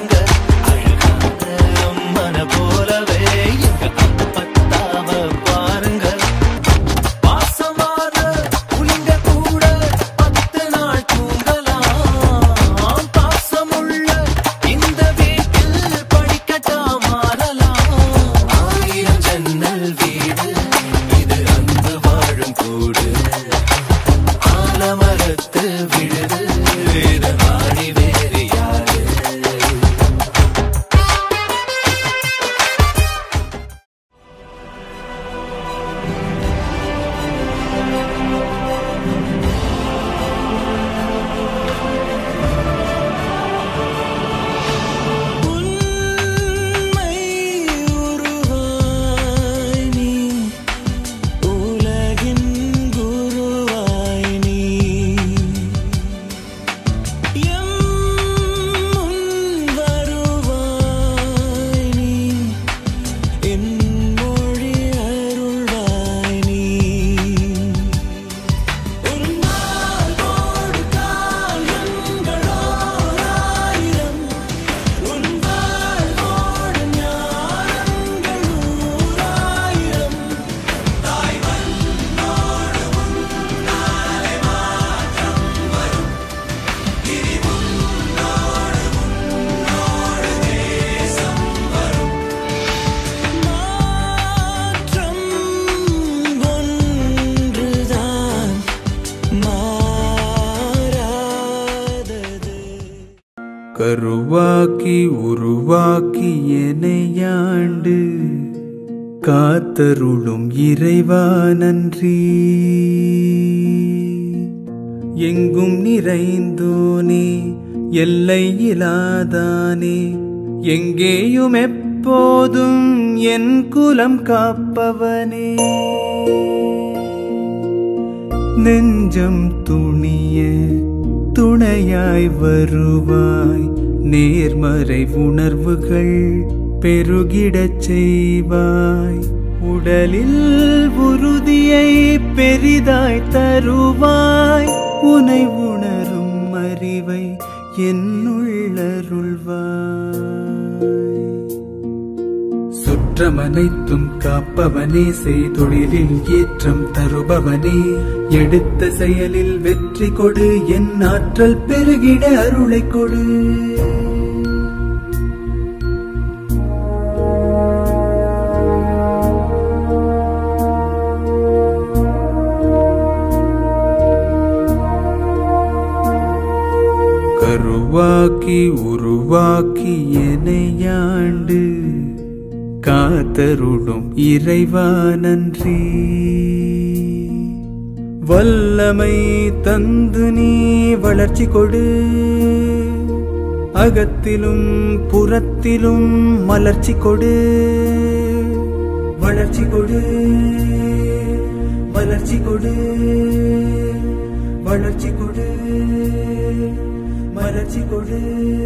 பாருங்க அழகான அம்மனை போலவே எங்க அப்பத்தாவ பாருங்க பாசமான புலிங்க கூட பத்து நாள் தூங்கலாம் பாசமுள்ள இந்த வீட்டில் படிக்கட்டா மாறலாம் ஆயிரம் ஜன்னல் வீடு இது அன்பு வாழும் கூடு ஆலமரத்து விழுது இது ஆடி வேறு யாரு உண்மை உருவாய் நீ உலகின் குருவாய் நீ எம் முன் வருவாய் நீ என் மொழி அருள்வாய் நீ உன்னால் கொடுத்தால் எங்களோராயிரம் உன் வாழ்வோடு ஞானங்கள் நூறாயிரம் மாற்றம் ஒன்றுதான் மாறாதது கருவாக்கி உருவாக்கி எனையாண்டு காத்தருளும் இறைவா நன்றி எங்கும் நிறைந்தோனே எல்லை இலாதானே எங்கேயும் எப்போதும் என் குலம் காப்பவனே நெஞ்சம் துணிய துணையாய் வருவாய் நேர்மறை உணர்வுகள் பெருகிடச் செய்வாய் உடலில் உறுதியை பெரிதாய் தருவாய் உனை உணரும் அறிவை என்னுள்ளருள்வாய் சுற்றமனைத்தும் காப்பவனே செய்தொழிலில் ஏற்றம் தருபவனே எடுத்த செயலில் வெற்றி கொடு என் ஆற்றல் பெருகிட அருளை கொடு கருவாக்கி உருவாக்கி எனையாண்டு காத்தருளும் இறைவா நன்றி வல்லமை தந்து நீ வளர்ச்சி கொடு அகத்திலும் புறத்திலும் மலர்ச்சி கொடு வளர்ச்சி கொடு வளர்ச்சி கொடு வளர்ச்சி கொடு மலர்ச்சி கொடு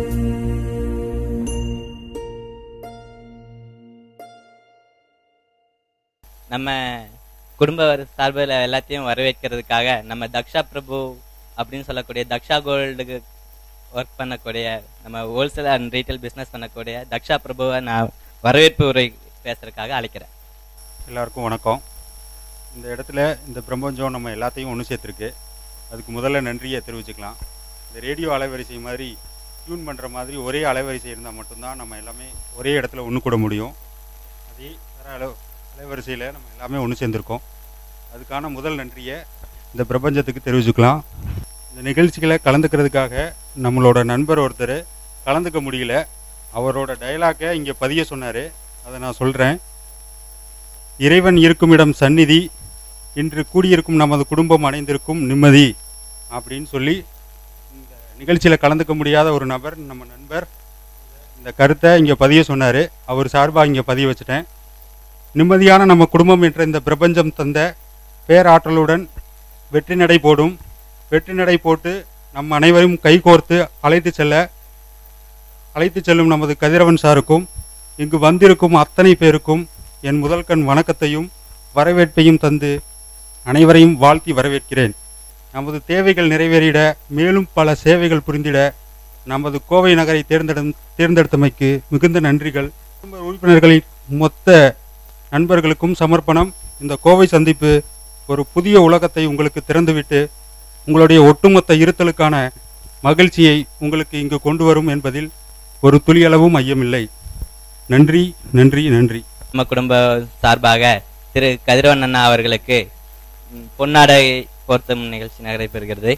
நம்ம குடும்ப சார்பில் எல்லாத்தையும் வரவேற்கிறதுக்காக நம்ம தக்ஷா பிரபு அப்படின்னு சொல்லக்கூடிய தக்ஷா கோல்டுக்கு ஒர்க் பண்ணக்கூடிய நம்ம ஹோல்சேல் அண்ட் ரீட்டைல் பிஸ்னஸ் பண்ணக்கூடிய தக்ஷா பிரபுவை நான் வரவேற்பு உரை பேசுறதுக்காக அழைக்கிறேன் எல்லாருக்கும் வணக்கம் இந்த இடத்துல இந்த பிரபஞ்சம் நம்ம எல்லாத்தையும் ஒன்று சேர்த்துருக்கு அதுக்கு முதல்ல நன்றியை தெரிவிச்சுக்கலாம் இந்த ரேடியோ அலைவரிசை மாதிரி டியூன் பண்ணுற மாதிரி ஒரே அலைவரிசை இருந்தால் மட்டும்தான் நம்ம எல்லாமே ஒரே இடத்துல ஒன்று கூட முடியும் அதே தர அலை அலைவரிசையில் நம்ம எல்லாமே ஒன்று சேர்ந்துருக்கோம் அதுக்கான முதல் நன்றியை இந்த பிரபஞ்சத்துக்கு தெரிவிச்சுக்கலாம் இந்த நிகழ்ச்சிகளை கலந்துக்கிறதுக்காக நம்மளோட நண்பர் ஒருத்தர் கலந்துக்க முடியல அவரோட டயலாக்கை இங்கே பதிய சொன்னார் அதை நான் சொல்கிறேன் இறைவன் இருக்கும் இடம் சந்நிதி இன்று கூடியிருக்கும் நமது குடும்பம் அடைந்திருக்கும் நிம்மதி அப்படின்னு சொல்லி இந்த நிகழ்ச்சியில் கலந்துக்க முடியாத ஒரு நபர் நம்ம நண்பர் இந்த கருத்தை இங்கே பதிய சொன்னார் அவர் சார்பாக இங்கே பதிய வச்சுட்டேன் நிம்மதியான நம்ம குடும்பம் என்ற இந்த பிரபஞ்சம் தந்த பேராற்றலுடன் வெற்றி நடை போடும் வெற்றி நடை போட்டு நம் அனைவரும் கைகோர்த்து அழைத்து செல்ல அழைத்து செல்லும் நமது கதிரவன் சாருக்கும் இங்கு வந்திருக்கும் அத்தனை பேருக்கும் என் முதல் கண் வணக்கத்தையும் வரவேற்பையும் தந்து அனைவரையும் வாழ்த்தி வரவேற்கிறேன் நமது தேவைகள் நிறைவேறிட மேலும் பல சேவைகள் புரிந்திட நமது கோவை நகரை தேர்ந்தெடு தேர்ந்தெடுத்தமைக்கு மிகுந்த நன்றிகள் குடும்ப உறுப்பினர்களின் மொத்த நண்பர்களுக்கும் சமர்ப்பணம் இந்த கோவை சந்திப்பு ஒரு புதிய உலகத்தை உங்களுக்கு திறந்துவிட்டு உங்களுடைய ஒட்டுமொத்த இருத்தலுக்கான மகிழ்ச்சியை உங்களுக்கு இங்கு கொண்டு வரும் என்பதில் ஒரு துளியளவும் ஐயமில்லை நன்றி நன்றி நன்றி நம்ம குடும்ப சார்பாக திரு கதிரவன் அண்ணா அவர்களுக்கு ம், பொன்னாடை போர்த்தும் நிகழ்ச்சி நடைபெறுகிறது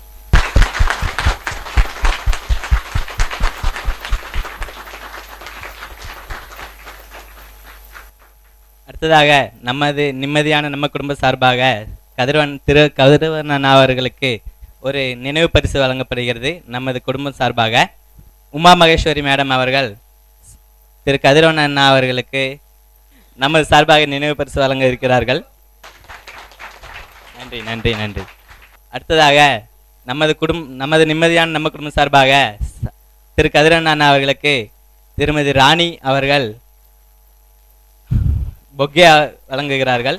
அடுத்ததாக நமது நிம்மதியான நம்ம குடும்ப சார்பாக கதிரவன் திரு கதிரவன் அண்ணா அவர்களுக்கு ஒரு நினைவு பரிசு வழங்கப்படுகிறது நமது குடும்பம் சார்பாக உமா மகேஸ்வரி மேடம் அவர்கள் திரு கதிரவன் அண்ணா அவர்களுக்கு நமது சார்பாக நினைவு பரிசு வழங்க இருக்கிறார்கள் நன்றி நன்றி நன்றி அடுத்ததாக நமது குடும் நமது நிம்மதியான நம்ம குடும்பம் சார்பாக ச- திரு கதிரவன் அண்ணா அவர்களுக்கு திருமதி ராணி அவர்கள் பொக்கே வழங்குகிறார்கள்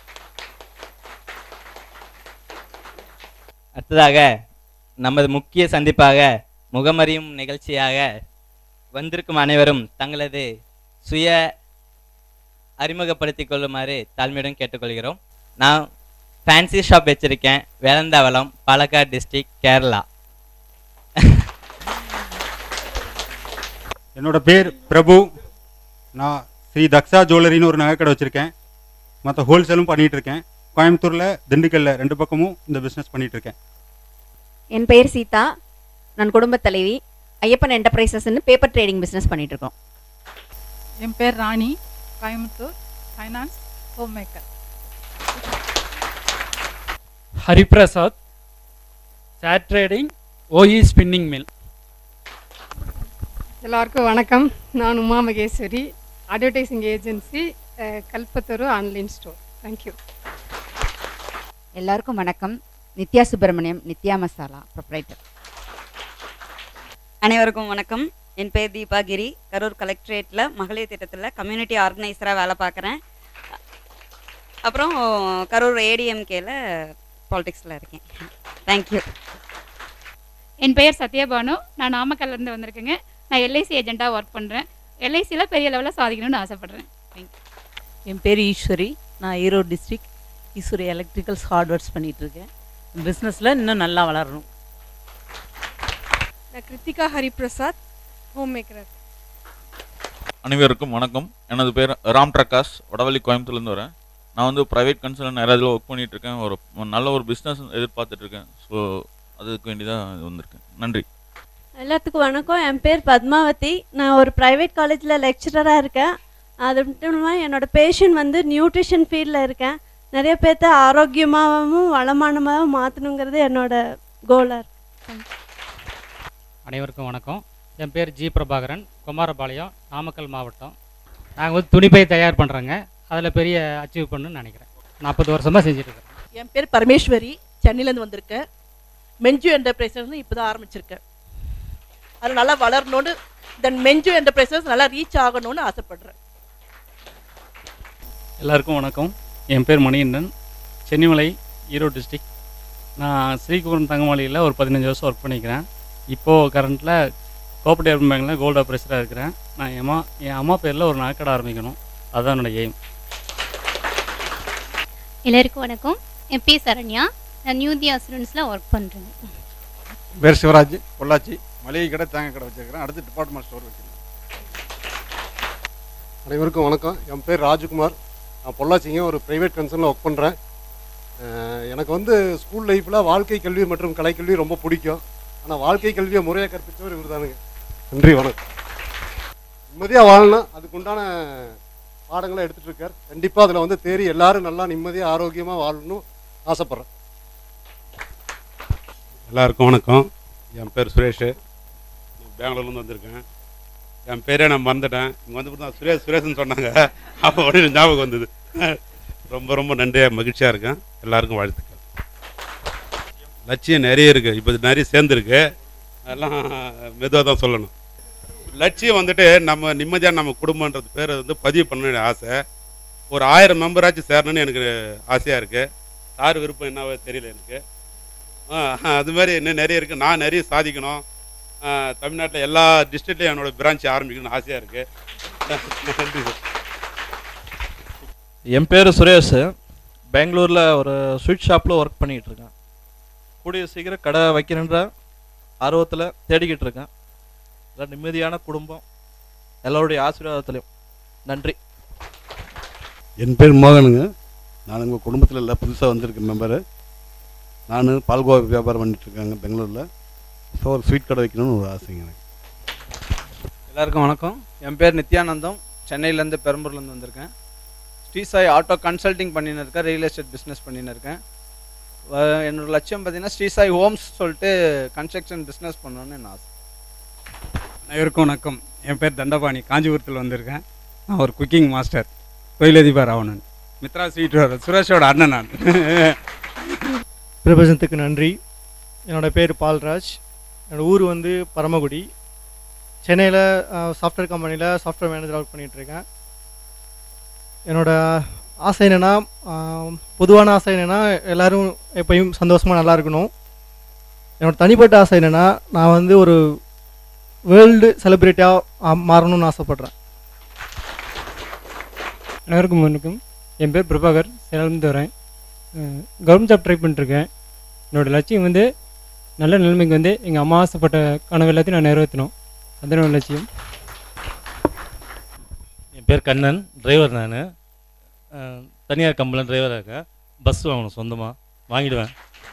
அடுத்ததாக நமது முக்கிய சந்திப்பாக முகமறியும் நிகழ்ச்சியாக வந்திருக்கும் அனைவரும் தங்களது சுய அறிமுகப்படுத்திக் கொள்ளுமாறு தாழ்மையுடன் கேட்டுக்கொள்கிறோம் நான் ஃபேன்சி ஷாப் வச்சிருக்கேன் வேலந்தாவளம் பாலக்காடு டிஸ்ட்ரிக்ட் கேரளா என்னோட பேர் பிரபு நான் ஸ்ரீ தக்ஷா ஜுவல்லரின்னு ஒரு நகைக்கடை வச்சுருக்கேன் மற்ற ஹோல்சேலும் பண்ணிகிட்டு இருக்கேன் கோயம்புத்தூரில் திண்டுக்கல்ல ரெண்டு பக்கமும் இந்த பிஸ்னஸ் பண்ணிகிட்டு இருக்கேன் என் பெயர் சீதா நான் குடும்பத் தலைவி ஐயப்பன் என்டர்பிரைசஸ்னு பேப்பர் ட்ரேடிங் பிஸ்னஸ் பண்ணிட்டு இருக்கோம் என் பேர் Rani Coimbatore finance home maker Hariprasad சேட் ட்ரேடிங் ஓஇ ஸ்பின்னிங் மில் எல்லாருக்கும் வணக்கம் நான் Uma Maheswari advertising agency Kalpathur online store thank you எல்லாருக்கும் வணக்கம் நித்யா சுப்பிரமணியம் நித்யா மசாலா ப்ரொப்ரைட்டர் அனைவருக்கும் வணக்கம் என் பேர் தீபாகிரி கரூர் கலெக்டரேட்டில் மகளிர் திட்டத்தில் கம்யூனிட்டி ஆர்கனைசராக வேலை பார்க்குறேன் அப்புறம் கரூர் ஏடிஎம்கேல பாலிடிக்ஸில் இருக்கேன் தேங்க்யூ என் பெயர் சத்யபானு நான் நாமக்கல்லேருந்து வந்திருக்கேங்க நான் எல்ஐசி ஏஜென்ட்டாக ஒர்க் பண்ணுறேன் எல்ஐசியில் பெரிய லெவலில் சாதிக்கணும்னு ஆசைப்பட்றேன் தேங்க்யூ என் பேர் ஈஸ்வரி நான் Erode district Eswari electricals hardwares பண்ணிகிட்ருக்கேன் பிஸ்னஸில் இன்னும் நல்லா வளரணும் நான் கிருத்திகா ஹரிபிரசாத் ஹோம் மேக்கர் அனைவருக்கும் வணக்கம் எனது பேர் ராம் பிரகாஷ் வடவள்ளி கோயம்புத்தூர்லேருந்து வரேன் நான் வந்து ப்ரைவேட் கன்சல்டன் நிறைய இதில் ஒர்க் பண்ணிட்டு இருக்கேன் ஒரு நல்ல ஒரு பிஸ்னஸ் எதிர்பார்த்துட்டு இருக்கேன் ஸோ அதுக்கு வேண்டி தான் வந்திருக்கேன் நன்றி எல்லாத்துக்கும் வணக்கம் என் பேர் பத்மாவதி நான் ஒரு ப்ரைவேட் காலேஜில் லெக்சரராக இருக்கேன் அது மட்டும் இல்லாமல் என்னோட பேஷண்ட் வந்து நியூட்ரிஷன் ஃபீல்டில் இருக்கேன் நிறைய பேர்த்த ஆரோக்கியமாகவும் வளமானமாகவும் மாற்றணுங்கிறது என்னோட கோலாக இருக்கு அனைவருக்கும் வணக்கம் என் பேர் ஜி பிரபாகரன் குமாரபாளையம் நாமக்கல் மாவட்டம் நாங்கள் வந்து துணிப்பை தயார் பண்ணுறோங்க அதில் பெரிய அச்சீவ் பண்ணணும்னு நினைக்கிறேன் நாற்பது வருஷமாக செஞ்சுட்டு இருக்கேன் என் பேர் பரமேஸ்வரி சென்னையிலேருந்து வந்திருக்கேன் மெஞ்சு என்டர்பிரைசஸ்னு இப்போ தான் ஆரம்பிச்சிருக்கேன் அது நல்லா வளரணும்னு தென் மெஞ்சு என்டர்பிரைசஸ் நல்லா ரீச் ஆகணும்னு ஆசைப்படுறேன் எல்லாருக்கும் வணக்கம் என் பேர் மணிகண்டன் சென்னிமலை ஈரோடு டிஸ்ட்ரிக்ட் நான் ஸ்ரீகுமரன் தங்கமலையில் ஒரு பதினஞ்சு வருஷம் ஒர்க் பண்ணிக்கிறேன் இப்போது கரண்ட்டில் கோஆப்ரேட்டிவ் பேங்கில் கோல்டு ஆப்ரேசராக இருக்கிறேன் நான் என் அம்மா என் அம்மா பேரில் ஒரு நகைக்கடை ஆரம்பிக்கணும் அதுதான் என்னோட எய்ம் எல்லாருக்கும் வணக்கம் என் பேர் சரண்யா நான் நியூ தி அசூரன்ஸில் ஒர்க் பண்ணுறேன் பேர் சிவராஜ் பொள்ளாச்சி மளிகை கடை தேங்காய் கடை வச்சிருக்கிறேன் அடுத்து டிபார்ட்மெண்ட் ஸ்டோர் வச்சிருக்கேன் அனைவருக்கும் வணக்கம் என் பேர் ராஜ்குமார் நான் பொள்ளாச்சிங்க ஒரு ப்ரைவேட் கன்சர்னில் ஒர்க் பண்ணுறேன் எனக்கு வந்து ஸ்கூல் லைஃப்பில் வாழ்க்கை கல்வி மற்றும் கலைக்கல்வி ரொம்ப பிடிக்கும் ஆனால் வாழ்க்கை கல்வியை முறையாக கற்பித்தவர் இவர் தானுங்க நன்றி வணக்கம் நிம்மதியாக வாழணும் அதுக்குண்டான பாடங்களை எடுத்துகிட்டு இருக்கார் கண்டிப்பாக அதில் வந்து தேறி எல்லாரும் நல்லா நிம்மதியாக ஆரோக்கியமாக வாழணும் ஆசைப்பட்றேன் எல்லாருக்கும் வணக்கம் என் பேர் சுரேஷ் நான் பெங்களூர்லேருந்து வந்திருக்கேன் என் பேரே நான் மறந்துட்டேன் இங்கே வந்து தான் சுரேஷ் சுரேஷ்னு சொன்னாங்க அப்போ உடனே ஞாபகம் வந்தது ரொம்ப ரொம்ப நன்றியாக மகிழ்ச்சியாக இருக்கேன் எல்லாருக்கும் வாழ்த்துக்கள் லட்சியம் நிறைய இருக்குது இப்போ நிறைய சேர்ந்துருக்கு அதெல்லாம் மெதுவாக தான் சொல்லணும் லட்சியம் வந்துட்டு நம்ம நிம்மதியாக நம்ம குடும்பன்றது பேரை வந்து பதிவு பண்ண ஆசை ஒரு ஆயிரம் மெம்பராச்சும் சேரணும்னு எனக்கு ஆசையாக இருக்குது யார் விருப்பம் என்னவோ தெரியல எனக்கு ஆ, அது மாதிரி இன்னும் நிறைய இருக்குது நான் நிறைய சாதிக்கணும் தமிழ்நாட்டில் எல்லா டிஸ்ட்ரிக்ட்லையும் என்னோட பிரான்ச் ஆரம்பிக்கணும்னு ஆசையாக இருக்குது நன்றி சார் என் பேர் சுரேஷ் பெங்களூரில் ஒரு ஸ்வீட் ஷாப்பில் ஒர்க் பண்ணிகிட்டு இருக்கேன் கூடிய சீக்கிரம் கடை வைக்கிறேன்ற ஆர்வத்தில் தேடிக்கிட்டு இருக்கேன் எல்லாம் நிம்மதியான குடும்பம் எல்லோருடைய ஆசீர்வாதத்திலையும் நன்றி என் பேர் மோகனுங்க நான் உங்கள் குடும்பத்தில் இல்லை புதுசாக வந்திருக்க மெம்பரு நான் பால்கோவா வியாபாரம் பண்ணிட்டு இருக்காங்க பெங்களூரில் ஸோ ஒரு ஸ்வீட் கடை வைக்கணும்னு ஒரு ஆசைங்க எனக்கு எல்லாருக்கும் வணக்கம் என் பேர் நித்யானந்தம் சென்னையிலேருந்து பெரம்பூர்லேருந்து வந்திருக்கேன் ஸ்ரீசாய் ஆட்டோ கன்சல்டிங் பண்ணின்னு இருக்கேன் ரியல் எஸ்டேட் பிஸ்னஸ் பண்ணின்னு இருக்கேன் வ- என்னோட லட்சியம் பார்த்தீங்கன்னா ஸ்ரீசாய் ஹோம்ஸ் சொல்லிட்டு கன்ஸ்ட்ரக்ஷன் பிஸ்னஸ் பண்ணணும்னு என் ஆசை அனைவருக்கும் வணக்கம் என் பேர் தண்டபாணி காஞ்சிபுரத்தில் வந்திருக்கேன் நான் ஒரு குக்கிங் மாஸ்டர் தொழிலதிபர் ஆகணும் மித்ரா ஸ்வீட் சுரேஷோட அண்ணன் நான் பிரபஞ்சத்துக்கு நன்றி என்னோடய பேர் பால்ராஜ் என்னோடய ஊர் வந்து பரமக்குடி சென்னையில் சாஃப்ட்வேர் கம்பெனியில் சாஃப்ட்வேர் மேனேஜர் ஒர்க் பண்ணிகிட்ருக்கேன் என்னோட ஆசை என்னென்னா பொதுவான ஆசை என்னென்னா எல்லோரும் எப்பயும் சந்தோஷமாக நல்லா இருக்கணும் என்னோட தனிப்பட்ட ஆசை என்னென்னா நான் வந்து ஒரு வேர்ல்டு செலிப்ரிட்டியாக மாறணும்னு ஆசைப்பட்றேன் அனைவருக்கும் வணக்கம் என் பேர் பிரபாகர் சேலம்லேருந்து வரேன் கவர்மெண்ட் ஜாப் ட்ரை பண்ணிட்டுருக்கேன் என்னோடய லட்சியம் வந்து நல்ல நிலைமைக்கு வந்து எங்கள் அம்மா ஆசைப்பட்ட கனவு எல்லாத்தையும் நான் நிறைவேற்றணும் அதுதான் என்னோட லட்சியம் என் பேர் கண்ணன் டிரைவர் நான் தனியார் கம்பெனியில் டிரைவராக இருக்கேன் பஸ் வாங்கணும் சொந்தமாக வாங்கிடுவேன்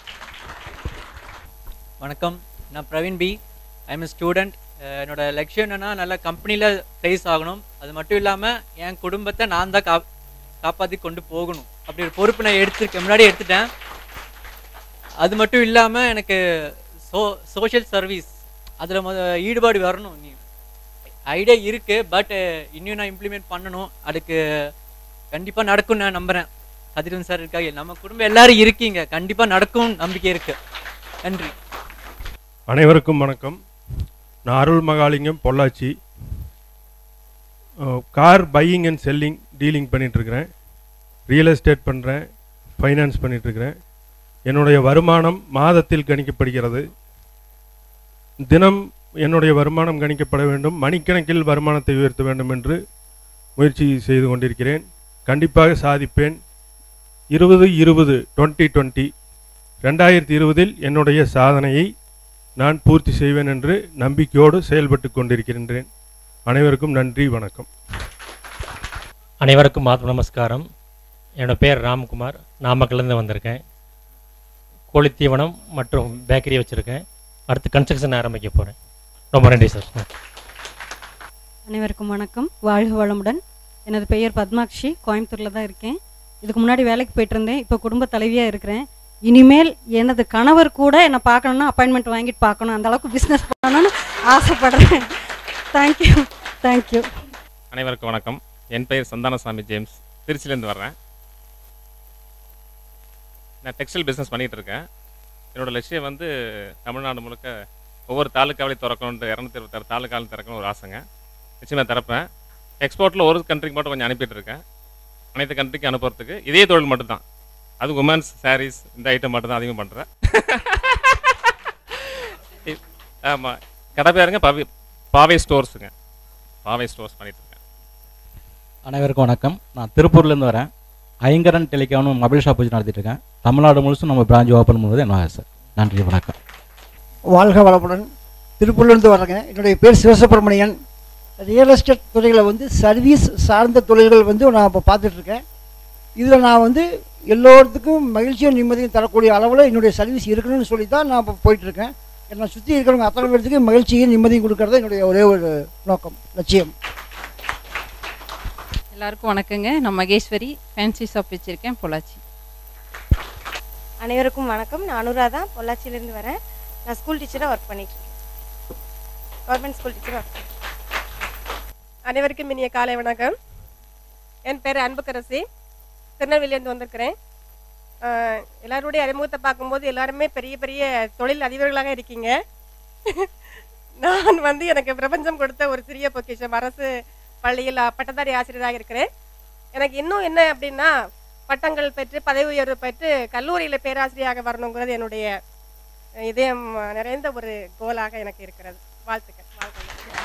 வணக்கம் நான் பிரவீன் பி ஐம் ஸ்டூடெண்ட் என்னோட லட்சியம் என்னன்னா நல்ல கம்பெனியில் ப்ளேஸ் ஆகணும் அது மட்டும் இல்லாமல் என் குடும்பத்தை நான் தான் கா காப்பாற்றி கொண்டு போகணும் அப்படி ஒரு பொறுப்பு நான் எடுத்துருக்கேன் முன்னாடி எடுத்துட்டேன் அது மட்டும் இல்லாமல் எனக்கு சோ சோஷியல் சர்வீஸ் அதில் முத ஈடுபாடு வரணும் நீ ஐடியா இருக்குது பட் இன்னும் நான் இம்ப்ளிமெண்ட் பண்ணணும் அதுக்கு கண்டிப்பாக நடக்கும் நான் நம்புகிறேன் கதிரவன் சார் இருக்காங்க நம்ம குடும்பம் எல்லாரும் இருக்கீங்க கண்டிப்பாக நடக்கும் நம்பிக்கை இருக்குது நன்றி அனைவருக்கும் வணக்கம் நான் Arul Mahalingam Pollachi car buying and selling dealing பண்ணிகிட்ருக்கிறேன் ரியல் எஸ்டேட் பண்ணுறேன் ஃபைனான்ஸ் பண்ணிகிட்ருக்கிறேன் என்னுடைய வருமானம் மாதத்தில் கணிக்கப்படுகிறது தினம் என்னுடைய வருமானம் கணிக்கப்பட வேண்டும் மணிக்கணக்கில் வருமானத்தை உயர்த்த வேண்டும் என்று முயற்சி செய்து கொண்டிருக்கிறேன் கண்டிப்பாக சாதிப்பேன் இருபது இருபது டுவெண்ட்டி டுவெண்ட்டி ரெண்டாயிரத்தி இருபதில் என்னுடைய சாதனையை நான் பூர்த்தி செய்வேன் என்று நம்பிக்கையோடு செயல்பட்டு கொண்டிருக்கின்றேன் அனைவருக்கும் நன்றி வணக்கம் அனைவருக்கும் ஆத்ம நமஸ்காரம் என்னோட பேர் ராம்குமார் நாமக்கல்லேருந்து வந்திருக்கேன் கோழித்தீவனம் மற்றும் பேக்கரி வச்சுருக்கேன் அடுத்து கன்ஸ்ட்ரக்ஷன் ஆரம்பிக்க போகிறேன் ரொம்ப நன்றி சார் அனைவருக்கும் வணக்கம் வாழ்க வளமுடன் எனது பெயர் பத்மாக்ஷி கோயம்புத்தூரில் தான் இருக்கேன் இதுக்கு முன்னாடி வேலைக்கு போயிட்டு இருந்தேன் இப்போ குடும்ப தலைவியாக இருக்கிறேன் இனிமேல் எனது கணவர் கூட என்னை பார்க்கணுன்னா அப்பாயின்மெண்ட் வாங்கிட்டு பார்க்கணும் அந்த அளவுக்கு பிஸ்னஸ் பண்ணணும்னு ஆசைப்படுறேன் தேங்க்யூ தேங்க்யூ அனைவருக்கும் வணக்கம் என் பெயர் சந்தானசாமி ஜேம்ஸ் திருச்சியிலேருந்து வர்றேன் நான் டெக்ஸ்டைல் பிஸ்னஸ் பண்ணிகிட்டு இருக்கேன் என்னோட லட்சியம் வந்து தமிழ்நாடு முழுக்க ஒவ்வொரு தாலுக்காவிலையும் திறக்கணுன்ட்டு இரநூத்தி இருபத்தாறு தாலுக்காவிலும் திறக்கணும் ஒரு ஆசைங்க நிச்சயமாக திறப்பேன் எக்ஸ்போர்ட்டில் ஒரு கண்ட்ரிக்கு மட்டும் கொஞ்சம் அனுப்பிட்டு இருக்கேன் அனைத்து கண்ட்ரிக்கு அனுப்புறதுக்கு இதே தொழில் மட்டும்தான் அது உமன்ஸ் சாரீஸ் இந்த ஐட்டம் மட்டும்தான் அதிகம் பண்ணுறேன் ஆமாம் கடை பேருங்க பவி பாவை ஸ்டோர்ஸுங்க பாவை ஸ்டோர்ஸ் பண்ணிட்டு இருக்கேன் அனைவருக்கும் வணக்கம் நான் திருப்பூர்லேருந்து வரேன் ஐங்கரன் டெலிகாம்னு மொபைல் ஷாப் வச்சு நடத்திட்டு இருக்கேன் தமிழ்நாடு முழுசும் நம்ம பிரான்ச் ஓப்பன் பண்ணுவது என்ன ஆசை நன்றி வணக்கம் வாழ்க வளமுடன் திருப்பூர்லேருந்து வர்றேங்க என்னுடைய பேர் சிவசுப்பிரமணியன் ரியல் எஸ்டேட் துறையில் வந்து சர்வீஸ் சார்ந்த தொழில்கள் வந்து நான் இப்போ பார்த்துட்ருக்கேன் இதில் நான் வந்து எல்லோருத்துக்கும் மகிழ்ச்சியும் நிம்மதியும் தரக்கூடிய அளவில் என்னுடைய சர்வீஸ் இருக்கணும்னு சொல்லி தான் நான் இப்போ போயிட்டுருக்கேன் என்னை சுற்றி இருக்கிறவங்க அத்தனை பேர்த்துக்கு மகிழ்ச்சியும் நிம்மதியும் கொடுக்கறது என்னுடைய ஒரே ஒரு நோக்கம் லட்சியம் எல்லாருக்கும் வணக்கங்க நான் மகேஸ்வரி ஃபேன்சி ஷாப் வச்சுருக்கேன் பொள்ளாச்சி அனைவருக்கும் வணக்கம் நான் அனுராதா பொள்ளாச்சியிலேருந்து வரேன் நான் ஸ்கூல் டீச்சராக ஒர்க் பண்ணிட்டு இருக்கேன் கவர்மெண்ட் ஸ்கூல் டீச்சராக ஒர்க் அனைவருக்கும் இனிய காலை வணக்கம் என் பேர் அன்புக்கரசி திருநெல்வேலியிலேருந்து வந்திருக்கிறேன் ஆஹ் எல்லாருடைய அறிமுகத்தை பார்க்கும்போது எல்லாருமே பெரிய பெரிய தொழில் அதிபர்களாக இருக்கீங்க நான் வந்து எனக்கு பிரபஞ்சம் கொடுத்த ஒரு சிறிய பொக்கிஷம் அரசு பள்ளியில் பட்டதாரி ஆசிரியராக இருக்கிறேன் எனக்கு இன்னும் என்ன அப்படின்னா பட்டங்கள் பெற்று பதவி உயர்வு பெற்று கல்லூரியில் பேராசிரியராக வரணுங்கிறது என்னுடைய இதயம் நிறைந்த ஒரு கோலாக எனக்கு இருக்கிறது வாழ்த்துக்கள் வாழ்த்துக்கள்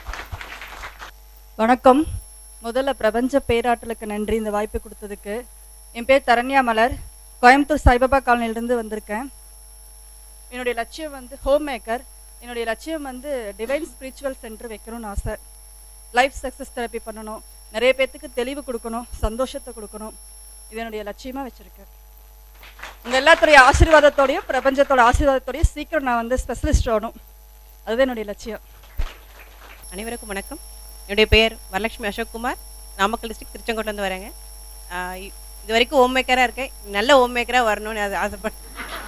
வணக்கம் முதல்ல பிரபஞ்ச பேராற்றலுக்கு நன்றி இந்த வாய்ப்பு கொடுத்ததுக்கு என் பேர் தரண்யா மலர் கோயம்புத்தூர் சாய்பாபா காலனிலிருந்து வந்திருக்கேன் என்னுடைய லட்சியம் வந்து ஹோம் மேக்கர் என்னுடைய லட்சியம் வந்து டிவைன் ஸ்பிரிச்சுவல் சென்டர் வைக்கணும்னு ஆசை லைஃப் சக்ஸஸ் தெரப்பி பண்ணணும் நிறைய பேர்த்துக்கு தெளிவு கொடுக்கணும் சந்தோஷத்தை கொடுக்கணும் இது என்னுடைய லட்சியமாக வச்சுருக்கேன் உங்கள் எல்லாத்துடைய ஆசீர்வாதத்தோடையும் பிரபஞ்சத்தோட ஆசீர்வாதத்தோடையும் சீக்கிரம் நான் வந்து ஸ்பெஷலிஸ்ட் ஆகணும் அதுதான் என்னுடைய லட்சியம் அனைவருக்கும் வணக்கம் என்னுடைய பெயர் வரலட்சுமி அசோக்குமார் நாமக்கல் டிஸ்ட்ரிக்ட் திருச்செங்கோட்டிலேருந்து வரேங்க ஆஹ் இ- இது வரைக்கும் ஹோம் மேக்கராக இருக்கேன் நல்ல ஹோம் மேக்கராக வரணும்னு அது ஆசைப்பட்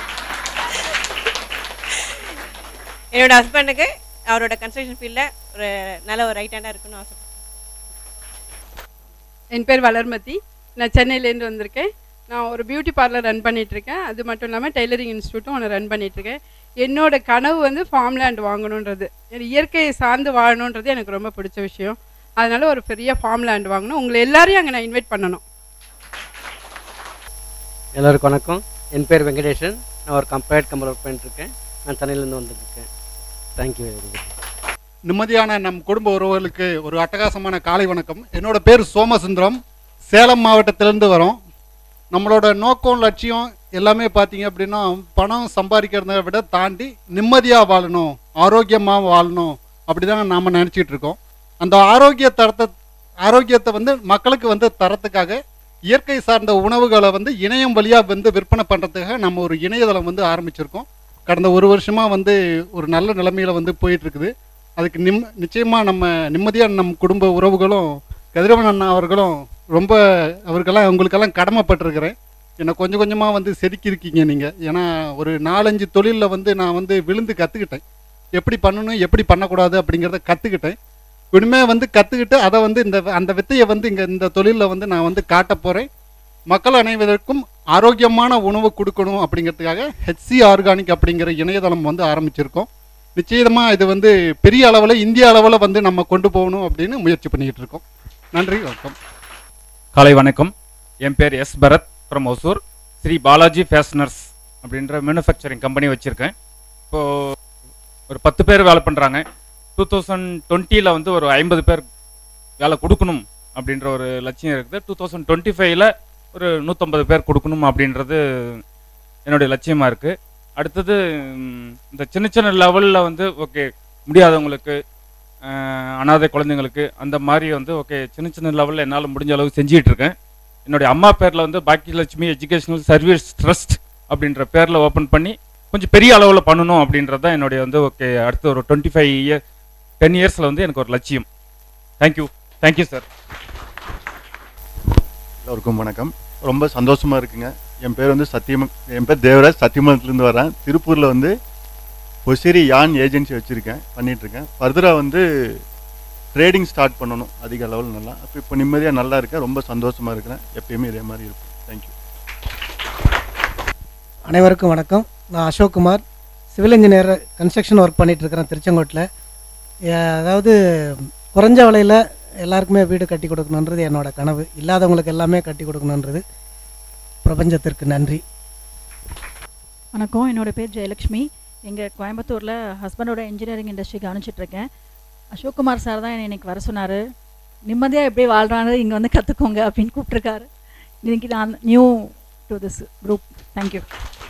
என்னோட ஹஸ்பண்டுக்கு அவரோட கன்ஸ்ட்ரக்ஷன் ஃபீல்டில் ஒரு நல்ல ஒரு ரைட் ஹேண்டாக இருக்குன்னு ஆசைப்பட்றேன் என் பேர் வளர்மதி நான் சென்னையிலேருந்து வந்திருக்கேன் நான் ஒரு பியூட்டி பார்லர் ரன் பண்ணிகிட்ருக்கேன் அது மட்டும் இல்லாமல் டெய்லரிங் இன்ஸ்டியூட்டும் ஒன்று ரன் பண்ணிகிட்ருக்கேன் என்னோட கனவு வந்து ஃபார்ம் லேண்ட் வாங்கணுன்றது எனக்கு இயற்கையை சார்ந்து வாழணுன்றது எனக்கு ரொம்ப பிடிச்ச விஷயம் அதனால ஒரு பெரிய ஃபார்ம் லேண்ட் வாங்கணும் உங்களை எல்லாரையும் அங்கே நான் இன்வைட் பண்ணணும் எல்லோருக்கும் வணக்கம் என் பேர் வெங்கடேஷன் நான் ஒரு கம்பேர்ட் கம்பெனி ஒர்க் பண்ணிட்டுருக்கேன் நான் சென்னையிலேருந்து வந்துட்டுருக்கேன் தேங்க்யூ வெரி மச் நிம்மதியான நம் குடும்ப உறவுகளுக்கு ஒரு அட்டகாசமான காலை வணக்கம் என்னோட பேர் சோமசுந்தரம் சேலம் மாவட்டத்திலேருந்து வரோம் நம்மளோட நோக்கம் லட்சியம் எல்லாமே பார்த்தீங்க அப்படின்னா பணம் சம்பாதிக்கிறத விட தாண்டி நிம்மதியாக வாழணும் ஆரோக்கியமாக வாழணும் அப்படி தான் நாம் நினச்சிட்டு இருக்கோம் அந்த ஆரோக்கிய தரத்தை ஆரோக்கியத்தை வந்து மக்களுக்கு வந்து தரத்துக்காக இயற்கை சார்ந்த உணவுகளை வந்து இணையம் வழியாக வந்து விற்பனை பண்ணுறதுக்காக நம்ம ஒரு இணையதளம் வந்து ஆரம்பிச்சிருக்கோம் கடந்த ஒரு வருஷமாக வந்து ஒரு நல்ல நிலைமையில வந்து போயிட்டு இருக்குது அதுக்கு நிம் நிச்சயமாக நம்ம நிம்மதியாக நம் குடும்ப உறவுகளும் கதிரவன் அண்ணா அவர்களும் ரொம்ப அவருக்கெல்லாம் உங்களுக்கெல்லாம் கடமைப்பட்டிருக்கிறேன் என்னை கொஞ்சம் கொஞ்சமாக வந்து செதுக்கியிருக்கீங்க நீங்கள் ஏன்னா ஒரு நாலஞ்சு தொழிலில் வந்து நான் வந்து விழுந்து கற்றுக்கிட்டேன் எப்படி பண்ணணும் எப்படி பண்ணக்கூடாது அப்படிங்கிறத கற்றுக்கிட்டேன் இனிமே வந்து கற்றுக்கிட்டு அதை வந்து இந்த அந்த வித்தையை வந்து இங்கே இந்த தொழிலில் வந்து நான் வந்து காட்ட போகிறேன் மக்கள் அனைவருக்கும் ஆரோக்கியமான உணவு கொடுக்கணும் அப்படிங்கிறதுக்காக ஹெச்சி ஆர்கானிக் அப்படிங்கிற இணையதளம் வந்து ஆரம்பிச்சிருக்கோம் நிச்சயமாக இது வந்து பெரிய அளவில் இந்திய அளவில் வந்து நம்ம கொண்டு போகணும் அப்படின்னு முயற்சி பண்ணிக்கிட்டு இருக்கோம் நன்றி வணக்கம் காலை வணக்கம் என் பேர் S Bharath from Hosur Sri Balaji fashioners அப்படின்ற மேனுஃபேக்சரிங் கம்பெனி வச்சுருக்கேன் இப்போது ஒரு பத்து பேர் வேலை பண்ணுறாங்க டூ தௌசண்ட் டுவெண்ட்டியில் வந்து ஒரு ஐம்பது பேர் வேலை கொடுக்கணும் அப்படின்ற ஒரு லட்சியம் இருக்குது டூ தௌசண்ட் டுவெண்ட்டி ஃபைவ்ல ஒரு நூற்றம்பது பேர் கொடுக்கணும் அப்படின்றது என்னுடைய லட்சியமாக இருக்குது அடுத்தது ம், இந்த சின்ன சின்ன லெவலில் வந்து ஓகே முடியாதவங்களுக்கு அஹ், அனாதை குழந்தைங்களுக்கு அந்த மாதிரி வந்து ஓகே சின்ன சின்ன லெவலில் என்னால் முடிஞ்ச அளவு செஞ்சுட்டு இருக்கேன் என்னுடைய அம்மா பேரில் வந்து பாக்கியலட்சுமி எஜுகேஷனல் சர்வீஸ் ட்ரஸ்ட் அப்படின்ற பேரில் ஓப்பன் பண்ணி கொஞ்சம் பெரிய அளவில் பண்ணணும் அப்படின்றது தான் என்னுடைய வந்து ஓகே அடுத்த ஒரு டுவெண்ட்டி ஃபைவ் இயர் டென் இயர்ஸில் வந்து எனக்கு ஒரு லட்சியம் தேங்க்யூ தேங்க்யூ சார் எல்லோருக்கும் வணக்கம் ரொம்ப சந்தோஷமாக இருக்குங்க என் பேர் வந்து சத்தியம என் பேர் தேவராஜ் சத்தியமங்கலத்துலேருந்து வரேன் திருப்பூரில் வந்து ஒசிரி யான் ஏஜென்சி வச்சுருக்கேன் பண்ணிகிட்ருக்கேன் ஃபர்தராக வந்து ட்ரேடிங் ஸ்டார்ட் பண்ணணும் அதிக அளவில் நல்லா அப்போ இப்போ நிம்மதியாக நல்லா இருக்கேன் ரொம்ப சந்தோஷமாக இருக்கிறேன் எப்பயுமே இதே மாதிரி இருக்கும் தேங்க்யூ அனைவருக்கும் வணக்கம் நான் Ashokkumar civil engineer construction work பண்ணிட்டு இருக்கிறேன் திருச்செங்கோட்டில் அதாவது குறைஞ்ச விலையில் எல்லாருக்குமே வீடு கட்டி கொடுக்கணுன்றது என்னோட கனவு இல்லாதவங்களுக்கு எல்லாமே கட்டி கொடுக்கணுன்றது பிரபஞ்சத்திற்கு நன்றி வணக்கம் என்னோட பேர் ஜெயலக்ஷ்மி எங்கள் கோயம்புத்தூரில் ஹஸ்பண்டோட இன்ஜினியரிங் இண்டஸ்ட்ரி கவனிச்சிட்ருக்கேன் அசோக்குமார் சார் தான் என்னை இன்னைக்கு வர சொன்னார் நிம்மதியாக எப்படி வாழ்கிறான்னு இங்கே வந்து கற்றுக்கோங்க அப்படின்னு கூப்பிட்ருக்காரு இன்னைக்கு நான் new to this group thank you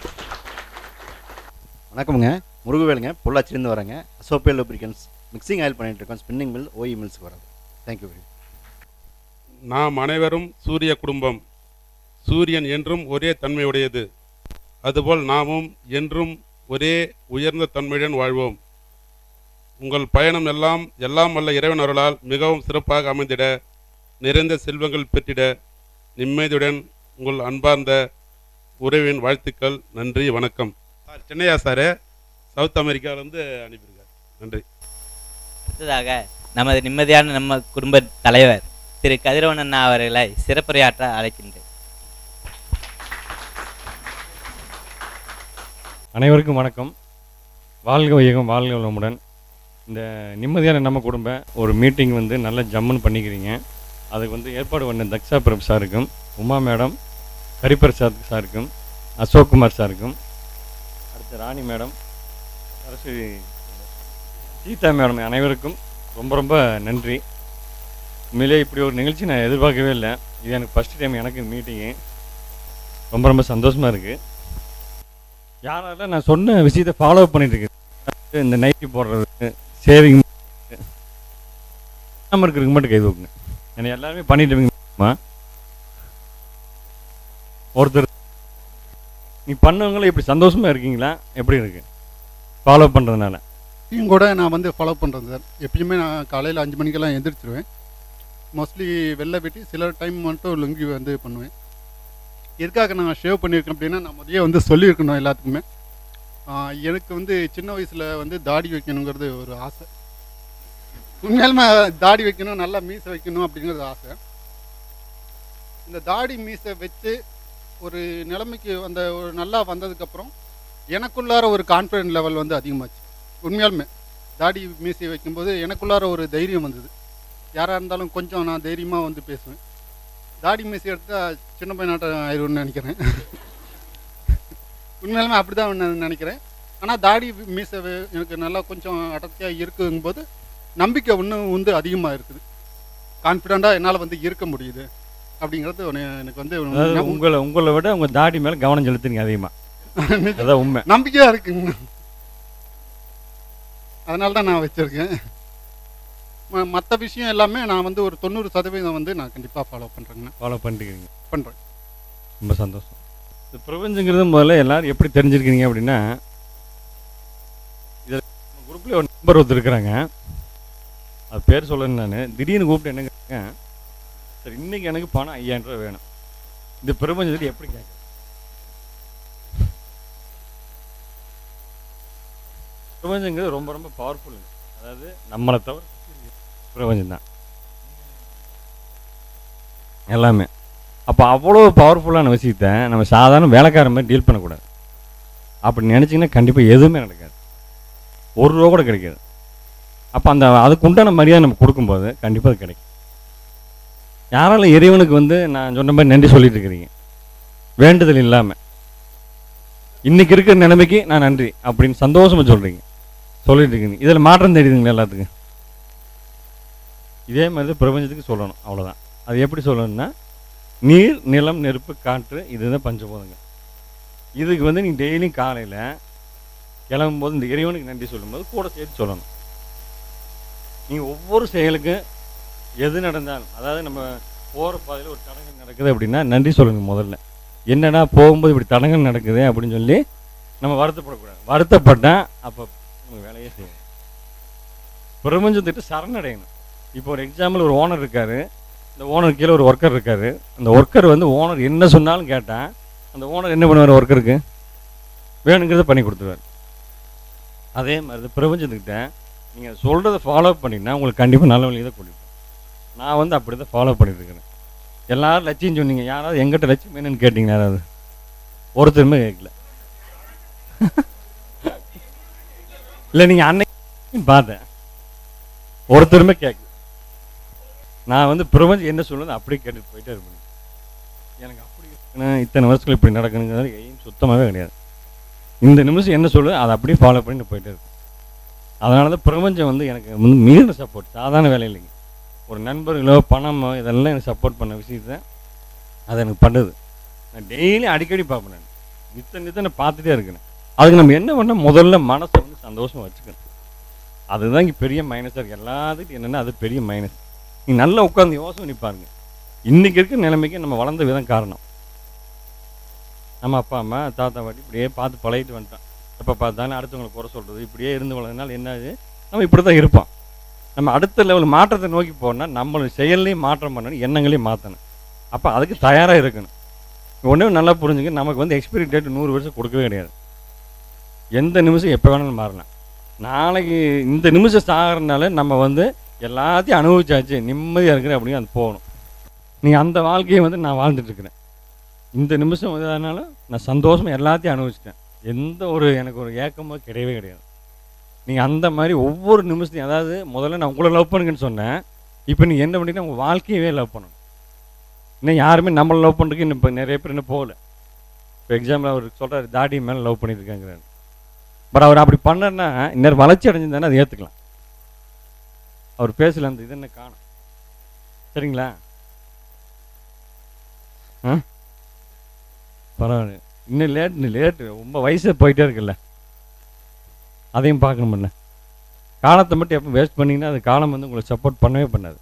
வணக்கமுங்க முருகவேலுங்க பொள்ளாச்சிலேருந்து வரேங்க அசோப்பியல் லூப்ரிகன்ஸ் மிக்சிங் ஆயில் பண்ணிட்டு இருக்கோம் ஸ்பின்னிங் மில் ஓஇ மில்ஸ்க்கு வரோம் தேங்க்யூ வெரி நாம் அனைவரும் சூரிய குடும்பம் சூரியன் என்றும் ஒரே தன்மையுடையது அதுபோல் நாமும் என்றும் ஒரே உயர்ந்த தன்மையுடன் வாழ்வோம் உங்கள் பயணம் எல்லாம் எல்லாம் வல்ல இறைவன் அருளால் மிகவும் சிறப்பாக அமைந்திட நிறைந்த செல்வங்கள் பெற்றிட நிம்மதியுடன் உங்கள் அன்பார்ந்த உறவின் வாழ்த்துக்கள் நன்றி வணக்கம் சார் சென்னையா சார் சவுத் அமெரிக்காவிலேருந்து அனுப்பியிருக்கார் நன்றி அடுத்ததாக நமது நிம்மதியான நம்ம குடும்ப தலைவர் திரு கதிரவன் அண்ணா அவர்களை சிறப்புரையாற்ற அழைக்கின்றேன் அனைவருக்கும் வணக்கம் வாழ்க வையகம் வாழ்க வளமுடன் இந்த நிம்மதியான நம்ம குடும்பம் ஒரு மீட்டிங் வந்து நல்ல ஜம்முன்னு பண்ணிக்கிறீங்க அதுக்கு வந்து ஏற்பாடு பண்ண தக்ஷா பிரப் சாருக்கும் உமா மேடம் ஹரிபிரசாத் சாருக்கும் அசோக் குமார் சாருக்கும் அடுத்து ராணி மேடம் சரஸ்வதி சீதா மேடம் அனைவருக்கும் ரொம்ப ரொம்ப நன்றி உண்மையிலே இப்படி ஒரு நிகழ்ச்சி நான் எதிர்பார்க்கவே இல்லை இது எனக்கு ஃபஸ்ட் டைம் எனக்கு மீட்டிங்கு ரொம்ப ரொம்ப சந்தோஷமாக இருக்குது யாரால நான் சொன்ன விஷயத்தை ஃபாலோ பண்ணிட்டு இருக்கேன் இந்த நைட்டி போடுறது சேவிங் நம்ம இருக்கிறதுக்கு மட்டும் கை தூக்குங்க என்னை எல்லாருமே பண்ணிட்டு இருக்கீங்கம்மா ஒருத்தர் நீ பண்ணவங்களும் இப்படி சந்தோஷமா இருக்கீங்களா எப்படி இருக்கு ஃபாலோ பண்ணுறதுனால இப்பயும் கூட நான் வந்து ஃபாலோ பண்ணுறேன் சார் எப்பயுமே நான் காலையில் அஞ்சு மணிக்கெல்லாம் எந்திரிச்சிருவேன் மோஸ்ட்லி வெளில வெட்டி சில டைம் மட்டும் லுங்கி வந்து பண்ணுவேன் எதுக்காக நான் ஷேவ் பண்ணியிருக்கேன் அப்படின்னா நான் முதல்ல வந்து சொல்லியிருக்கணும் எல்லாத்துக்குமே ஆஹ் எனக்கு வந்து சின்ன வயசில் வந்து தாடி வைக்கணுங்கிறது ஒரு ஆசை உண்மையாலுமே தாடி வைக்கணும் நல்லா மீசை வைக்கணும் அப்படிங்கிறது ஆசை இந்த தாடி மீசை வச்சு ஒரு நிலைமைக்கு அந்த ஒரு நல்லா வந்ததுக்கப்புறம் எனக்குள்ளார ஒரு கான்ஃபிடென்ட் லெவல் வந்து அதிகமாச்சு உண்மையாலுமே தாடி மீசை வைக்கும்போது எனக்குள்ளார ஒரு தைரியம் வந்தது யாராக இருந்தாலும் கொஞ்சம் நான் தைரியமாக வந்து பேசுவேன் தாடி மீசை எடுத்தால் சின்ன பையனாட்டம் ஆயிடும்னு நினைக்கிறேன் உண்மையாலுமே அப்படி தான் நான் நினைக்கிறேன் ஆனால் தாடி மீசை வே- எனக்கு நல்லா கொஞ்சம் அடர்த்தியாக இருக்குங்கும்போது நம்பிக்கை இன்னும் வந்து அதிகமாக இருக்குது கான்ஃபிடெண்ட்டாக என்னால் வந்து இருக்க முடியுது அப்படிங்கிறது ஒண்ணு எனக்கு வந்து ஒரு அதாவது நம்- உங்களை உங்களை விட உங்க தாடி மேல கவனம் செலுத்துறீங்க அதிகமா அதான் உண்மை நம்பிக்கையாக இருக்குங்க அதனால தான் நான் வச்சுருக்கேன் மற்ற விஷயம் எல்லாமே நான் வந்து ஒரு தொண்ணூறு சதவீதம் வந்து நான் கண்டிப்பாக ஃபாலோ பண்ணுறேங்கண்ணா ஃபாலோ பண்ணிருக்கீங்க பண்ணுறேன் ரொம்ப சந்தோஷம் இந்த பிரபஞ்சங்கிறது முதல்ல எல்லாரும் எப்படி தெரிஞ்சிருக்கீங்க அப்படின்னா இதில் குரூப்ல ஒரு நம்பர் ஒருத்தர் இருக்கிறாங்க அது பேர் சொல்லணும் நான் திடீர்னு கூப்பிட்டு என்ன கேட்குறேங்க சரி இன்னைக்கு எனக்கு பணம் ஐயாயிரம் ரூபாய் வேணும் இந்த பிரபஞ்சத்தில் எப்படி கேட்க பிரபஞ்சங்கிறது ரொம்ப ரொம்ப பவர்ஃபுல் அதாவது நம்மளை தவிர பிரபஞ்சம் தான் எல்லாமே அப்போ அவ்வளோ பவர்ஃபுல்லான விஷயத்த நம்ம சாதாரண வேலைக்காரன் மாதிரி டீல் பண்ணக்கூடாது அப்படி நினச்சிங்கன்னா கண்டிப்பாக எதுவுமே நடக்காது ஒரு ரூபா கூட கிடைக்காது அப்போ அந்த அதுக்கு உண்டான மரியாதை நம்ம கொடுக்கும்போது கண்டிப்பாக அது கிடைக்கும் யாரால இறைவனுக்கு வந்து நான் சொன்ன மாதிரி நன்றி சொல்லிட்டு இருக்கிறீங்க வேண்டுதல் இல்லாமல் இன்னைக்கு இருக்கிற நிலைமைக்கு நான் நன்றி அப்படின்னு சந்தோஷமா சொல்கிறீங்க சொல்லிட்டு இருக்கீங்க இதில் மாற்றம் தெரியுதுங்களா எல்லாத்துக்கும் இதே மாதிரி தான் பிரபஞ்சத்துக்கு சொல்லணும் அவ்வளோதான் அது எப்படி சொல்லணும்னா நீர் நிலம் நெருப்பு காற்று இதுதான் பஞ்சபூதங்கள் இதுக்கு வந்து நீ டெய்லியும் காலையில் கிளம்பும்போது இந்த இறைவனுக்கு நன்றி சொல்லும்போது கூட சேர்த்து சொல்லணும் நீ ஒவ்வொரு செயலுக்கும் எது நடந்தாலும் அதாவது நம்ம போகிற பாதையில் ஒரு தடங்கள் நடக்குது அப்படின்னா நன்றி சொல்லுங்க முதல்ல என்னடா போகும்போது இப்படி தடங்கள் நடக்குது அப்படின்னு சொல்லி நம்ம வருத்தப்படக்கூடாது வருத்தப்பட்டால் அப்போ நம்ம வேலையே செய்யணும் பிரபஞ்சத்திட்டு சரணடையணும் இப்போ ஒரு எக்ஸாம்பிள் ஒரு ஓனர் இருக்காரு இந்த ஓனர் கீழே ஒரு ஒர்க்கர் இருக்காரு அந்த ஒர்க்கர் வந்து ஓனர் என்ன சொன்னாலும் கேட்டால் அந்த ஓனர் என்ன பண்ணுவார் ஒர்க்கருக்கு வேணுங்கிறத பண்ணி கொடுத்துருவார் அதே மாதிரி தான் பிரபஞ்சத்துக்கிட்ட நீங்கள் சொல்கிறத ஃபாலோ பண்ணிங்கன்னா உங்களுக்கு கண்டிப்பாக நல்ல வழியை தான் கொடுப்போம் நான் வந்து அப்படி தான் ஃபாலோ பண்ணிட்டு இருக்கிறேன் எல்லாரும் லட்சியம் சொன்னீங்க யாராவது எங்கிட்ட லட்சியம் என்னன்னு கேட்டீங்க யாராவது ஒருத்தருமே கேட்கல இல்லை நீங்கள் அன்னைக்கு பார்த்தேன் ஒருத்தருமே கேட்கல நான் வந்து பிரபஞ்சம் என்ன சொல்லுது அப்படியே கேட்டுட்டு போயிட்டே இருப்பேன் எனக்கு அப்படி இருக்கணும் இத்தனை வருஷத்துல இப்படி நடக்கணுங்கிறது எய்ம் சுத்தமாகவே கிடையாது இந்த நிமிஷம் என்ன சொல்லுது அதை அப்படியே ஃபாலோ பண்ணிட்டு போயிட்டே இருக்கும் அதனால தான் பிரபஞ்சம் வந்து எனக்கு வந்து மீறின சப்போர்ட் சாதாரண வேலை இல்லைங்க ஒரு நண்பர்களோ பணமோ இதெல்லாம் எனக்கு சப்போர்ட் பண்ண விஷயத்த அது எனக்கு பண்ணுது நான் டெய்லி அடிக்கடி பார்ப்பேன் நான் நித்த நித்த நான் பார்த்துட்டே இருக்கேன் அதுக்கு நம்ம என்ன பண்ணால் முதல்ல மனசை வந்து சந்தோஷமா வச்சுக்கணும் அதுதான் இங்கே பெரிய மைனஸாக இருக்குது எல்லாத்துக்கும் என்னென்னா அது பெரிய மைனஸ் நீ நல்லா உட்காந்து யோசனை பண்ணி பாருங்க இன்றைக்கி இருக்கிற நிலைமைக்கு நம்ம வளர்ந்த விதம் காரணம் நம்ம அப்பா அம்மா தாத்தா பாட்டி இப்படியே பார்த்து பழகிட்டு வந்துட்டோம் எப்போ பார்த்தாலும் அடுத்தவங்களை குறை சொல்கிறது இப்படியே இருந்து வளர்ந்தனால என்னது நம்ம இப்படி தான் இருப்போம் நம்ம அடுத்த லெவல் மாற்றத்தை நோக்கி போனால் நம்மளோட செயல்லையும் மாற்றம் பண்ணணும் எண்ணங்களையும் மாற்றணும் அப்போ அதுக்கு தயாராக இருக்கணும் ஒன்றே நல்லா புரிஞ்சுங்க நமக்கு வந்து எக்ஸ்பைரி டேட் நூறு வருஷம் கொடுக்கவே கிடையாது எந்த நிமிஷம் எப்போ வேணாலும் மாறலாம் நாளைக்கு இந்த நிமிஷம் சாகிறனால நம்ம வந்து எல்லாத்தையும் அனுபவிச்சாச்சு நிம்மதியாக இருக்கிறேன் அப்படின்னு அது போகணும் நீங்கள் அந்த வாழ்க்கையை வந்து நான் வாழ்ந்துட்டு இருக்கிறேன் இந்த நிமிஷம் வந்து அதனால நான் சந்தோஷமா எல்லாத்தையும் அனுபவிச்சிட்டேன் எந்த ஒரு எனக்கு ஒரு ஏக்கமோ கிடையவே கிடையாது நீங்கள் அந்த மாதிரி ஒவ்வொரு நிமிஷத்தையும் அதாவது முதல்ல நான் உங்களை லவ் பண்ணுங்கன்னு சொன்னேன் இப்போ நீங்கள் என்ன பண்ணிங்கன்னா உங்கள் வாழ்க்கையவே லவ் பண்ணணும் இன்னும் யாருமே நம்மளை லவ் பண்ணுறதுக்கு இன்னும் இப்போ நிறைய பேர் இன்னும் போகல இப்போ எக்ஸாம்பிள் அவர் சொல்கிறாரு தாடி மேலே லவ் பண்ணியிருக்காங்கிறாரு பட் அவர் அப்படி பண்ணனா இன்னொரு வளர்ச்சி அடைஞ்சிருந்தானே அதை ஏற்றுக்கலாம் அவர் பேசல அந்த இது என்ன காணும் சரிங்களா ஆ பரவாயில்ல இன்னும் லேட் இன்னும் லேட்டு ரொம்ப வயசு போயிட்டே இருக்குல்ல அதையும் பார்க்கணும் பண்ண காலத்தை மட்டும் எப்போ வேஸ்ட் பண்ணீங்கன்னா அது காலம் வந்து உங்களுக்கு சப்போர்ட் பண்ணவே பண்ணாது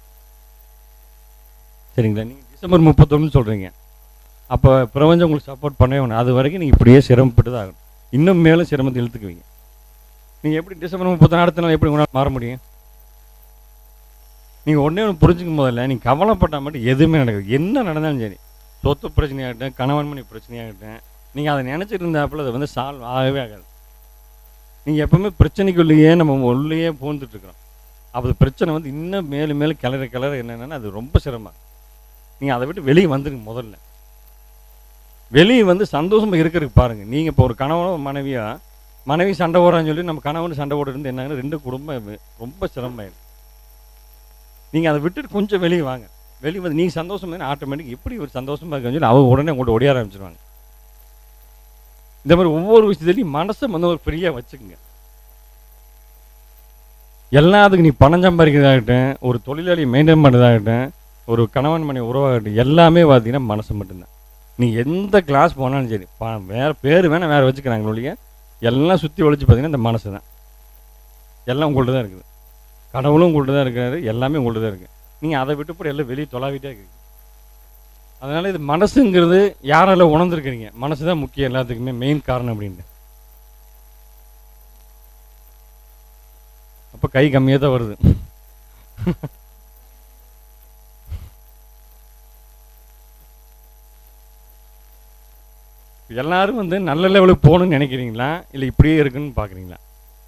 சரிங்களா நீங்கள் டிசம்பர் முப்பத்தொன்னு சொல்கிறீங்க அப்போ பிரபஞ்சம் உங்களுக்கு சப்போர்ட் பண்ணவே வேணும் அது வரைக்கும் நீங்கள் இப்படியே சிரமப்பட்டு தான் ஆகணும் இன்னும் மேலும் சிரமத்தை இழுத்துக்குவீங்க நீங்கள் எப்படி டிசம்பர் முப்பத்தொன்று அடுத்த நாள் எப்படி உங்களால் மாற முடியும் நீங்கள் ஒன்றே ஒன்று புரிஞ்சுக்கும் போதில்ல நீங்கள் கவலைப்பட்டால் மட்டும் எதுவுமே நடக்காது என்ன நடந்தாலும் சரி சொத்து பிரச்சனையாகட்டும் கணவன் மணி பிரச்சனையாகட்டும் நீங்கள் அதை நினச்சிட்டு இருந்தாப்புல அது வந்து சால்வ் ஆகவே ஆகாது நீங்கள் எப்பவுமே பிரச்சனைக்குள்ளேயே நம்ம உள்ளேயே பூந்துட்டுருக்குறோம் அப்போ பிரச்சனை வந்து இன்னும் மேலும் மேலும் கிளற கிளற என்னென்னா அது ரொம்ப சிரமம் நீங்கள் அதை விட்டு வெளியே வந்துடுங்க முதல்ல வெளியே வந்து சந்தோஷமாக இருக்கிறதுக்கு பாருங்கள் நீங்கள் இப்போ ஒரு கணவனோ மனைவியா மனைவி சண்டை போடுறான்னு சொல்லி நம்ம கணவன் சண்டை போட்டு இருந்து என்னங்கன்னா ரெண்டு குடும்பம் ரொம்ப சிரமமாயிடும் நீங்கள் அதை விட்டுட்டு கொஞ்சம் வெளியே வாங்க வெளியே வந்து நீங்கள் சந்தோஷமாக ஆட்டோமேட்டிக் எப்படி ஒரு சந்தோஷமாக இருக்குன்னு சொல்லி அவங்க உடனே உங்கள்கிட்ட ஒடிய ஆரம்பிச்சிருவாங்க இந்த மாதிரி ஒவ்வொரு விஷயத்துலையும் மனசை வந்து ஒரு ஃப்ரீயாக வச்சுக்கோங்க எல்லாத்துக்கும் நீ பணம் சம்பாதிக்கிறதாகட்டும் ஒரு தொழிலாளி மெயின்டைன் பண்ணுறதாகட்டும் ஒரு கணவன் மனை உறவாகட்டும் எல்லாமே பார்த்தீங்கன்னா மனசு மட்டும்தான் நீ எந்த கிளாஸ் போனாலும் சரி பா வேறு பேர் வேணால் வேறு வச்சுக்கிறாங்க ஒழிய எல்லாம் சுற்றி ஒழிச்சு பார்த்தீங்கன்னா இந்த மனசு தான் எல்லாம் உங்கள்ட்ட தான் இருக்குது கடவுளும் உங்கள்ட்ட தான் இருக்காரு எல்லாமே உங்கள்ட்ட தான் இருக்குது நீங்கள் அதை விட்டு போய் எல்லாம் வெளியே தொலாவிட்டே இருக்கீங்க அதனால் இது மனசுங்கிறது யாரால உணர்ந்துருக்கிறீங்க மனசு தான் முக்கியம் எல்லாத்துக்குமே மெயின் காரணம் அப்படின்ட்டு அப்போ கை கம்மியாக தான் வருது எல்லாரும் வந்து நல்ல லெவலுக்கு போகணும்னு நினைக்கிறீங்களா இல்லை இப்படியே இருக்குன்னு பார்க்குறீங்களா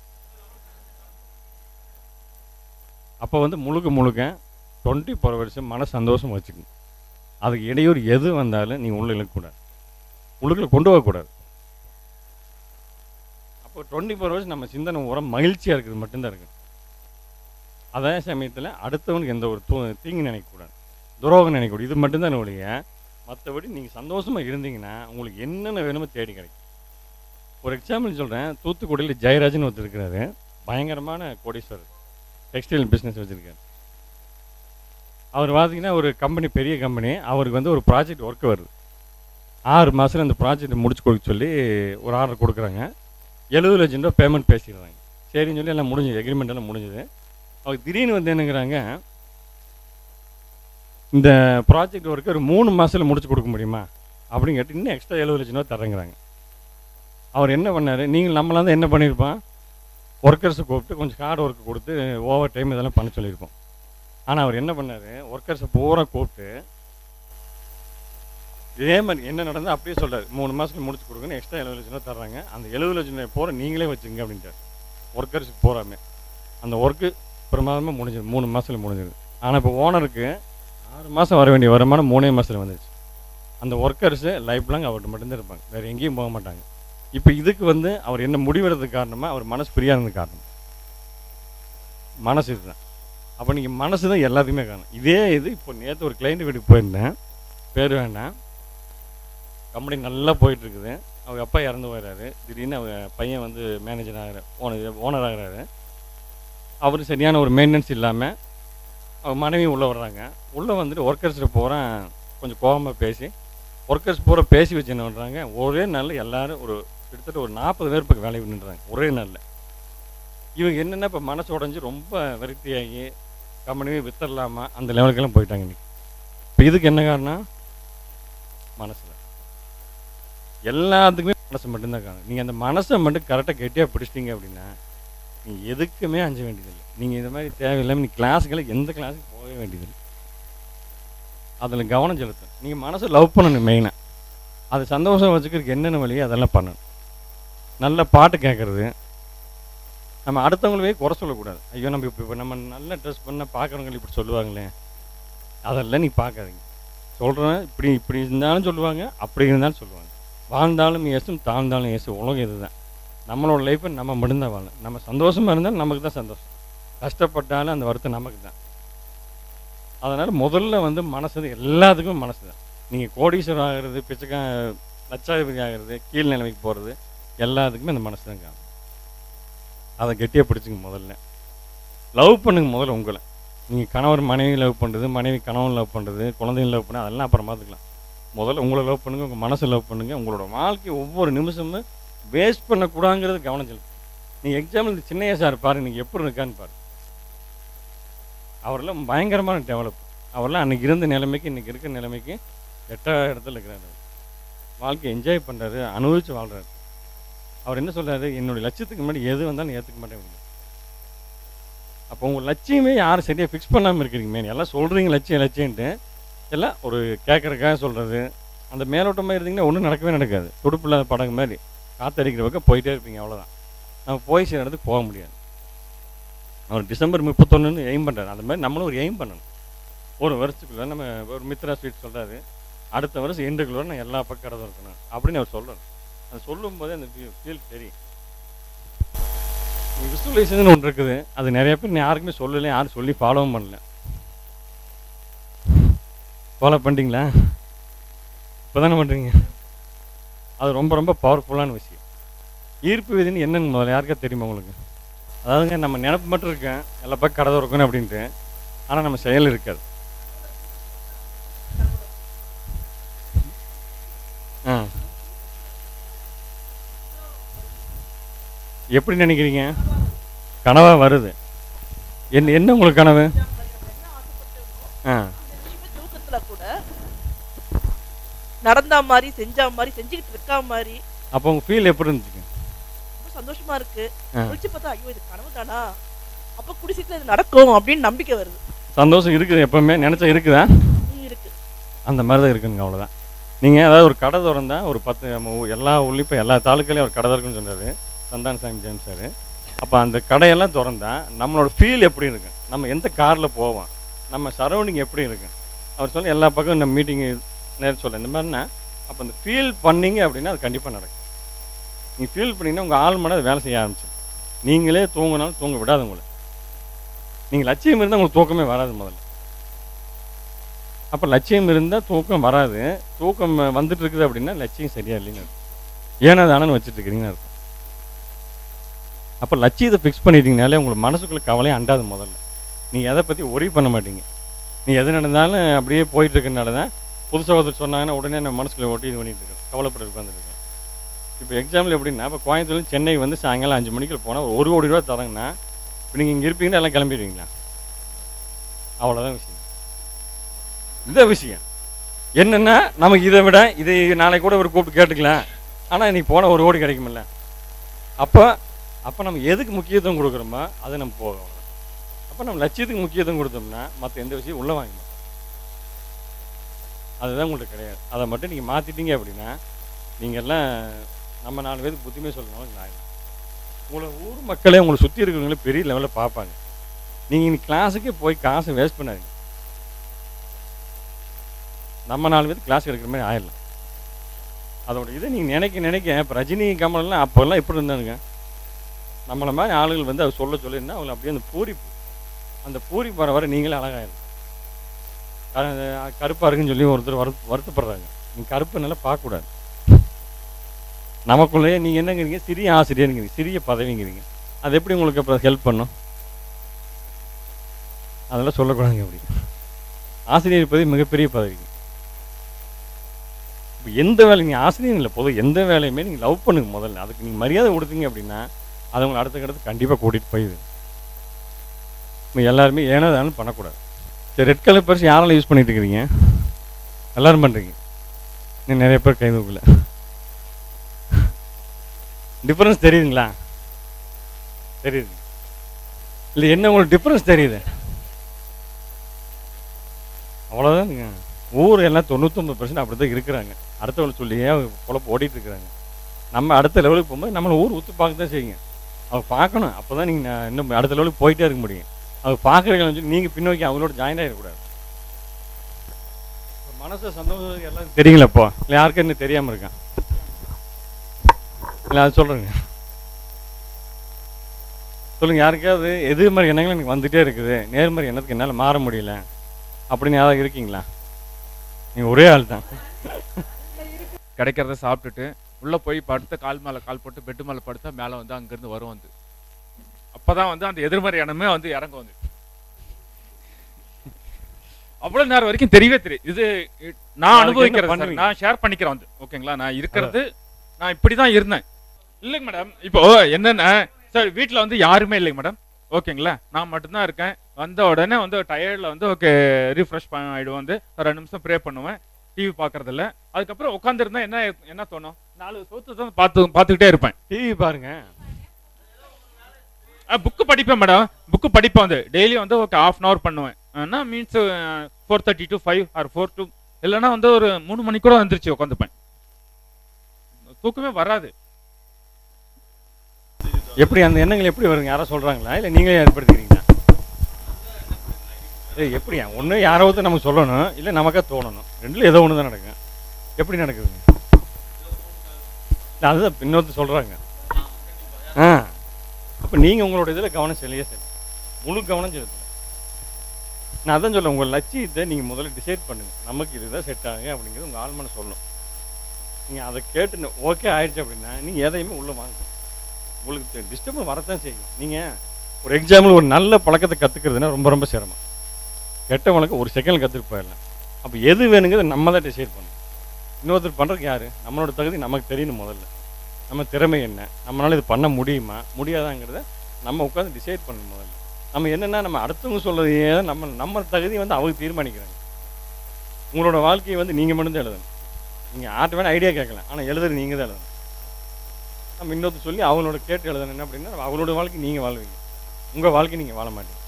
அப்போ வந்து முழுக்க முழுக்க டுவெண்ட்டி ஃபோர் வருஷம் மன சந்தோஷம் வச்சுக்கணும் அதுக்கு இடையூறு எது வந்தாலும் நீங்கள் உள்ள இழுக்கக்கூடாது உள்ளுக்குள்ள கொண்டு போகக்கூடாது அப்போ டுவெண்ட்டி ஃபோர் ஹவர்ஸ் நம்ம சிந்தனை உரம் மகிழ்ச்சியாக இருக்கிறது மட்டும்தான் இருக்குது அதே சமயத்தில் அடுத்தவனுக்கு எந்த ஒரு தூ தீங்கு நினைக்கக்கூடாது துரோகம் நினைக்கக்கூடாது இது மட்டும்தான் ஒழிய மற்றபடி நீங்கள் சந்தோஷமாக இருந்தீங்கன்னா உங்களுக்கு என்னென்ன வேணுமோ தேடி கிடைக்கும் ஒரு எக்ஸாம்பிள் சொல்கிறேன் தூத்துக்குடியில் ஜெயராஜன் ஒருத்தர் இருக்கிறாரு பயங்கரமான கோடீஸ்வரர் டெக்ஸ்டைல் பிஸ்னஸ் வச்சுருக்காரு அவர் பார்த்தீங்கன்னா ஒரு கம்பெனி பெரிய கம்பெனி அவருக்கு வந்து ஒரு ப்ராஜெக்ட் ஒர்க் வருது ஆறு மாதத்தில் அந்த ப்ராஜெக்ட் முடிச்சு கொடுக்க சொல்லி ஒரு ஆர்டர் கொடுக்குறாங்க எழுபது லட்சம் ரூபா பேமெண்ட் பேசிடுறாங்க சரின்னு சொல்லி எல்லாம் முடிஞ்சது எக்ரிமெண்ட் எல்லாம் முடிஞ்சது அவர் திடீர்னு வந்து என்னங்கிறாங்க இந்த ப்ராஜெக்ட் ஒர்க்கு ஒரு மூணு மாதத்தில் முடிச்சு கொடுக்க முடியுமா அப்படின்னு கேட்டு இன்னும் எக்ஸ்ட்ரா எழுபது லட்சம் ரூபா தரேங்கிறாங்க அவர் என்ன பண்ணார் நீங்கள் நம்மளாம் தான் என்ன பண்ணியிருப்போம் ஒர்க்கர்ஸை கூப்பிட்டு கொஞ்சம் ஹார்ட் ஒர்க் கொடுத்து ஓவர் டைம் இதெல்லாம் பண்ண சொல்லியிருப்போம் ஆனால் அவர் என்ன பண்ணார் ஒர்க்கர்ஸை பூரா கூப்பிட்டு இதே மாதிரி என்ன நடந்தது அப்படியே சொல்கிறார் மூணு மாதத்துக்கு முடிச்சு கொடுங்கன்னு எக்ஸ்ட்ரா எழுபது லட்சம் ரூபா தர்றாங்க அந்த எழுபது லட்சம் ரூபாய் பூரா நீங்களே வச்சுங்க அப்படின்ட்டார் ஒர்க்கர்ஸுக்கு பூராமே அந்த ஒர்க்கு பிரமாதமாக முடிஞ்சது மூணு மாதத்தில் முடிஞ்சது ஆனால் இப்போ ஓனருக்கு ஆறு மாதம் வர வேண்டிய வருமானம் மூணே மாதத்தில் வந்துச்சு அந்த ஒர்க்கர்ஸு லைஃப் லாங் அவர்கிட்ட மட்டும்தான் இருப்பாங்க வேறு எங்கேயும் போக மாட்டாங்க இப்போ இதுக்கு வந்து அவர் என்ன முடிவெடுறதுக்கு காரணமாக அவர் மனசு ஃப்ரீயாக இருந்தது காரணம் மனசு இதுதான் அப்போ நீங்கள் மனசு தான் எல்லாத்துக்குமே காரணம் இதே இது இப்போ நேற்று ஒரு கிளைண்ட் வீட்டுக்கு போயிருந்தேன் பேர் வேண்டாம் கம்பெனி நல்லா போயிட்டுருக்குது அவங்க அப்பா இறந்து போயிடுறாரு திடீர்னு அவங்க பையன் வந்து மேனேஜர் ஆகிற ஓனர் ஓனர் ஆகிறாரு அவர் சரியான ஒரு மெயின்டெனன்ஸ் இல்லாமல் அவங்க மனைவி உள்ளே வர்றாங்க உள்ளே வந்துட்டு ஒர்க்கர்ஸில் பூரா கொஞ்சம் கோபமாக பேசி ஒர்க்கர்ஸ் பூரா பேசி வச்சு என்ன பண்ணுறாங்க ஒரே நாளில் எல்லோரும் ஒரு கிட்டத்தட்ட ஒரு நாற்பது பேர் பக்கம் வேலைக்கு நின்றுறாங்க ஒரே நாளில் இவங்க என்னென்ன இப்போ மனசு உடஞ்சி ரொம்ப விரக்தியாகி கம்பெனியே வித்தரலாமா அந்த லெவலுக்கெல்லாம் போயிட்டாங்க இன்னைக்கு இப்போ இதுக்கு என்ன காரணம் மனசு தான் எல்லாத்துக்குமே மனசு மட்டும்தான் காரணம் நீங்கள் அந்த மனசை மட்டும் கரெக்டாக கெட்டியாக பிடிச்சிட்டிங்க அப்படின்னா நீங்கள் எதுக்குமே அஞ்ச வேண்டியதில்லை நீங்கள் இந்த மாதிரி தேவையில்லாமல் நீ கிளாஸுக்கெல்லாம் எந்த கிளாஸுக்கு போகவே வேண்டியதில்லை அதில் கவனம் செலுத்தணும் நீங்கள் மனசை லவ் பண்ணணும் மெயினாக அது சந்தோஷம் வச்சுக்கிறதுக்கு என்னென்ன வழியோ அதெல்லாம் பண்ணணும் நல்ல பாட்டு கேட்குறது நம்ம அடுத்தவங்களவே குறை சொல்லக்கூடாது ஐயோ நம்ம இப்போ இப்போ நம்ம நல்ல ட்ரெஸ் பண்ண பார்க்குறவங்க இப்படி சொல்லுவாங்களே அதெல்லாம் நீ பார்க்காதீங்க சொல்கிறேன் இப்படி இப்படி இருந்தாலும் சொல்லுவாங்க அப்படி இருந்தாலும் சொல்லுவாங்க வாழ்ந்தாலும் ஏசும் தாழ்ந்தாலும் ஏசும் உலகம் இதுதான் நம்மளோட லைஃப்பை நம்ம மட்டும்தான் வாழணும் நம்ம சந்தோஷமாக இருந்தாலும் நமக்கு தான் சந்தோஷம் கஷ்டப்பட்டாலும் அந்த வருத்தம் நமக்கு தான் அதனால் முதல்ல வந்து மனசு எல்லாத்துக்கும் மனசு தான் நீங்கள் கோடீஸ்வரர் ஆகிறது பிச்சைக்கா லட்சாதிபதி ஆகிறது கீழ் நிலைமைக்கு போகிறது எல்லாத்துக்குமே அந்த மனசு தான் காரணம் அதை கெட்டியாக பிடிச்சிங்க முதல்ல லவ் பண்ணுங்க முதல்ல உங்களை நீங்கள் கணவர் மனைவி லவ் பண்ணுறது மனைவி கணவன் லவ் பண்ணுறது குழந்தைங்க லவ் பண்ண அதெல்லாம் அப்புறம் பார்த்துக்கலாம் முதல்ல உங்களை லவ் பண்ணுங்கள் உங்கள் மனசை லவ் பண்ணுங்கள் உங்களோட வாழ்க்கை ஒவ்வொரு நிமிஷமும் வேஸ்ட் பண்ணக்கூடாங்கிறது கவனம் செலுத்து நீங்கள் எக்ஸாம்பிள் இந்த சின்னையா சார் பாரு நீங்கள் எப்படி இருக்கான்னு பாரு அவரெல்லாம் பயங்கரமான டெவலப் அவரெல்லாம் அன்றைக்கி இருந்த நிலைமைக்கு இன்றைக்கி இருக்கிற நிலைமைக்கு எட்டாவது இடத்துல இருக்கிறாரு வாழ்க்கையை என்ஜாய் பண்ணுறாரு அனுபவித்து வாழ்கிறாரு அவர் என்ன சொல்றாரு என்னுடைய லட்சியத்துக்கு முன்னாடி எது வந்தாலும் ஏற்றுக்க மாட்டேன் அப்போ உங்கள் லட்சியமே யாரும் சரியாக ஃபிக்ஸ் பண்ணாமல் இருக்கிறீங்க மேன் எல்லாம் சொல்கிறீங்க லட்சியம் லட்சியன்ட்டு எல்லாம் ஒரு கேட்குறக்காக சொல்கிறது அந்த மேலோட்டமாக இருந்தீங்கன்னா ஒன்றும் நடக்கவே நடக்காது துடுப்பு இல்லாத படகு மாதிரி காற்றடிக்கிற பக்கம் போயிட்டே இருப்பீங்க அவ்வளோதான் நம்ம போய் சில இடத்துக்கு போக முடியாது அவர் டிசம்பர் முப்பத்தொன்னுன்னு எய்ம் பண்ணுறாரு அந்த மாதிரி நம்மளும் ஒரு எய்ம் பண்ணணும் ஒரு வருஷத்துக்குள்ள நம்ம ஒரு மித்ரா ஸ்வீட் சொல்கிறாரு அடுத்த வருஷம் எண்டுக்குள்ள நான் எல்லா பக்கம் கடை இருக்கணும் அப்படின்னு அவர் சொல்கிறார் அது சொல்லும்போது அந்த ஃபீல் தெரியும் விசுவலைசேஷன் ஒன்று இருக்குது அது நிறைய பேர் யாருக்குமே சொல்லலை யாரும் சொல்லி ஃபாலோவும் பண்ணல ஃபாலோ பண்ணிட்டீங்களா இப்போ தானே பண்ணுறீங்க அது ரொம்ப ரொம்ப பவர்ஃபுல்லான விஷயம் ஈர்ப்பு விதின்னு என்னன்னு முதல்ல யாருக்கா தெரியுமா உங்களுக்கு அதாவதுங்க நம்ம நினப்பு மட்டும் இருக்கேன் எல்லா பக்கம் கடை இருக்கணும் அப்படின்ட்டு ஆனால் நம்ம செயல் இருக்காது ஆ எப்படி நினைக்கிறீங்க கனவா வருது என்ன என்ன உங்களுக்கு கனவு ஆ தூக்கத்துல கூட நடந்தா மாதிரி செஞ்சா மாதிரி செஞ்சுக்கிட்டு இருக்கா மாதிரி அப்போ உங்கள் ஃபீல் எப்படி இருந்துச்சுங்க ரொம்ப சந்தோஷமா இருக்கு ஆ. முடிச்சு பார்த்தா ஐயோ இது கனவு தானா அப்ப குடிசீட்டுல இது நடக்கும் அப்படின்னு நம்பிக்கை வருது சந்தோஷம் இருக்குது எப்பவுமே நினச்சா இருக்குதா ம், இருக்கு அந்த மாதிரி தான் இருக்குங்க அவ்வளோதான் நீங்கள் அதாவது ஒரு கடை திறந்தா ஒரு பத்து நம்ம ஊ- எல்லா ஊர்லேயும் இப்போ எல்லா தாலுக்காலையும் ஒரு கடை இருக்குன்னு சொன்னார் சந்தானசாமி ஜேம்ஸ் சார் அப்போ அந்த கடையெல்லாம் திறந்தா நம்மளோட ஃபீல் எப்படி இருக்கும் நம்ம எந்த காரில் போவோம் நம்ம சரௌண்டிங் எப்படி இருக்கும் அவர் சொல்ல எல்லா பக்கம் நம்ம மீட்டிங்கு நேரம் சொல்ல இந்த மாதிரினா அப்போ அந்த ஃபீல் பண்ணீங்க அப்படின்னா அது கண்டிப்பாக நடக்கும் நீங்கள் ஃபீல் பண்ணீங்கன்னா உங்கள் ஆள் மனது வேலை செய்ய ஆரம்பிச்சு நீங்களே தூங்கினாலும் தூங்க விடாது உங்களை நீங்கள் லட்சியம் இருந்தால் உங்களுக்கு தூக்கமே வராது முதல்ல அப்போ லட்சியம் இருந்தால் தூக்கம் வராது தூக்கம் வந்துட்டு இருக்குது அப்படின்னா லட்சியம் சரியா இல்லைன்னு அர்த்தம். ஏன்னா தானே வச்சுட்டு இருக்கிறீங்கன்னு அர்த்தம் அப்போ லட்சியத்தை ஃபிக்ஸ் பண்ணிட்டீங்கனாலே உங்களுக்கு மனசுக்குள்ள கவலையே அண்டாது முதல்ல நீங்கள் எதை பற்றி ஒரி பண்ண மாட்டீங்க நீ எது நடந்தாலும் அப்படியே போயிட்டு இருக்கனால தான் புதுசாக ஒருத்தர் சொன்னாங்கன்னா உடனே நம்ம மனசுக்குள்ள ஓட்டி இது பண்ணிட்டு இருக்கோம் கவலைப்பட உட்காந்துருக்கோம் இப்போ எக்ஸாம்பிள் எப்படின்னா இப்போ கோயம்புத்தூர்ல சென்னை வந்து சாயங்காலம் அஞ்சு மணிக்கு போனால் ஒரு கோடி ரூபா தராங்கன்னா இப்போ நீங்கள் இங்கே இருப்பீங்கன்னா எல்லாம் கிளம்பிடுவீங்களா அவ்வளோதான் விஷயம் இந்த விஷயம் என்னென்னா நமக்கு இதை விட இதை நாளைக்கு கூட ஒரு கூப்பிட்டு கேட்டுக்கலாம் ஆனால் நீ போன ஒரு கோடி கிடைக்குமில்ல அப்போ அப்போ நம்ம எதுக்கு முக்கியத்துவம் கொடுக்குறோமோ அதை நம்ம போகிறோம் அப்போ நம்ம லட்சியத்துக்கு முக்கியத்துவம் கொடுத்தோம்னா மற்ற எந்த விஷயம் உள்ளே வாங்க மாட்டோம். அதுதான் உங்கள்கிட்ட கிடையாது அதை மட்டும் நீங்கள் மாற்றிட்டீங்க அப்படின்னா நீங்கள் எல்லாம் நம்ம நாலு பேருக்கு புத்திமே சொல்லணும் நான் உங்களை ஊர் மக்களே உங்களை சுற்றி இருக்கிறவங்களே பெரிய லெவலில் பார்ப்பாங்க நீங்கள் இன்னைக்கு கிளாஸுக்கே போய் காசை வேஸ்ட் பண்ணாதீங்க நம்ம நாலு பேர் கிளாஸ் எடுக்கிற மாதிரி ஆயிடலாம் அதோட இதை நீங்கள் நினைக்க நினைக்க இப்போ ரஜினி கமல்லாம் அப்போல்லாம் எப்படி இருந்தானுங்க நம்மளை மாதிரி ஆளுகள் வந்து அவர் சொல்ல சொல்ல என்ன அவங்க அப்படியே அந்த பூரிப்பு அந்த பூரிப்பு வர வர நீங்களே அழகாயிரும் கருப்பாக இருக்குன்னு சொல்லி ஒருத்தர் வரு வருத்தப்படுறாங்க நீங்கள் கருப்பு நல்லா பார்க்கக்கூடாது நமக்குள்ளேயே நீங்கள் என்னங்கிறீங்க சிறிய ஆசிரியருங்கிறீங்க சிறிய பதவிங்கிறீங்க அது எப்படி உங்களுக்கு அப்புறம் ஹெல்ப் பண்ணும் அதெல்லாம் சொல்லக்கூடாதுங்க அப்படி ஆசிரியர் பதவி மிகப்பெரிய பதவிங்க இப்போ எந்த வேலை நீங்கள் ஆசிரியர் இல்லை பொதுவாக எந்த வேலையுமே நீங்கள் லவ் பண்ணுங்க முதல்ல அதுக்கு நீங்கள் மரியாதை கொடுத்தீங்க அப்படின்னா அது உங்களை அடுத்த கட்டத்துக்கு கண்டிப்பாக கூட்டிகிட்டு போயிடுது இப்போ எல்லாருமே ஏனோ தானும் பண்ணக்கூடாது சரி ரெட் கலர் பர்ஸ் யாரால யூஸ் பண்ணிட்டு இருக்கிறீங்க எல்லாரும் பண்ணுறீங்க இன்னும் நிறைய பேர் கை தூக்கல டிஃப்ரென்ஸ் தெரியுதுங்களா தெரியுது இல்லை என்ன உங்களுக்கு டிஃப்ரென்ஸ் தெரியுது அவ்வளோதானுங்க ஊர் எல்லாம் தொண்ணூத்தொம்பது பர்சன்ட் அப்படி தான் இருக்கிறாங்க அடுத்தவங்களை சொல்லியே அவங்க பொழப்பு ஓடிட்டு இருக்கிறாங்க நம்ம அடுத்த லெவலுக்கு போகும்போது நம்மளை ஊர் உத்து பார்க்க தான் செய்யுங்க அவங்க பார்க்கணும் அப்போ தான் நீங்கள் இன்னும் அடுத்த லெவலுக்கு போயிட்டே இருக்க முடியும் அவங்க பார்க்குறீங்கன்னு சொல்லி நீங்கள் பின்னோக்கி அவங்களோட ஜாயின் ஆகிடக்கூடாது மனசு சந்தோஷம் எல்லாம் தெரியுங்களா இப்போ இல்லை யாருக்கும் இன்னும் தெரியாமல் இருக்கான் இல்லை அது சொல்கிறேங்க சொல்லுங்கள் யாருக்காவது எது மாதிரி எண்ணங்கள் எனக்கு வந்துகிட்டே இருக்குது நேர்மறை எண்ணத்துக்கு என்னால் மாற முடியல அப்படின்னு யாராவது இருக்கீங்களா நீங்கள் ஒரே ஆள் தான் கிடைக்கிறத சாப்பிட்டுட்டு உள்ளே போய் படுத்த கால் மேலே கால் போட்டு பெட்டு மேலே படுத்தா மேலே வந்து அங்கேருந்து வரும் வந்து அப்போ தான் வந்து அந்த எதிர்மறை எண்ணமே வந்து இறங்கும் வந்து அவ்வளோ நேரம் வரைக்கும் தெரியவே தெரியும் இது இ- நான் அதுக்கு என்ன அனுபவிக்கிறேன் சார். பண்ணுவீங்க? நான் ஷேர் பண்ணிக்கிறேன் வந்து ஓகேங்களா நான் இருக்கிறது நான் இப்படி தான் இருந்தேன் இல்லைங்க மேடம் இப்போ என்னென்ன சார் வீட்டில் வந்து யாருமே இல்லைங்க மேடம் ஓகேங்களா நான் மட்டும்தான் இருக்கேன் வந்த உடனே வந்து டயர்டில் வந்து ஓகே ரீஃப்ரெஷ் ஆகிடுவோம் வந்து ஒரு ரெண்டு நிமிஷம் ப்ரே பண்ணுவேன் டிவி பார்க்கறதில்ல அதுக்கப்புறம் உட்காந்துருந்தா என்ன என்ன தோணும் நாலு சோத்து தான் பார்த்து பார்த்துக்கிட்டே இருப்பேன் டிவி பாருங்க புக்கு படிப்பேன் மேடம் புக்கு படிப்பேன் வந்து டெய்லி வந்து ஓகே ஆஃப் அன் ஹவர் பண்ணுவேன் ஆனால் means four thirty to five or four to இல்லைன்னா வந்து ஒரு மூணு மணி கூட வந்துருச்சு உட்காந்துப்பேன் தூக்கமே வராது எப்படி அந்த எண்ணங்கள் எப்படி வருங்க யாரோ சொல்றாங்களா இல்லை நீங்களே ஏற்படுத்திக்கிறீங்களா ஏய் எப்படியா ஒன்று யாராவது நமக்கு சொல்லணும் இல்லை நமக்கே தோணணும் ரெண்டுல ஏதோ ஒன்று தான் நடக்கும் எப்படி நடக்குதுங்க இல்லை அதுதான் இன்னொருத்தர் சொல்கிறாங்க ஆ அப்போ நீங்கள் உங்களோட இதில் கவனம் செல்லையே சரி முழு கவனம் செலுத்தல நான் அதான் சொல்ல உங்கள் லட்சியத்தை நீங்கள் முதல்ல டிசைட் பண்ணுங்க நமக்கு இதுதான் செட் ஆகுங்க அப்படிங்கிறது உங்கள் ஆழ்மனை சொல்லணும் நீங்கள் அதை கேட்டு ஓகே ஆயிடுச்சு அப்படின்னா நீங்கள் எதையுமே உள்ளே வாங்க உங்களுக்கு டிஸ்டர்பன் வரத்தான் செய்யும் நீங்கள் ஒரு எக்ஸாம்பிள் ஒரு நல்ல பழக்கத்தை கற்றுக்கிறதுனா ரொம்ப ரொம்ப சிரமம் கெட்ட பழக்கம் ஒரு செகண்ட் கற்றுட்டு போயிடலாம் அப்போ எது வேணுங்கிறத நம்ம தான் டிசைட் பண்ணணும் இன்னொருத்தர் பண்ணுறதுக்கு யார் நம்மளோட தகுதி நமக்கு தெரியணும் முதல்ல நம்ம திறமை என்ன நம்மளால் இது பண்ண முடியுமா முடியாதாங்கிறத நம்ம உட்காந்து டிசைட் பண்ணணும் முதல்ல நம்ம என்னென்னா நம்ம அடுத்தவங்க சொல்றதையே நம்ம நம்ம தகுதி வந்து அவங்க தீர்மானிக்கிறாங்க உங்களோட வாழ்க்கையை வந்து நீங்கள் மட்டும்தான் எழுதணும் நீங்கள் ஆர்ட் வேணால் ஐடியா கேட்கலாம் ஆனால் எழுதுறது நீங்கள் தான் எழுதணும் நம்ம இன்னொருத்தர் சொல்லி அவங்களோட கேட்டு எழுதணும் என்ன அப்படின்னா அவங்களோட வாழ்க்கை நீங்கள் வாழ்வீங்க உங்கள் வாழ்க்கை நீங்கள் வாழ மாட்டீங்க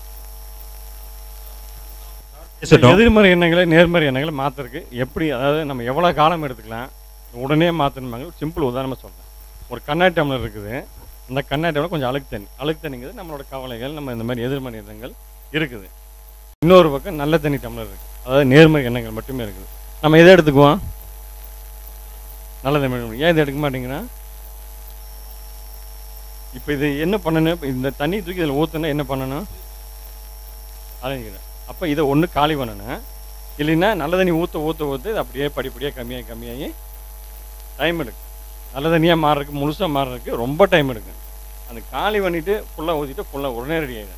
பேசட்டும். எதிர்மறை எண்ணங்களை நேர்மறை எண்ணங்களை மாற்றுறதுக்கு எப்படி அதாவது நம்ம எவ்வளோ காலம் எடுத்துக்கலாம் உடனே மாற்றணுமாங்க சிம்பிள் உதாரணமாக சொல்கிறேன் ஒரு கண்ணாடி டம்ளர் இருக்குது அந்த கண்ணாடி டம்ளர் கொஞ்சம் அழுக்கு தண்ணி அழுக்கு தண்ணிங்கிறது நம்மளோட கவலைகள் நம்ம இந்த மாதிரி எதிர்மறை எண்ணங்கள் இருக்குது இன்னொரு பக்கம் நல்ல தண்ணி டம்ளர் இருக்குது அதாவது நேர்மறை எண்ணங்கள் மட்டுமே இருக்குது நம்ம எதை எடுத்துக்குவோம் நல்ல தண்ணி ஏன் இதை எடுக்க மாட்டேங்கிறா இப்போ இது என்ன பண்ணணும் இப்ப இந்த தண்ணி தூக்கி இதில் ஊற்றுனா என்ன பண்ணணும் அலைஞ்சிக்கிறேன் அப்போ இதை ஒன்று காலி பண்ணணும் இல்லைன்னா நல்ல தண்ணி ஊற்ற ஊற்ற ஊற்ற இது அப்படியே படிப்படியாக கம்மியாகி கம்மியாகி டைம் எடுக்கும் நல்ல தண்ணியாக மாறுறதுக்கு முழுசாக மாறுறதுக்கு ரொம்ப டைம் எடுக்கும் அந்த காலி பண்ணிவிட்டு ஃபுல்லாக ஊற்றிட்டு ஃபுல்லாக உடனே ரெடி ஆகிடும்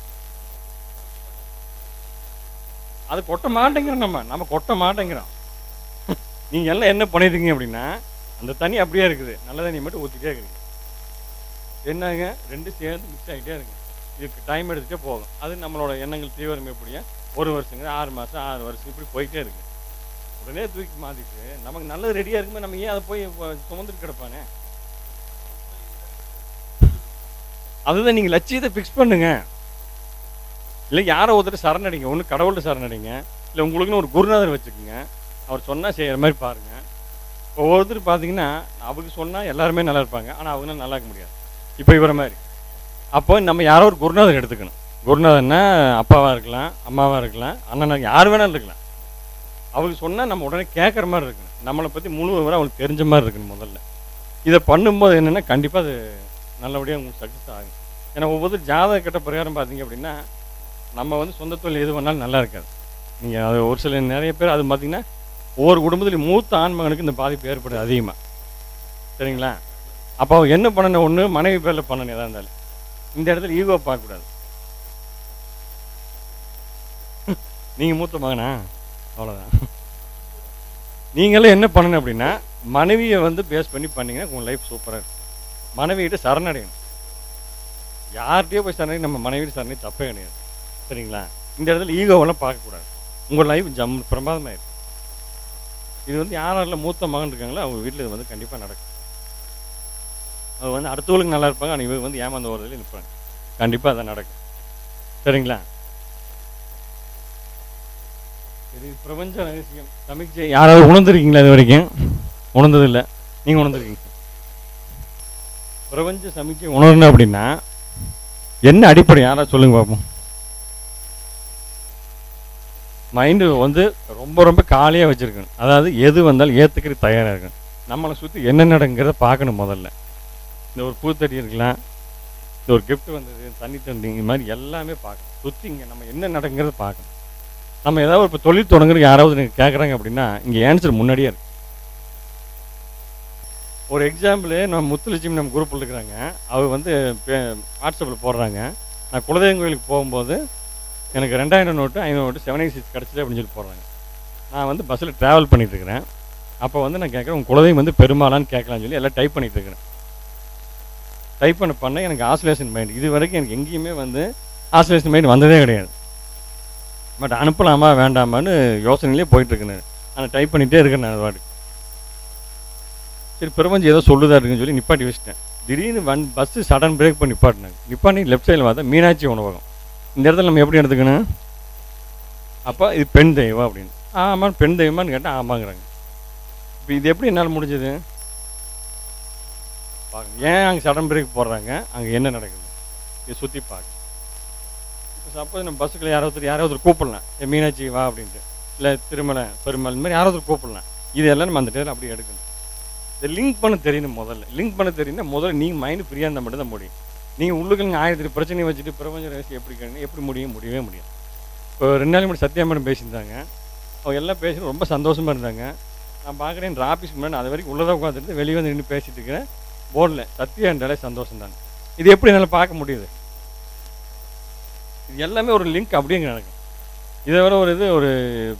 அது கொட்ட மாட்டேங்கிறோம் நம்ம நம்ம கொட்ட மாட்டேங்கிறோம் நீங்கள் எல்லாம் என்ன பண்ணியிருக்கீங்க அப்படின்னா அந்த தண்ணி அப்படியே இருக்குது நல்ல தண்ணி மட்டும் ஊற்றிட்டே இருக்கிறீங்க என்னங்க ரெண்டு சேர்ந்து மிக்ஸ் ஆகிட்டே இருக்கு இதுக்கு டைம் எடுத்துகிட்டே போகும் அது நம்மளோட எண்ணங்கள் தீவிரம் எப்படியா ஒரு வருஷங்க ஆறு மாதம் ஆறு வருஷம் இப்படி போயிட்டே இருக்கு உடனே தூக்கி மாற்றிட்டு நமக்கு நல்லது ரெடியாக இருக்குமே நம்ம ஏன் அதை போய் இப்ப சுமந்துட்டு கிடப்பானே அதுதான் நீங்கள் லட்சியத்தை ஃபிக்ஸ் பண்ணுங்க இல்லை யாரோ ஒருத்தர் சரணடைங்க ஒன்று கடவுள்கிட்ட சரணடைங்க இல்லை உங்களுக்குன்னு ஒரு குருநாதர் வச்சுக்கோங்க அவர் சொன்னால் செய்கிற மாதிரி பாருங்கள் ஒவ்வொருத்தர் பார்த்தீங்கன்னா அவருக்கு சொன்னால் எல்லாருமே நல்லா இருப்பாங்க ஆனால் அவங்க நல்லா இருக்க முடியாது இப்போ இவரை மாதிரி அப்போ நம்ம யாரோ ஒரு குருநாதர் எடுத்துக்கணும் குருநாதர்னா அப்பாவாக இருக்கலாம் அம்மாவாக இருக்கலாம் அண்ணனா யார் வேணாலும் இருக்கலாம் அவருக்கு சொன்னால் நம்ம உடனே கேட்குற மாதிரி இருக்கணும் நம்மளை பற்றி முழு விவரம் அவங்களுக்கு தெரிஞ்ச மாதிரி இருக்கணும் முதல்ல இதை பண்ணும்போது என்னென்னா கண்டிப்பாக அது நல்லபடியாக உங்களுக்கு சக்ஸஸ் ஆகும் ஏன்னா ஒவ்வொரு ஜாதக கட்ட பிரகாரம் பார்த்தீங்க அப்படின்னா நம்ம வந்து சொந்த தொழில் எது பண்ணாலும் நல்லா இருக்காது நீங்கள் அது ஒரு சில நிறைய பேர் அது பார்த்தீங்கன்னா ஒவ்வொரு குடும்பத்துலையும் மூத்த ஆண்மகனுக்கு இந்த பாதிப்பு ஏற்படுது அதிகமாக சரிங்களா அப்போ அவங்க என்ன பண்ணணும் ஒன்று மனைவி பேரில் பண்ணணும் எதாக இருந்தாலும் இந்த இடத்துல ஈகோ பார்க்கக்கூடாது நீங்கள் மூத்த மகனா அவ்வளோதான் நீங்களும் என்ன பண்ணணும் அப்படின்னா மனைவியை வந்து பேஸ் பண்ணி பண்ணீங்கன்னா உங்கள் லைஃப் சூப்பராக இருக்கும் மனைவியிட்ட சரணடையணும் யார்கிட்டயோ போய் சரணை நம்ம மனைவிட்டு சரணை தப்பே கிடையாது சரிங்களா இந்த இடத்துல ஈகோவெல்லாம் பார்க்கக்கூடாது உங்கள் லைஃப் ஜம் பிரமாதமாக இருக்கும் இது வந்து யாரெல்லாம் மூத்த மகன் இருக்காங்களோ அவங்க வீட்டில் இது வந்து கண்டிப்பாக நடக்கும் அது வந்து அடுத்தவங்களுக்கு நல்லா இருப்பாங்க ஆனால் இவங்க வந்து ஏமாந்து ஓரத்தில் நிற்பாங்க கண்டிப்பாக அது நடக்கும் சரிங்களா இது பிரபஞ்ச ரகசியம் சமீட்சை யாராவது உணர்ந்துருக்கீங்களா இது வரைக்கும் உணர்ந்ததில்லை நீங்கள் உணர்ந்துருக்கீங்க பிரபஞ்ச சமீட்சை உணரணும் அப்படின்னா என்ன அடிப்படை யாராவது சொல்லுங்க பார்ப்போம் மைண்டு வந்து ரொம்ப ரொம்ப காலியாக வச்சுருக்கணும் அதாவது எது வந்தாலும் ஏற்றுக்கிறது தயாராக இருக்கணும் நம்மளை சுற்றி என்ன நடங்கிறத பார்க்கணும் முதல்ல இந்த ஒரு பூத்தடி இருக்கலாம் இந்த ஒரு gift வந்தது தண்ணி தண்ணி இந்த மாதிரி எல்லாமே பார்க்கணும் சுற்றி இங்கே நம்ம என்ன நடங்கிறத பார்க்கணும் நம்ம ஏதாவது இப்போ தொழில் தொடங்குறதுக்கு யாராவது நீங்கள் கேட்குறாங்க அப்படின்னா இங்கே ஆன்சர் முன்னாடியே இருக்கு ஒரு எக்ஸாம்பிள் நம்ம முத்துலட்சுமி நம்ம குரூப்பில் இருக்கிறாங்க அவர் வந்து வாட்ஸ்அப்பில் போடுறாங்க நான் குலதெய்வம் கோயிலுக்கு போகும்போது எனக்கு ரெண்டாயிரம் நோட்டு ஐநூறு நோட்டு செவன் எயிட் சிக்ஸ் கிடச்சிட்டு அப்படின்னு சொல்லி போடுறாங்க நான் வந்து பஸ்ஸில் ட்ராவல் பண்ணிட்டு இருக்கிறேன் அப்போ வந்து நான் கேட்குறேன் உங்கள் குலதெய்வம் வந்து பெருமாளான்னு கேட்கலாம்னு சொல்லி எல்லாம் டைப் பண்ணிட்டு இருக்கிறேன் டைப் பண்ண பண்ண எனக்கு ஆசிலேஷன் மைண்ட் இது வரைக்கும் எனக்கு எங்கேயுமே வந்து ஆசிலேஷன் மைண்ட் வந்ததே கிடையாது பட் அனுப்பலாமா வேண்டாமான்னு யோசனையிலே போயிட்டுருக்கேன் ஆனால் டைப் பண்ணிகிட்டே இருக்கேன் நான் அது பாட்டுக்கு சரி பிரபஞ்சம் ஏதோ சொல்லுதா இருக்குன்னு சொல்லி நிப்பாட்டி வச்சிட்டேன் திடீர்னு வன் பஸ்ஸு சடன் பிரேக் பண்ணி நிப்பாட்டினாங்க நிப்பாட்டி லெஃப்ட் சைடில் பார்த்தா மீனாட்சி உணவகம் இந்த இடத்துல நம்ம எப்படி எடுத்துக்கணும் அப்போ இது பெண் தெய்வம் அப்படின்னு ஆமாம் பெண் தெய்வமான்னு கேட்டால் ஆமாங்கிறாங்க இப்போ இது எப்படி என்னால் முடிஞ்சது பாருங்க ஏன் அங்கே சடன் பிரேக் போடுறாங்க அங்கே என்ன நடக்குது இது சுற்றி பார்க்க இப்போ சப்போஸ் நம்ம பஸ்ஸுக்குள்ள யாராவது யாராவது கூப்பிடலாம் ஏ மீனாட்சி வா அப்படின்ட்டு இல்லை திருமலை பெருமாள் இந்த மாதிரி யாராவது கூப்பிடலாம் இது எல்லாம் நம்ம அந்த டேல அப்படி எடுக்கணும் இதை லிங்க் பண்ண தெரியணும் முதல்ல லிங்க் பண்ண தெரியணும் முதல்ல நீங்கள் மைண்டு ஃப்ரீயாக இருந்தால் மட்டும் தான் முடியும் நீங்கள் உள்ளுக்கு நீங்கள் ஆயிரத்தி எட்டு பிரச்சனையை வச்சுட்டு பிரபஞ்ச ரகசியம் எப்படி கேட்கணும் எப்படி முடியும் முடியவே முடியும் இப்போ ரெண்டு நாள் முன்னாடி சத்யா மேடம் பேசியிருந்தாங்க அவங்க எல்லாம் பேசி ரொம்ப சந்தோஷமாக இருந்தாங்க நான் பார்க்குறேன் ஆஃபீஸ்க்கு முன்னாடி அது வரைக்கும் உள்ளதாக உட்காந்துருந்து வெளியே வந்து நின்று பேசிட்டு இருக்கிறேன் போர்டில் சத்யா என்றாலே சந்தோஷம் தாங்க இது எப்படி என்னால் பார்க்க முடியுது இது எல்லாமே ஒரு லிங்க் அப்படியே இங்க நடக்கும் இதை விட ஒரு இது ஒரு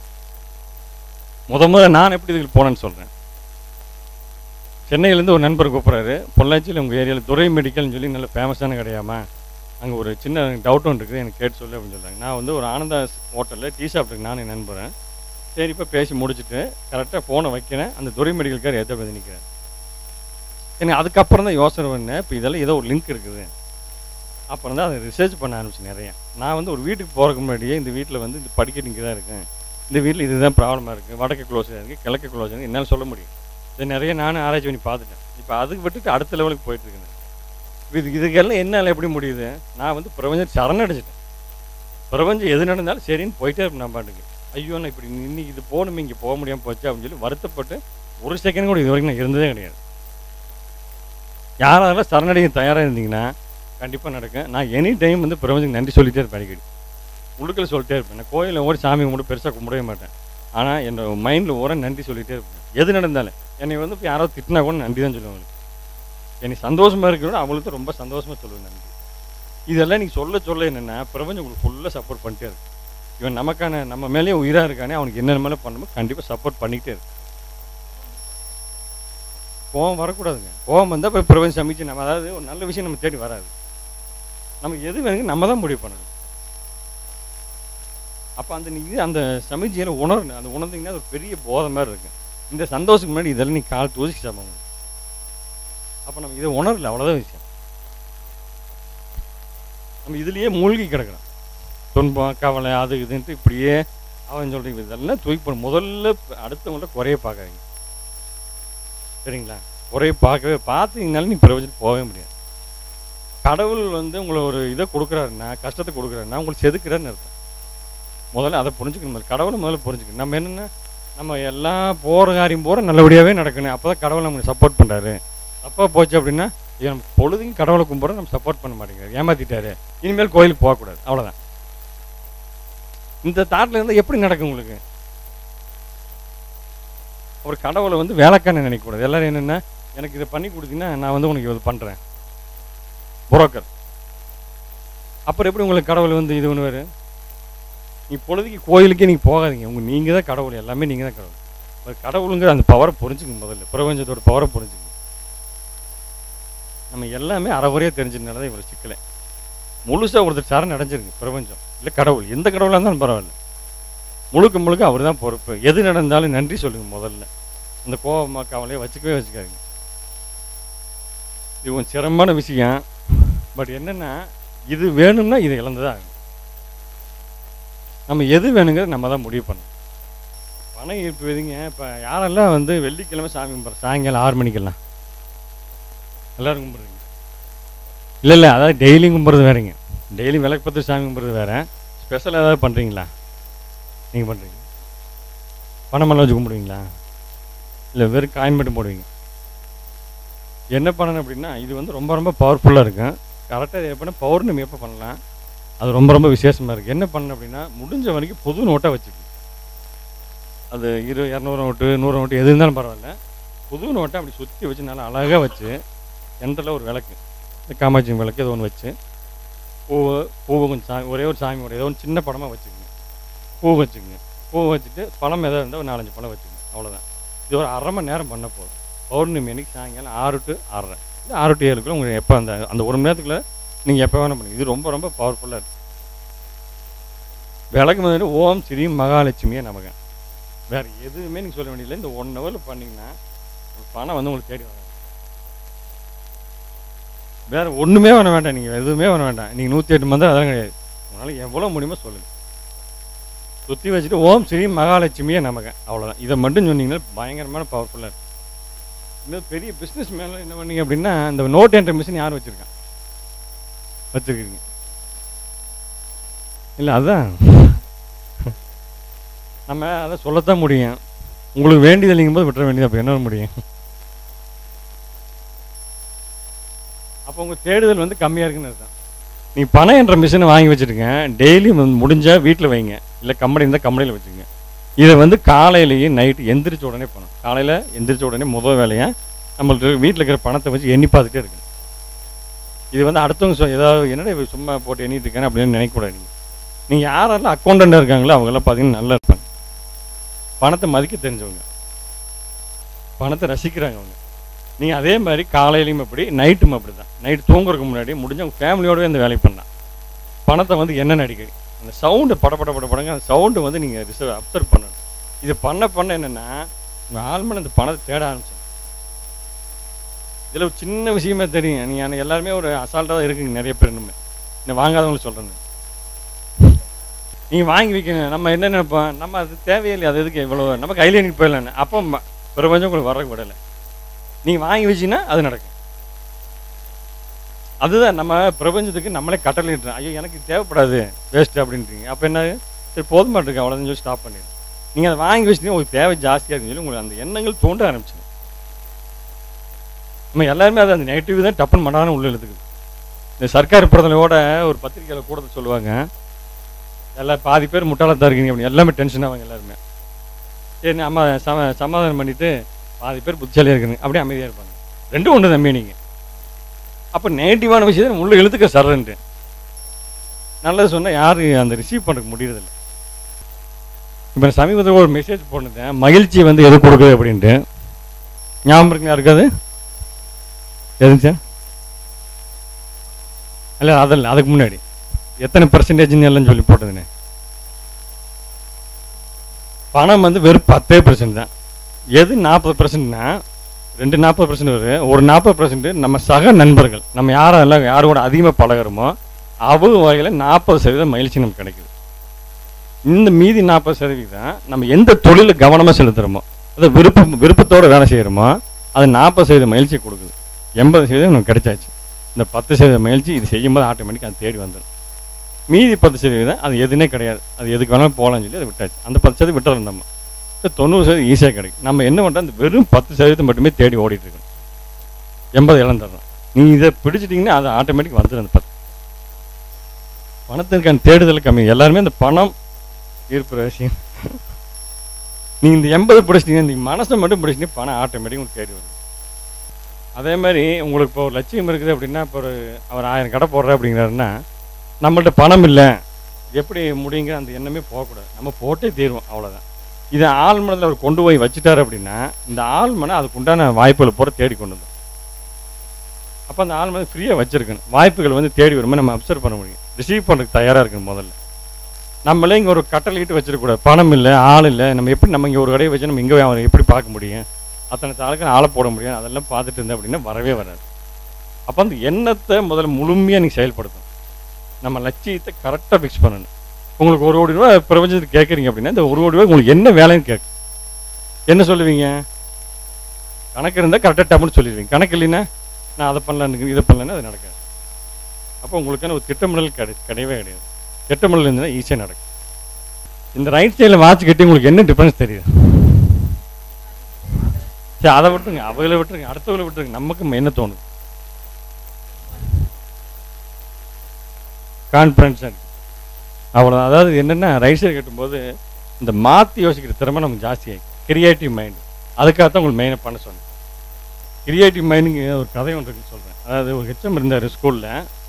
முத முத நான் எப்படி இதுக்கு போனேன்னு சொல்கிறேன் சென்னையிலேருந்து ஒரு நண்பர் கூப்பிட்றாரு பொள்ளாச்சியில் உங்கள் ஏரியாவில் துறை மெடிக்கல்னு சொல்லி நல்ல ஃபேமஸான கிடையாமா அங்கே ஒரு சின்ன டவுட் ஒன்று இருக்குது எனக்கு கேட்டு சொல்லு அப்படின்னு சொல்கிறாங்க நான் வந்து ஒரு ஆனந்தா ஹோட்டலில் டீ சாப்பிட்டுருக்கு நானும் என் நண்பரேன் சரி இப்போ பேசி முடிச்சுட்டு கரெக்டாக ஃபோனை வைக்கிறேன் அந்த துறை மெடிக்கல்கார் ஏற்ற போய் நிற்கிறேன் எனக்கு அதுக்கப்புறம் தான் யோசனை பண்ணேன் இப்போ இதெல்லாம் ஏதோ ஒரு லிங்க் இருக்குது அப்புறம் தான் அதை ரிசர்ச் பண்ண ஆரம்பிச்சு நிறைய நான் வந்து ஒரு வீட்டுக்கு போகிறதுக்கு முன்னாடியே இந்த வீட்டில் வந்து இந்த படிக்கட்டு இங்கே தான் இருக்கேன் இந்த வீட்டில் இதுதான் ப்ராப்ளமாக இருக்குது வடக்கு க்ளோஸாக இருக்குது கிழக்கு க்ளோஸாக இருக்குது என்னால் சொல்ல முடியும் இது நிறைய நானும் ஆராய்ச்சி பண்ணி பார்த்துட்டேன் இப்போ அதுக்கு விட்டுட்டு அடுத்த லெவலுக்கு போயிட்டுருக்கேன் இது இதுக்கெல்லாம் என்னால் எப்படி முடியுது நான் வந்து பிரபஞ்சம் சரணடைச்சிட்டேன் பிரபஞ்சம் எது நடந்தாலும் சரின்னு போயிட்டே இருப்பேன் நான் பாட்டுக்கு ஐயோ நான் இப்படி இன்னைக்கு இது போகணுமே இங்கே போக முடியாமல் போச்சு அப்படின்னு சொல்லி வருத்தப்பட்டு ஒரு செகண்ட் கூட இது வரைக்கும் நான் இருந்ததே கிடையாது யாராவது சரணடைய தயாராக இருந்தீங்கன்னா கண்டிப்பாக நடக்கும் நான் எனி டைம் வந்து பிரபஞ்சத்துக்கு நன்றி சொல்லிட்டே இருப்பேன் அடிக்கடி உள்ளுக்கள் சொல்லிட்டே இருப்பேன் நான் கோயிலில் ஓடி சாமி கும்பிட்டு பெருசாக கும்பிடவே மாட்டேன் ஆனால் என்னோட மைண்டில் ஓர நன்றி சொல்லிகிட்டே இருப்பேன் எது நடந்தாலும் என்னை வந்து இப்போ யாராவது திட்டினா கூட நன்றி தான் சொல்லுவாங்க என்னை சந்தோஷமாக இருக்கிறோட அவங்களுக்கு ரொம்ப சந்தோஷமாக சொல்லுவேன் நன்றி இதெல்லாம் நீங்கள் சொல்ல சொல்ல என்னென்னா பிரபஞ்சம் உங்களுக்கு ஃபுல்லாக சப்போர்ட் பண்ணிட்டே இருக்கு இவன் நமக்கான நம்ம மேலேயே உயிராக இருக்கானே அவனுக்கு என்னென்ன மேலே பண்ணணுமோ கண்டிப்பாக சப்போர்ட் பண்ணிக்கிட்டே இருக்கு கோவம் வரக்கூடாதுங்க கோவம் வந்தால் இப்போ பிரபஞ்சம் சமைச்சு நம்ம அதாவது ஒரு நல்ல விஷயம் நம்ம தேடி வராது நமக்கு எது வேணுங்க நம்ம தான் முடிவு பண்ணணும் அப்போ அந்த நீங்கள் அந்த சமைச்சியில் உணரணும் அந்த உணர்ந்தீங்கன்னா அது ஒரு பெரிய போதை மாதிரி இருக்கு இந்த சந்தோஷத்துக்கு முன்னாடி இதெல்லாம் நீ கால் தூசி சாப்பிடணும் அப்போ நம்ம இதை உணரல அவ்வளோதான் விஷயம் நம்ம இதுலேயே மூழ்கி கிடக்கிறோம் துன்பம் கவலை அது இதுன்ட்டு இப்படியே அவன் சொல்கிறீங்க இதெல்லாம் தூக்கி போட முதல்ல அடுத்தவங்கள்ட்ட குறைய பார்க்காதீங்க சரிங்களா குறைய பார்க்கவே பார்த்தீங்கனாலும் நீ பிரயோஜனம் போகவே முடியாது கடவுள் வந்து உங்களை ஒரு இதை கொடுக்குறாருன்னா கஷ்டத்தை கொடுக்குறாருன்னா உங்களுக்கு செதுக்குறாருன்னு அர்த்தம் முதல்ல அதை புரிஞ்சுக்கணும் கடவுளை முதல்ல புரிஞ்சுக்கணும் நம்ம என்னென்ன நம்ம எல்லாம் போகிற காரியம் போகிற நல்லபடியாகவே நடக்கணும் அப்போ தான் கடவுள் நமக்கு சப்போர்ட் பண்ணுறாரு தப்பாக போச்சு அப்படின்னா நம்ம பொழுதுங்க கடவுளை கும்பிட்ற நம்ம சப்போர்ட் பண்ண மாட்டேங்கிறாரு ஏமாத்திட்டாரு இனிமேல் கோயிலுக்கு போகக்கூடாது அவ்வளோதான் இந்த தாட்டில் இருந்தால் எப்படி நடக்கும் உங்களுக்கு ஒரு கடவுளை வந்து வேலைக்கான நினைக்கக்கூடாது எல்லாரும் என்னென்னா எனக்கு இதை பண்ணி கொடுத்தீங்கன்னா நான் வந்து உனக்கு இது பண்ணுறேன் புரோக்கர் அப்புறம் எப்படி உங்களுக்கு கடவுள் வந்து இது பண்ணுவார் நீ பொழுதுக்கு கோயிலுக்கே நீங்கள் போகாதீங்க உங்கள் நீங்கள் தான் கடவுள் எல்லாமே நீங்கள் தான் கடவுள் ஒரு கடவுளுங்கிற அந்த பவரை புரிஞ்சுங்க முதல்ல பிரபஞ்சத்தோட பவரை புரிஞ்சுங்க நம்ம எல்லாமே அறகுறையாக தெரிஞ்சதுனால தான் இவ்வளோ சிக்கலை முழுசாக ஒருத்தர் சரண் அடைஞ்சிருங்க பிரபஞ்சம் இல்லை கடவுள் எந்த கடவுளாக இருந்தாலும் பரவாயில்ல முழுக்க முழுக்க அவர் தான் பொறுப்பு எது நடந்தாலும் நன்றி சொல்லுங்கள் முதல்ல அந்த கோபமாக கவலையை வச்சுக்கவே வச்சுக்காதீங்க இது கொஞ்சம் சிரமமான விஷயம் பட் என்னென்னா இது வேணும்னா இது இழந்துதான் ஆகும் நம்ம எது வேணுங்கிறத நம்ம தான் முடிவு பண்ணணும் பணம் ஈர்ப்பு எதுங்க இப்போ யாரெல்லாம் வந்து வெள்ளிக்கிழமை சாமி கும்பிட்ற சாயங்காலம் ஆறு மணிக்கெல்லாம் எல்லோரும் கும்பிட்றீங்க இல்லை இல்லை அதாவது டெய்லி கும்பிட்றது வேறுங்க டெய்லி விளக்கு பத்து சாமி கும்பிட்றது வேறு ஸ்பெஷல் ஏதாவது பண்ணுறீங்களா நீங்கள் பண்ணுறீங்க பணமெல்லாம் வச்சு கும்பிடுவீங்களா இல்லை வெறும் காயின் மட்டும் போடுவீங்க என்ன பண்ணணும் அப்படின்னா இது வந்து ரொம்ப ரொம்ப பவர்ஃபுல்லாக இருக்கும் கரெக்டாக எப்படின்னா பௌர்ணமி எப்போ பண்ணலாம் அது ரொம்ப ரொம்ப விசேஷமாக இருக்குது என்ன பண்ணணும் அப்படின்னா முடிஞ்ச வரைக்கும் புது நோட்டாக வச்சுக்கணும் அது இரு இரநூறு நோட்டு நூறு நோட்டு எது இருந்தாலும் பரவாயில்ல புது நோட்டை அப்படி சுற்றி வச்சு நல்லா அழகாக வச்சு சென்டரில் ஒரு விளக்கு இந்த காமாட்சி விளக்கு ஏதோ ஒன்று வச்சு பூ பூவை கொஞ்சம் சாமி ஒரே ஒரு சாமியோட ஏதோ ஒன்று சின்ன படமாக வச்சுக்கோங்க பூ வச்சுக்கோங்க பூ வச்சுட்டு பழம் எதாவது இருந்தால் ஒரு நாலஞ்சு பழம் வச்சுக்கோங்க அவ்வளோதான் இது ஒரு அரை மணி நேரம் பண்ண போதும் பௌர்ணமி அன்னைக்கு சாயங்காலம் ஆறு டு ஆறரை இல்லை ஆறு டு ஏழுக்குள்ள உங்களுக்கு எப்போ அந்த அந்த ஒரு மணி நேரத்துக்குள்ள நீங்கள் எப்போ வேணால் பண்ணுங்க இது ரொம்ப ரொம்ப பவர்ஃபுல்லாக இருக்குது விளக்கு வந்து ஓம் ஸ்ரீ மகாலட்சுமியே நமக்கு வேறு எதுவுமே நீங்கள் சொல்ல வேண்டியதில்லை இந்த ஒன் ஹவரில் பண்ணிங்கன்னா ஒரு பணம் வந்து உங்களுக்கு தேடி வராது வேறு ஒன்றுமே பண்ண வேண்டாம் நீங்கள் எதுவுமே பண்ண வேண்டாம் நீங்கள் நூற்றி எட்டு மந்திரம் அதெல்லாம் கிடையாது உங்களால் எவ்வளோ முடியுமோ சொல்லுங்கள் சுற்றி வச்சுட்டு ஓம் ஸ்ரீ மகாலட்சுமியே நமக்கு அவ்வளோதான் இதை மட்டும் சொன்னீங்கன்னா பயங்கரமான பவர்ஃபுல்லாக இருக்கும் இன்னும் பெரிய பிஸ்னஸ் மேலே என்ன பண்ணீங்க அப்படின்னா இந்த நோட் என்ட்ரி மிஷின் யார் வச்சுருக்கான் வச்சுருக்கீங்க இல்லை அதுதான் நம்ம அதை சொல்லத்தான் முடியும் உங்களுக்கு வேண்டியது இல்லைங்கும் போது விட்டுற வேண்டியது அப்போ என்ன பண்ண முடியும் அப்போ உங்கள் தேடுதல் வந்து கம்மியாக இருக்குன்னு அர்த்தம் நீ பணம் என்ற மிஷினை வாங்கி வச்சுருங்க டெய்லி முடிஞ்சால் வீட்டில் வைங்க இல்லை கம்பெனி இருந்தால் கம்பெனியில் வச்சுருங்க இதை வந்து காலையிலேயே நைட்டு எந்திரிச்ச உடனே பண்ணணும் காலையில் எந்திரிச்ச உடனே முதல் வேலையாக நம்மள்ட்ட வீட்டில் இருக்கிற பணத்தை வச்சு எண்ணி பார்த்துட்டே இருக்கணும் இது வந்து அடுத்தவங்க சொ ஏதாவது என்னடா இவன் சும்மா போட்டு எண்ணிட்டு இருக்கானே அப்படின்னு நினைக்கக்கூடாது நீங்கள் நீங்கள் யாரெல்லாம் அக்கௌண்டண்ட்டாக இருக்காங்களோ அவங்கெல்லாம் பார்த்தீங்கன்னா நல்லா இருப்பாங்க பணத்தை மதிக்க தெரிஞ்சவங்க பணத்தை ரசிக்கிறாங்க அவங்க நீங்கள் அதே மாதிரி காலையிலையும் அப்படி நைட்டும் அப்படி தான் நைட்டு தூங்குறதுக்கு முன்னாடி முடிஞ்சவங்க ஃபேமிலியோடவே இந்த வேலையை பண்ணலாம் பணத்தை வந்து என்ன நடிக்கை அந்த சவுண்டு பட பட பட படங்க அந்த சவுண்டு வந்து நீங்கள் ரிசர்வ் அப்சர்வ் பண்ணணும் இது பண்ண பண்ண என்னென்னா உங்கள் ஆழ்மன் அந்த பணத்தை தேட ஆரம்பிச்சு இதில் ஒரு சின்ன விஷயமே தெரியும் நீங்கள் எல்லாருமே ஒரு அசால்ட்டாக தான் இருக்குங்க நிறைய பேர் இன்னுமே நான் வாங்காதவங்களுக்கு சொல்கிறேன் நீங்கள் வாங்கி வைக்கணும் நம்ம என்ன நினைப்போம் நம்ம அது தேவையில்லை அது எதுக்கு இவ்வளோ நம்ம கையில் எனக்கு போயிடலான்னு அப்போ ம- பிரபஞ்சம் உங்களுக்கு வர விடலை நீங்கள் வாங்கி வச்சீங்கன்னா அது நடக்கும் அதுதான் நம்ம பிரபஞ்சத்துக்கு நம்மளே கட்டளையிட்டுறோம் ஐயோ எனக்கு இது தேவைப்படாது வேஸ்ட்டு அப்படின்றீங்க அப்போ என்ன சரி போதுமா இருக்கு அவ்வளோதான் சொல்லி ஸ்டாப் பண்ணிடுங்க நீங்கள் அதை வாங்கி வச்சிட்டீங்கன்னா உங்களுக்கு தேவை ஜாஸ்தியாக இருக்குன்னு சொல்லி உங்களுக்கு அந்த எண்ணங்கள் தோன்ற ஆரம்பிச்சிடும் நம்ம எல்லாருமே அது அந்த நெகட்டிவ் தான் டப்புன்னு மடான உள்ள இழுத்துக்குது இந்த சர்க்கார் பிரதனையோட ஒரு பத்திரிக்கையில் கூட சொல்லுவாங்க எல்லாம் பாதி பேர் முட்டாளத்தான் இருக்கீங்க அப்படின்னு எல்லாமே டென்ஷன் ஆவாங்க எல்லாருமே சரி அம்மா சம சமாதானம் பண்ணிவிட்டு பாதி பேர் புத்திசாலியாக இருக்குங்க அப்படியே அமைதியாக இருப்பாங்க ரெண்டும் ஒன்று தம்பி நீங்கள் அப்போ நெகட்டிவான விஷயத்தை உள்ள இழுத்துக்க சர்றன்ட்டு நல்லது சொன்னால் யாரும் அந்த ரிசீவ் பண்ணுறதுக்கு முடியறதில்ல இப்போ நான் சமீபத்தில் ஒரு மெசேஜ் போட்டிருந்தேன் மகிழ்ச்சி வந்து எது கொடுக்குது அப்படின்ட்டு ஞாபகம் இருக்குங்களா இருக்காது எதுங்க சார் இல்லை அதில் அதுக்கு முன்னாடி எத்தனை பர்சன்டேஜ்னு எல்லாம் சொல்லி போட்டதுன்னு பணம் வந்து வெறும் பத்தே பர்சன்ட் தான் எது நாற்பது பர்சன்ட்னா ரெண்டு நாற்பது பர்சன்ட் வரும் ஒரு நாற்பது பர்சன்ட் நம்ம சக நண்பர்கள் நம்ம யாரெல்லாம் யார் கூட அதிகமாக பழகுறோமோ அவங்க வகையில் நாற்பது சதவீதம் மகிழ்ச்சி நமக்கு கிடைக்குது இந்த மீதி நாற்பது சதவீதம் நம்ம எந்த தொழிலில் கவனமாக செலுத்துகிறோமோ அதை விருப்பம் விருப்பத்தோடு வேலை செய்கிறோமோ அது நாற்பது சதவீதம் மகிழ்ச்சி கொடுக்குது எண்பது சதவீதம் நமக்கு கிடைச்சாச்சு இந்த பத்து சதவீதம் மகிழ்ச்சி இது செய்யும்போது ஆட்டோமேட்டிக் அது தேடி வந்துடும் மீதி பத்து சதவீதம் அது எதுனே கிடையாது அது எதுக்கு வேணாலும் போகலாம்னு சொல்லி அதை விட்டாச்சு அந்த பத்து சதவீதம் விட்டுறோம் நம்ம இப்போ தொண்ணூறு சதவீதம் ஈஸியாக கிடைக்கும் நம்ம என்ன பண்ணுறோம் அந்த வெறும் பத்து சதவீதம் மட்டுமே தேடி ஓடிட்டு இருக்கோம் எண்பது இழந்துடுறோம் நீ இதை பிடிச்சிட்டிங்கன்னா அது ஆட்டோமேட்டிக் வந்துடும் அந்த பத்து பணத்திற்கான தேடுதல் கம்மி எல்லாருமே அந்த பணம் ஈர்ப்பு விஷயம் நீங்கள் இந்த எண்பது பிடிச்சிட்டீங்க நீங்கள் மனசை மட்டும் பிடிச்சிட்டீங்க பணம் ஆட்டோமேட்டிக் உங்களுக்கு தேடி வரும் அதே மாதிரி உங்களுக்கு இப்போ ஒரு லட்சியம் இருக்குது அப்படின்னா இப்போ ஒரு அவர் ஆயிரம் கடை போடுற அப்படிங்கிறாருன்னா நம்மள்ட்ட பணம் இல்லை எப்படி முடியுங்கிற அந்த எண்ணமே போகக்கூடாது நம்ம போட்டே தீருவோம் அவ்வளோதான் இதை ஆழ்மனதில் அவர் கொண்டு போய் வச்சுட்டார் அப்படின்னா இந்த ஆழ்மனை அதுக்கு உண்டான வாய்ப்புகளை பூரா தேடி கொண்டு வந்தோம் அப்போ அந்த ஆழ்மனை ஃப்ரீயாக வச்சுருக்கணும் வாய்ப்புகள் வந்து தேடி வரும்போது நம்ம அப்சர்வ் பண்ண முடியும் ரிசீவ் பண்ணுறதுக்கு தயாராக இருக்கணும் முதல்ல நம்மளே இங்கே ஒரு கட்டளையிட்டு வச்சிடக்கூடாது பணம் இல்லை ஆள் இல்லை நம்ம எப்படி நம்ம இங்கே ஒரு கடையை வச்சு நம்ம இங்கே அவரை எப்படி பார்க்க முடியும் அத்தனை தாளுக்கு ஆளை போட முடியும் அதெல்லாம் பார்த்துட்டு இருந்தேன் அப்படின்னா வரவே வராது அப்போ அந்த எண்ணத்தை முதல்ல முழுமையாக நீங்கள் செயல்படுத்தணும் நம்ம லட்சியத்தை கரெக்டாக ஃபிக்ஸ் பண்ணணும் உங்களுக்கு ஒரு கோடி ரூபா பிரபஞ்சத்துக்கு கேட்குறீங்க அப்படின்னா இந்த ஒரு கோடி ரூபாய் உங்களுக்கு என்ன வேலைன்னு கேட்கு என்ன சொல்லுவீங்க கணக்கு இருந்தால் கரெக்டாக டப்புன்னு சொல்லிடுவீங்க கணக்கு இல்லைன்னா நான் அதை பண்ணலான்னு இதை பண்ணலன்னு அது நடக்காது அப்போ உங்களுக்கான ஒரு திட்டமிடல் கிடை கிடையவே கிடையாது திட்டமிடல் இருந்தால் ஈஸியாக நடக்கும் இந்த ரைட் சைடில் வாட்ச் கட்டி உங்களுக்கு என்ன டிஃப்ரென்ஸ் தெரியுது சரி அதை விட்டுருங்க அவங்கள விட்டுருங்க அடுத்தவங்களை விட்டுருங்க நமக்கு என்ன தோணுது கான்ஃபிடன்ஸாக இருக்கு அவ்வளோதான் அதாவது என்னென்னா ரைட் சைடு கட்டும்போது இந்த மாற்றி யோசிக்கிற திறமை நமக்கு ஜாஸ்தியாகி கிரியேட்டிவ் மைண்ட் அதுக்காக தான் உங்களுக்கு மெயினாக பண்ண சொன்னேன் கிரியேட்டிவ் மைண்டுங்க ஒரு கதை ஒன்று இருக்குன்னு சொல்கிறேன் அதாவது ஒரு ஹெச்எம் இருந்தார் ஸ்கூலில்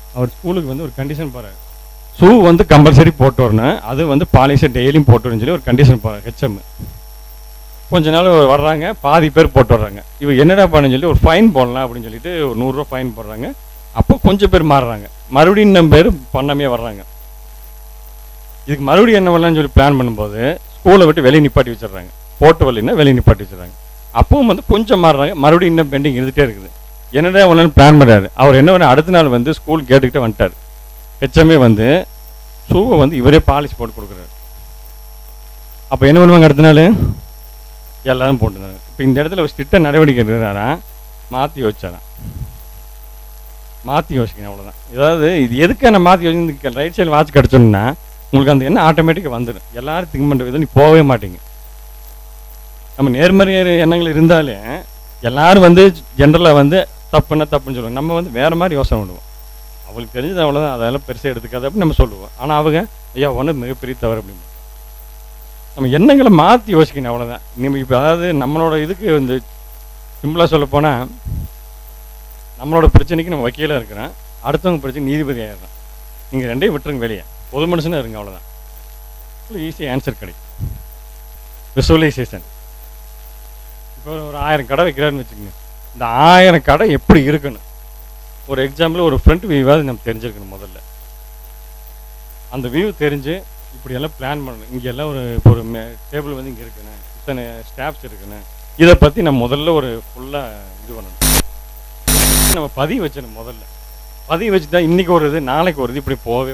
அவர் ஸ்கூலுக்கு வந்து ஒரு கண்டிஷன் போகிறார் ஷூ வந்து கம்பல்சரி போட்டு வரணும் அது வந்து பாலிஷை டெய்லியும் போட்டு வரணும்னு சொல்லி ஒரு கண்டிஷன் போகிறார் ஹெச்எம் கொஞ்ச நாள் வர்றாங்க பாதி பேர் போட்டு வர்றாங்க இவ என்னடா பண்ணு சொல்லி ஒரு ஃபைன் போடலாம் அப்படின்னு சொல்லிட்டு ஒரு நூறுரூவா ஃபைன் போடுறாங்க அப்போ கொஞ்சம் பேர் மாறுறாங்க மறுபடியும் இன்னும் பேர் பண்ணாமே வர்றாங்க இதுக்கு மறுபடியும் என்ன பண்ணலாம்னு சொல்லி பிளான் பண்ணும்போது ஸ்கூலை விட்டு வெளியே நிப்பாட்டி வச்சிடுறாங்க போட்டு வரலைன்னா வெளியே நிப்பாட்டி வச்சிடுறாங்க அப்பவும் வந்து கொஞ்சம் மாறுறாங்க மறுபடியும் இன்னும் பெண்டிங் இருந்துகிட்டே இருக்குது என்னடா ஒன்று பிளான் பண்ணுறாரு அவர் என்ன பண்ண அடுத்த நாள் வந்து ஸ்கூல் கேட்டுக்கிட்டே வந்துட்டார் ஹெச்எம்ஏ வந்து ஷூவை வந்து இவரே பாலிஷ் போட்டு கொடுக்குறாரு அப்போ என்ன பண்ணுவாங்க அடுத்த நாள் எல்லாரும் போட்டுருந்தாங்க இப்போ இந்த இடத்துல ஒரு ஸ்ட்ரிக்டாக நடவடிக்கை எடுக்கிறாரா மாற்றி யோசிச்சாராம் மாற்றி யோசிக்கணும் அவ்வளோதான் ஏதாவது இது எதுக்கு நான் மாற்றி யோசிச்சு ரைட் சைடு வாட்ச் கிடச்சோன்னா உங்களுக்கு அந்த என்ன ஆட்டோமேட்டிக்காக வந்துடும் எல்லாரும் திங்க் பண்ணுற விதம் நீ போகவே மாட்டீங்க நம்ம நேர்மறை எண்ணங்கள் இருந்தாலே எல்லாரும் வந்து ஜென்ரலாக வந்து தப்புன்னா தப்புன்னு சொல்லுவாங்க நம்ம வந்து வேறு மாதிரி யோசனை பண்ணுவோம் அவங்களுக்கு தெரிஞ்சது அவ்வளோதான் அதெல்லாம் பெருசாக எடுத்துக்காது அப்படின்னு நம்ம சொல்லுவோம் ஆனால் அவங்க ஐயா ஒன்று மிகப்பெரிய தவறு அப்படின்னு நம்ம எண்ணங்களை மாற்றி யோசிக்கணும் அவ்வளோதான் நம்ம இப்போ அதாவது நம்மளோட இதுக்கு வந்து சிம்பிளாக சொல்ல போனால் நம்மளோட பிரச்சனைக்கு நம்ம வக்கீலாக இருக்கிறோம் அடுத்தவங்க பிரச்சனை நீதிபதி ஆயிடுறோம் நீங்கள் ரெண்டையும் விட்டுருங்க வெளியே பொது மனுஷனாக இருங்க அவ்வளோதான் ஈஸியாக ஆன்சர் கிடைக்கும் விசுவலைசேஷன் இப்போ ஒரு ஆயிரம் கடை வைக்கிறாருன்னு வச்சுக்கோங்க இந்த ஆயிரம் கடை எப்படி இருக்கணும் ஒரு எக்ஸாம்பிள் ஒரு ஃப்ரண்ட் வியூவாவது நம்ம தெரிஞ்சிருக்கணும் முதல்ல அந்த வியூ தெரிஞ்சு இப்படியெல்லாம் பிளான் பண்ணணும் இங்கே எல்லாம் ஒரு இப்போ ஒரு டேபிள் வந்து இங்கே இருக்கணும் இத்தனை ஸ்டாஃப்ஸ் இருக்கணும் இதை பற்றி நம்ம முதல்ல ஒரு ஃபுல்லாக இது பண்ணணும் நம்ம பதிவு வச்சிடணும் முதல்ல பதிவு வச்சுட்டா இன்றைக்கி ஒரு இது நாளைக்கு ஒரு இது இப்படி போகவே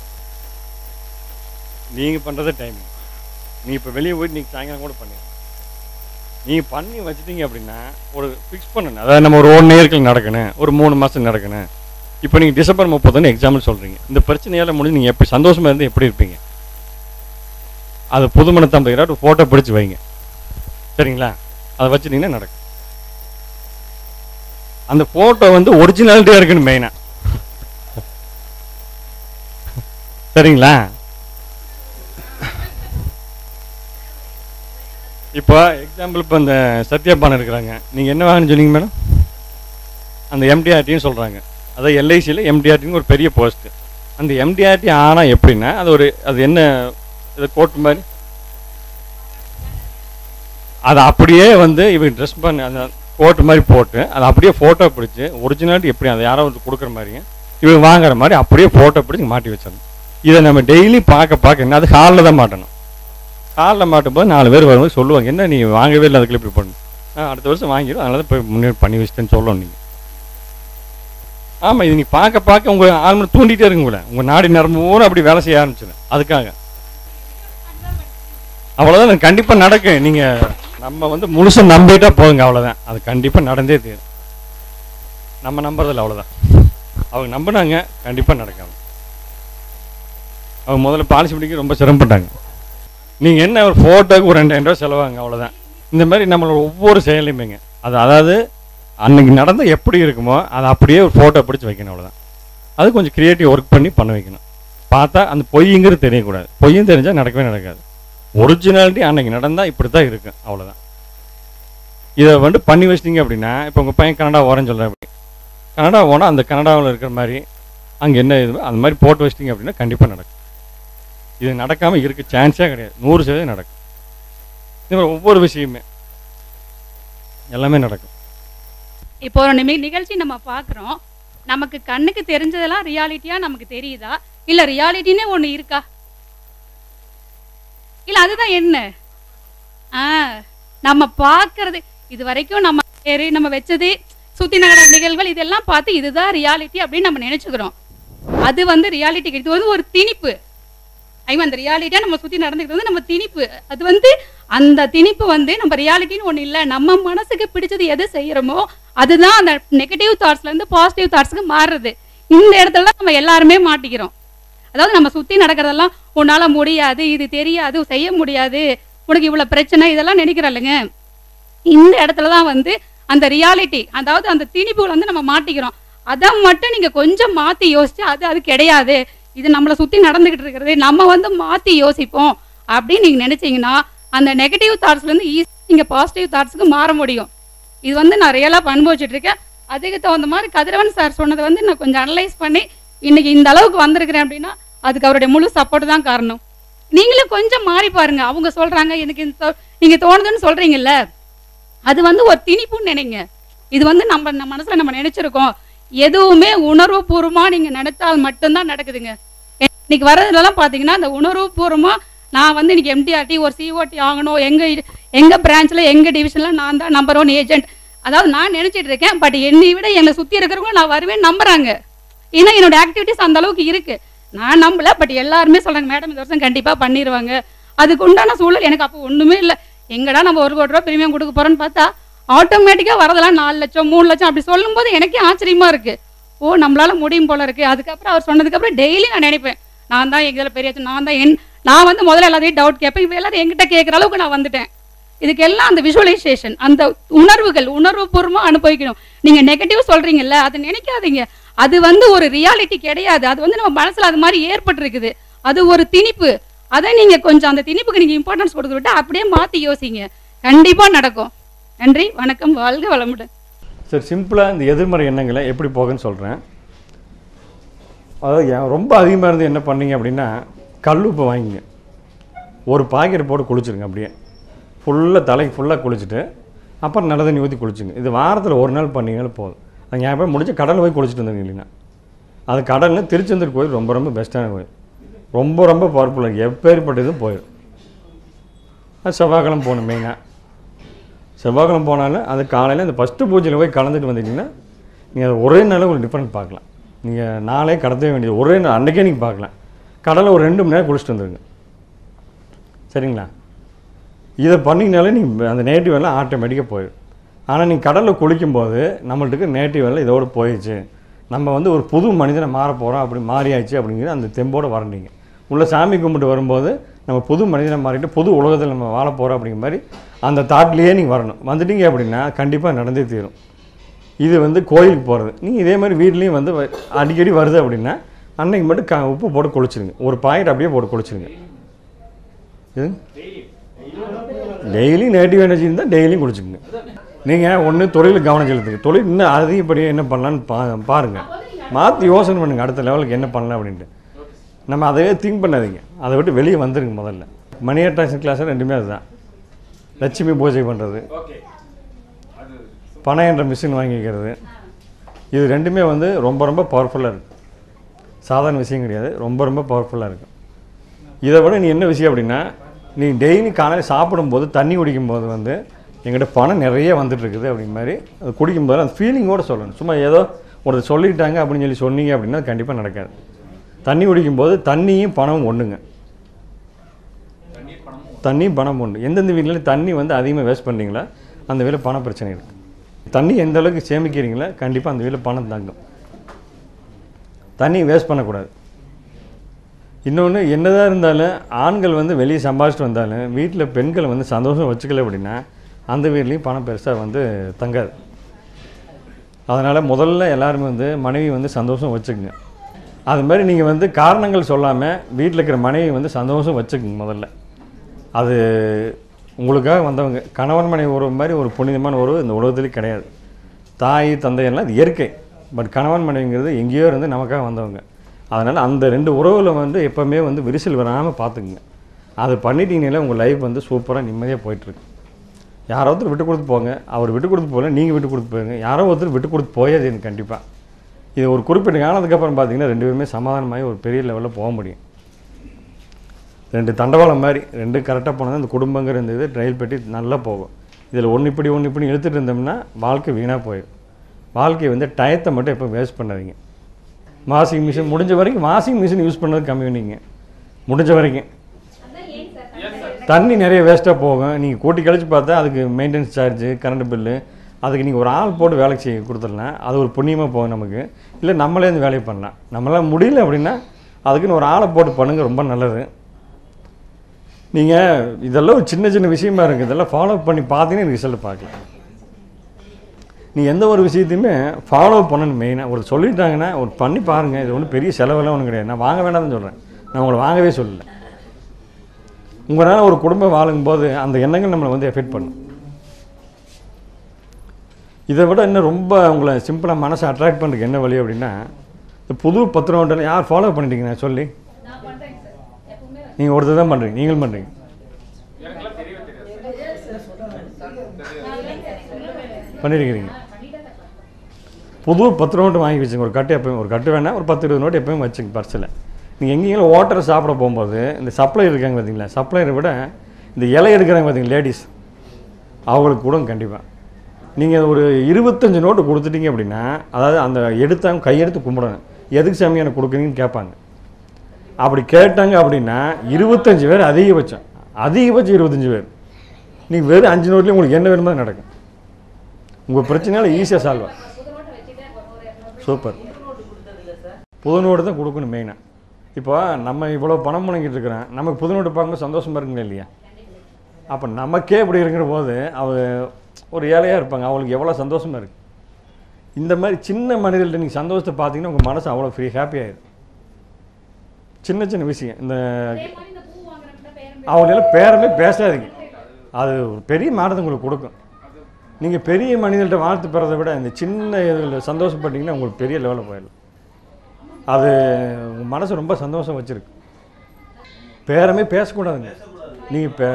நீங்கள் பண்ணுறதே டைமிங் நீ இப்போ வெளியே போயிட்டு நீங்கள் சாயங்காலம் கூட பண்ணுங்க நீங்கள் பண்ணி வச்சிட்டீங்க அப்படின்னா ஒரு ஃபிக்ஸ் பண்ணணும் அதாவது நம்ம ஒரு ஒன் இயர்க்கில் நடக்கணும் ஒரு மூணு மாதம் நடக்கணும் இப்போ நீங்கள் டிசம்பர் முப்பதுன்னு எக்ஸாம்பிள் சொல்கிறீங்க இந்த பிரச்சனையால் முடிஞ்சு நீங்கள் எப்படி சந்தோஷமாக இருந்து எப்படி இருப்பீங்க அது புதுமணத்தம்பது ஒரு ஃபோட்டோ பிடிச்சி வைங்க சரிங்களா அதை வச்சுட்டிங்கன்னா நடக்கும் அந்த ஃபோட்டோ வந்து ஒரிஜினாலிட்டியாக இருக்குன்னு மெயினாக சரிங்களா இப்போ எக்ஸாம்பிள் இப்போ இந்த சத்யபான் இருக்கிறாங்க நீங்கள் என்ன வாங்கன்னு சொன்னீங்க மேடம் அந்த எம்டிஆர்டின்னு சொல்கிறாங்க அதாவது எல்ஐசியில் எம்டிஆர்டின்னு ஒரு பெரிய போஸ்ட்டு அந்த எம்டிஆர்டி ஆனால் எப்படின்னா அது ஒரு அது என்ன இது கோட் மாதிரி அதை அப்படியே வந்து இவங்க ட்ரெஸ் பண்ணி அந்த கோட்டு மாதிரி போட்டு அதை அப்படியே ஃபோட்டோ பிடிச்சி ஒரிஜினாலிட்டி எப்படி அதை யாரோ வந்து கொடுக்குற மாதிரியும் இவங்க வாங்குற மாதிரி அப்படியே ஃபோட்டோ பிடிச்சி மாட்டி வச்சிடணும் இதை நம்ம டெய்லி பார்க்க பார்க்க என்ன அது ஹாலில் தான் மாட்டணும் ஹாலில் மாட்டும்போது நாலு பேர் வரும்போது சொல்லுவாங்க என்ன நீ வாங்கவே இல்லை அதுக்குள்ள இப்படி பண்ணு நான் அடுத்த வருஷம் வாங்கிடும் அதனால தான் போய் முன்னேறி பண்ணி வச்சிட்டேன்னு சொல்லணும் நீங்கள் ஆமாம் இது நீ பார்க்க பார்க்க உங்கள் ஆள் தூண்டிகிட்டே இருக்குங்க உங்களை உங்கள் நாடி நரம்பு பூரா அப்படி வேலை செய்ய ஆரம்பிச்சிடும் அதுக்காக அவ்வளோதான் கண்டிப்பாக நடக்கும் நீங்கள் நம்ம வந்து முழுசாக நம்பிட்டா போதுங்க அவ்வளோதான் அது கண்டிப்பாக நடந்தே தீரும் நம்ம நம்புறதில்ல அவ்வளோதான் அவங்க நம்பினாங்க கண்டிப்பாக நடக்காது அவங்க முதல்ல பாலிசி பிடிக்க ரொம்ப சிரமப்பட்டாங்க நீங்கள் என்ன ஒரு ஃபோட்டோக்கு ஒரு ரெண்டாயிரம் ரூபா செலவாங்க அவ்வளோதான் இந்த மாதிரி நம்மளோட ஒவ்வொரு செயலையுமேங்க அது அதாவது அன்னைக்கு நடந்த எப்படி இருக்குமோ அதை அப்படியே ஒரு ஃபோட்டோ பிடிச்சி வைக்கணும் அவ்வளோதான் அது கொஞ்சம் க்ரியேட்டிவ் ஒர்க் பண்ணி பண்ண வைக்கணும் பார்த்தா அந்த பொய்ங்கிறது தெரியக்கூடாது பொய்யும் தெரிஞ்சால் நடக்கவே நடக்காது ஒரிஜினாலிட்டி அன்னைக்கு நடந்தால் இப்படி தான் இருக்கும் அவ்வளோதான் இதை வந்து பண்ணி வச்சிட்டிங்க அப்படின்னா இப்போ உங்கள் பையன் கனடா ஓரன்னு சொல்கிறேன் அப்படி கனடா போனால் அந்த கனடாவில் இருக்கிற மாதிரி அங்கே என்ன இது அந்த மாதிரி போட்டு வச்சிட்டிங்க அப்படின்னா கண்டிப்பாக நடக்கும் இது நடக்காமல் இருக்க சான்ஸே கிடையாது நூறு சதவீதம் நடக்கும் இந்த மாதிரி ஒவ்வொரு விஷயமே எல்லாமே நடக்கும் இப்போ ஒரு நிமி நிகழ்ச்சி நம்ம பார்க்குறோம் நமக்கு கண்ணுக்கு தெரிஞ்சதெல்லாம் ரியாலிட்டியாக நமக்கு தெரியுதா இல்லை ரியாலிட்டினே ஒன்று இருக்கா இல்லை அதுதான் என்ன ஆ நம்ம பார்க்கறது இது வரைக்கும் நம்ம பேரு நம்ம வச்சது சுத்தி நகர நிகழ்வுகள் இதெல்லாம் பார்த்து இதுதான் ரியாலிட்டி அப்படின்னு நம்ம நினைச்சுக்கிறோம் அது வந்து ரியாலிட்டி இது வந்து ஒரு திணிப்பு ஐவன் அந்த ரியாலிட்டியாக நம்ம சுற்றி நடந்துக்கிட்டு வந்து நம்ம திணிப்பு அது வந்து அந்த திணிப்பு வந்து நம்ம ரியாலிட்டின்னு ஒன்று இல்லை நம்ம மனசுக்கு பிடிச்சது எது செய்கிறோமோ அதுதான் அந்த நெகட்டிவ் தாட்ஸ்லேருந்து பாசிட்டிவ் தாட்ஸுக்கு மாறுறது இந்த இடத்துல தான் நம்ம எல்லாருமே மாட்டிக்கிறோம் அதாவது நம்ம சுற்றி நடக்கிறதெல்லாம் உன்னால் முடியாது இது தெரியாது செய்ய முடியாது உனக்கு இவ்வளோ பிரச்சனை இதெல்லாம் நினைக்கிறோம் இல்லைங்க இந்த இடத்துல தான் வந்து அந்த ரியாலிட்டி அதாவது அந்த திணிப்புகள் வந்து நம்ம மாட்டிக்கிறோம் அதை மட்டும் நீங்கள் கொஞ்சம் மாற்றி யோசிச்சு அது அது கிடையாது இது நம்மளை சுற்றி நடந்துக்கிட்டு இருக்கிறது நம்ம வந்து மாற்றி யோசிப்போம் அப்படின்னு நீங்கள் நினச்சிங்கன்னா அந்த நெகட்டிவ் தாட்ஸ்லேருந்து ஈஸியாக நீங்கள் பாசிட்டிவ் தாட்ஸுக்கு மாற முடியும் இது வந்து நான் ரியலாக அனுபவிச்சுட்டு இருக்கேன் அதுக்கு தகுந்த மாதிரி கதிரவன் சார் சொன்னதை வந்து நான் கொஞ்சம் அனலைஸ் பண்ணி இன்னைக்கு இந்த அளவுக்கு வந்திருக்கிறேன் அப்படின்னா அதுக்கு அவருடைய முழு சப்போர்ட் தான் காரணம் நீங்களும் கொஞ்சம் மாறி பாருங்க அவங்க சொல்றாங்க எனக்கு இந்த தொ- நீங்க தோணுதுன்னு சொல்றீங்கல்ல அது வந்து ஒரு திணிப்புன்னு நினைங்க இது வந்து நம்ம நம்ம மனசுல நம்ம நினைச்சிருக்கோம் எதுவுமே உணர்வுபூர்வமா நீங்க நினைத்தால் மட்டும்தான் நடக்குதுங்க இன்னைக்கு வர்றதுலலாம் பாத்தீங்கன்னா அந்த உணர்வுபூர்வமா நான் வந்து இன்னைக்கு எம்டிஆர்டி ஒரு சிஓடி ஆகணும் எங்க இ- எங்க பிரான்ச்ல எங்க டிவிஷன்ல நான் தான் நம்பர் ஒன் ஏஜென்ட் அதாவது நான் நினைச்சிட்டு இருக்கேன் பட் என்னை விட என்னை சுத்தி இருக்கிறவங்க நான் வருவேன் நம்புறாங்க ஏன்னா என்னோட ஆக்டிவிட்டிஸ் அந்த அளவுக்கு இருக்கு நான் நம்பல பட் எல்லாருமே சொல்றாங்க மேடம் இந்த வருஷம் கண்டிப்பா பண்ணிடுவாங்க அதுக்கு உண்டான சூழல் எனக்கு அப்போ ஒண்ணுமே இல்லை எங்கடா நம்ம ஒரு கோடி ரூபா பிரீமியம் கொடுக்க போறோம்னு பார்த்தா ஆட்டோமேட்டிக்கா வரதெல்லாம் நாலு லட்சம் மூணு லட்சம் அப்படி சொல்லும்போது எனக்கே ஆச்சரியமா இருக்கு ஓ நம்மளால முடியும் போல இருக்கு அதுக்கப்புறம் அவர் சொன்னதுக்கு அப்புறம் டெய்லி நான் நினைப்பேன் நான் தான் எங்களை பெரிய நான் தான் என் நான் வந்து முதல்ல எல்லாத்தையும் டவுட் கேட்பேன் இப்போ எல்லாரும் என்கிட்ட கேட்குற அளவுக்கு நான் வந்துட்டேன் இதுக்கு எல்லாம் அந்த விஷுவலைசேஷன் அந்த உணர்வுகள் உணர்வுபூர்வமாக அனுபவிக்கணும் நீங்க நெகட்டிவ் சொல்றீங்கல்ல அதை நினைக்காதீங்க அது வந்து ஒரு ரியாலிட்டி கிடையாது அது வந்து நம்ம மனசுல அது மாதிரி ஏற்பட்டிருக்குது அது ஒரு திணிப்பு அதை நீங்க கொஞ்சம் அந்த திணிப்புக்கு நீங்க இம்பார்ட்டன்ஸ் கொடுத்து விட்டு அப்படியே மாத்தி யோசிங்க கண்டிப்பா நடக்கும் நன்றி வணக்கம் வாழ்க வளமுடன் சரி சிம்பிளாக இந்த எதிர்மறை எண்ணங்களை எப்படி போகுன்னு சொல்கிறேன் அதாவது ஏன் ரொம்ப அதிகமாக இருந்து என்ன பண்ணீங்க அப்படின்னா கல் உப்பு வாங்கிங்க ஒரு பாக்கெட் போட்டு குளிச்சிருங்க அப்படியே ஃபுல்லாக தலைக்கு ஃபுல்லாக குளிச்சுட்டு அப்புறம் நல்ல தண்ணி ஊற்றி குளிச்சுங்க இது வாரத்தில் ஒரு நாள் பண்ணீங்கனாலும் போதும் அது ஞாபகம் முடிஞ்சு கடலில் போய் குளிச்சுட்டு வந்தீங்க இல்லைன்னா அது கடலில் திருச்செந்தூர் கோயில் ரொம்ப ரொம்ப பெஸ்ட்டான கோயில் ரொம்ப ரொம்ப பவர்ஃபுல்லாக எப்பேற்பட்டதும் போயிடும் அது செவ்வாய்க்கிழமை போகணும் மெயினாக செவ்வாய்க்கிழமை போனாலும் அது காலையில் இந்த ஃபஸ்ட்டு பூஜையில் போய் கலந்துட்டு வந்துட்டிங்கன்னா நீங்கள் அது ஒரே நாளில் ஒரு டிஃப்ரெண்ட் பார்க்கலாம் நீங்கள் நாளே கடத்தவே வேண்டியது ஒரே நாள் அன்றைக்கே நீங்கள் பார்க்கலாம் கடலை ஒரு ரெண்டு மணி நேரம் குளிச்சுட்டு வந்துருங்க சரிங்களா இதை பண்ணிங்கனாலே நீங்கள் அந்த நேட்டிவ் எல்லாம் ஆட்டோமேட்டிக்காக போயிடும் ஆனால் நீங்கள் கடலில் குளிக்கும்போது நம்மள்ட்டுக்கு நேட்டிவ் எல்லாம் இதோடு போயிடுச்சு நம்ம வந்து ஒரு புது மனிதனை மாற போகிறோம் அப்படி மாறியாச்சு அப்படிங்கிறது அந்த தெம்போடு வரண்டீங்க உள்ள சாமி கும்பிட்டு வரும்போது நம்ம புது மனிதனை மாறிட்டு புது உலகத்தில் நம்ம வாழ போகிறோம் அப்படிங்கிற மாதிரி அந்த தாட்லேயே நீங்கள் வரணும் வந்துட்டீங்க அப்படின்னா கண்டிப்பாக நடந்தே தீரும் இது வந்து கோயிலுக்கு போகிறது நீங்கள் இதே மாதிரி வீட்லேயும் வந்து வ- அடிக்கடி வருது அப்படின்னா அன்னைக்கு மட்டும் க உப்பு போட்டு குளிச்சிருங்க ஒரு பாக்கெட் அப்படியே போட்டு குளிச்சிருங்க இது டெய்லி நேட்டிவ் எனர்ஜி இருந்தால் டெய்லியும் குளிச்சுக்குங்க நீங்கள் ஒன்று தொழிலுக்கு கவனம் செலுத்துங்க தொழில் இன்னும் அதிகப்படியாக என்ன பண்ணலான்னு பா பாருங்கள் மாற்றி யோசனை பண்ணுங்கள் அடுத்த லெவலுக்கு என்ன பண்ணலாம் அப்படின்ட்டு நம்ம அதையே திங்க் பண்ணாதீங்க அதை விட்டு வெளியே வந்துருங்க முதல்ல மணி அட்ராக்ஷன் கிளாஸ் ரெண்டுமே அதுதான் லட்சுமி பூஜை பண்ணுறது பணம் என்ற மிஷின் வாங்கிக்கிறது இது ரெண்டுமே வந்து ரொம்ப ரொம்ப பவர்ஃபுல்லாக இருக்குது சாதாரண விஷயம் கிடையாது ரொம்ப ரொம்ப பவர்ஃபுல்லாக இருக்கும் இதை விட நீ என்ன விஷயம் அப்படின்னா நீ டெய்லி காலையில் சாப்பிடும்போது தண்ணி குடிக்கும்போது வந்து எங்கிட்ட பணம் நிறைய வந்துட்டு இருக்குது அப்படிங்கிற மாதிரி அது குடிக்கும்போது அந்த ஃபீலிங்கோடு சொல்லணும் சும்மா ஏதோ ஒருத்தர் சொல்லிட்டாங்க அப்படின்னு சொல்லி சொன்னீங்க அப்படின்னா அது கண்டிப்பாக நடக்காது தண்ணி குடிக்கும்போது தண்ணியும் பணமும் ஒன்றுங்க தண்ணி பணம் ஒன்று எந்தெந்த வீட்டில் தண்ணி வந்து அதிகமாக வேஸ்ட் பண்ணுறீங்களா அந்த வீட்டில் பண பிரச்சனை இருக்குது தண்ணி எந்த அளவுக்கு சேமிக்கிறீங்களோ கண்டிப்பாக அந்த வீட்டில் பணம் தங்கும் தண்ணி வேஸ்ட் பண்ணக்கூடாது இன்னொன்று என்னதான் இருந்தாலும் ஆண்கள் வந்து வெளியே சம்பாதிச்சிட்டு வந்தாலும் வீட்டில் பெண்களை வந்து சந்தோஷம் வச்சுக்கல அப்படின்னா அந்த வீட்லேயும் பணம் பெருசாக வந்து தங்காது அதனால் முதல்ல எல்லாருமே வந்து மனைவி வந்து சந்தோஷம் வச்சுக்குங்க அது மாதிரி நீங்கள் வந்து காரணங்கள் சொல்லாமல் வீட்டில் இருக்கிற மனைவி வந்து சந்தோஷம் வச்சுக்குங்க முதல்ல அது உங்களுக்காக வந்தவங்க கணவன் மனைவி உறவு மாதிரி ஒரு புனிதமான உறவு இந்த உலகத்துலேயே கிடையாது தாய் தந்தையெல்லாம் அது இயற்கை பட் கணவன் மனைவிங்கிறது எங்கேயோ இருந்து நமக்காக வந்தவங்க அதனால் அந்த ரெண்டு உறவில் வந்து எப்போவுமே வந்து விரிசல் வராமல் பார்த்துக்குங்க அது பண்ணிட்டீங்கனாலே உங்கள் லைஃப் வந்து சூப்பராக நிம்மதியாக போயிட்டுருக்கு யாரோ ஒருத்தர் விட்டு கொடுத்து போங்க அவர் விட்டு கொடுத்து போகல நீங்கள் விட்டு கொடுத்து போயிருங்க யாரோ ஒருத்தர் விட்டு கொடுத்து போயாது எனக்கு கண்டிப்பாக இது ஒரு குறிப்பிட்ட காலத்துக்கப்புறம் பார்த்தீங்கன்னா ரெண்டு பேருமே சமாதானமாகி ஒரு பெரிய லெவலில் போக முடியும் ரெண்டு தண்டவாளம் மாதிரி ரெண்டு கரெக்டாக போனால் இந்த குடும்பங்கிற இந்த இது ரயில் பெட்டி நல்லா போகும் இதில் ஒன்று இப்படி ஒன்று இப்படி இழுத்துட்டு இருந்தோம்னா வாழ்க்கை வீணாக போயிடும் வாழ்க்கையை வந்து டயத்தை மட்டும் எப்போ வேஸ்ட் பண்ணாதீங்க வாஷிங் மிஷின் முடிஞ்ச வரைக்கும் வாஷிங் மிஷின் யூஸ் பண்ணது கம்மி பண்ணிங்க முடிஞ்ச வரைக்கும் தண்ணி நிறைய வேஸ்ட்டாக போகும் நீங்கள் கூட்டி கழிச்சு பார்த்தா அதுக்கு மெயின்டெனன்ஸ் சார்ஜு கரண்ட் பில்லு அதுக்கு நீங்கள் ஒரு ஆள் போட்டு வேலைக்கு செய்ய கொடுத்துடலாம் அது ஒரு புண்ணியமாக போகும் நமக்கு இல்லை நம்மளே இந்த வேலையை பண்ணலாம் நம்மளால் முடியல அப்படின்னா அதுக்குன்னு ஒரு ஆளை போட்டு பண்ணுங்க ரொம்ப நல்லது நீங்கள் இதெல்லாம் ஒரு சின்ன சின்ன விஷயமா இருக்குது இதெல்லாம் ஃபாலோ பண்ணி பார்த்தீங்கன்னா ரிசல்ட் பார்க்கலாம் நீ எந்த ஒரு விஷயத்தையுமே ஃபாலோ பண்ணணும் மெயினாக ஒரு சொல்லிட்டாங்கன்னா ஒரு பண்ணி பாருங்கள் இது ஒன்றும் பெரிய செலவெல்லாம் ஒன்றும் கிடையாது நான் வாங்க வேண்டாம்னு சொல்கிறேன் நான் உங்களை வாங்கவே சொல்லலை உங்களால் ஒரு குடும்பம் வாழும்போது அந்த எண்ணங்கள் நம்மளை வந்து எஃபெக்ட் பண்ணும் இதை விட இன்னும் ரொம்ப உங்களை சிம்பிளாக மனசை அட்ராக்ட் பண்ணுறதுக்கு என்ன வழி அப்படின்னா இந்த புது பத்திரம் யார் ஃபாலோ பண்ணிட்டீங்க நான் சொல்லி நீங்கள் ஒருத்தர் தான் பண்ணுறீங்க நீங்களும் பண்ணுறீங்க பண்ணியிருக்கிறீங்க புது பத்து நோட்டு வாங்கி வச்சுங்க ஒரு கட்டு எப்பயும் ஒரு கட்டு வேணால் ஒரு பத்து இருபது நோட்டு எப்பயும் வச்சுங்க பர்ஸில் நீங்கள் எங்கேயும் ஓட்டரை சாப்பிட போகும்போது இந்த சப்ளை இருக்காங்க பார்த்தீங்களா சப்ளையரை விட இந்த இலை எடுக்கிறாங்க பார்த்தீங்களா லேடிஸ் அவங்களுக்கு கூட கண்டிப்பாக நீங்கள் ஒரு இருபத்தஞ்சு நோட்டு கொடுத்துட்டீங்க அப்படின்னா அதாவது அந்த எடுத்தவங்க கையெடுத்து கும்பிடணும் எதுக்கு சாமி எனக்கு கொடுக்குறீங்கன்னு கேட்பாங்க அப்படி கேட்டாங்க அப்படின்னா இருபத்தஞ்சு பேர் அதிகபட்சம் அதிகபட்சம் இருபத்தஞ்சு பேர் நீங்கள் வெறும் அஞ்சு நோட்லேயும் உங்களுக்கு என்ன வேணுமோ அது நடக்கும் உங்கள் பிரச்சனையால ஈஸியாக சால்வ் ஆகும் சூப்பர் புது நோட்டு தான் கொடுக்கணும் மெயினாக இப்போ நம்ம இவ்வளோ பணம் முடங்கிட்டு இருக்கிறோம் நமக்கு புது நோட்டு பார்க்கும்போது சந்தோஷமா இருக்குங்களா இல்லையா அப்போ நமக்கே இப்படி இருக்கிற போது அவ ஒரு ஏழையாக இருப்பாங்க அவங்களுக்கு எவ்வளோ சந்தோஷமா இருக்கு இந்த மாதிரி சின்ன மனிதர்கள்ட்ட நீங்கள் சந்தோஷத்தை பார்த்தீங்கன்னா உங்கள் மனசு அவ்வளோ ஃப்ரீ ஹாப்பியாகிடும் சின்ன சின்ன விஷயம் இந்த அவங்களெல்லாம் பேரமே பேசாதீங்க அது ஒரு பெரிய மாற்றத்தை உங்களுக்கு கொடுக்கும் நீங்கள் பெரிய மனிதர்கள்ட்ட வாழ்த்து பெறதை விட இந்த சின்ன இதில் சந்தோஷப்பட்டீங்கன்னா உங்களுக்கு பெரிய லெவலில் போயிடலாம் அது உங்கள் மனசு ரொம்ப சந்தோஷம் வச்சுருக்கு பேரமே பேசக்கூடாதுங்க நீங்கள் பே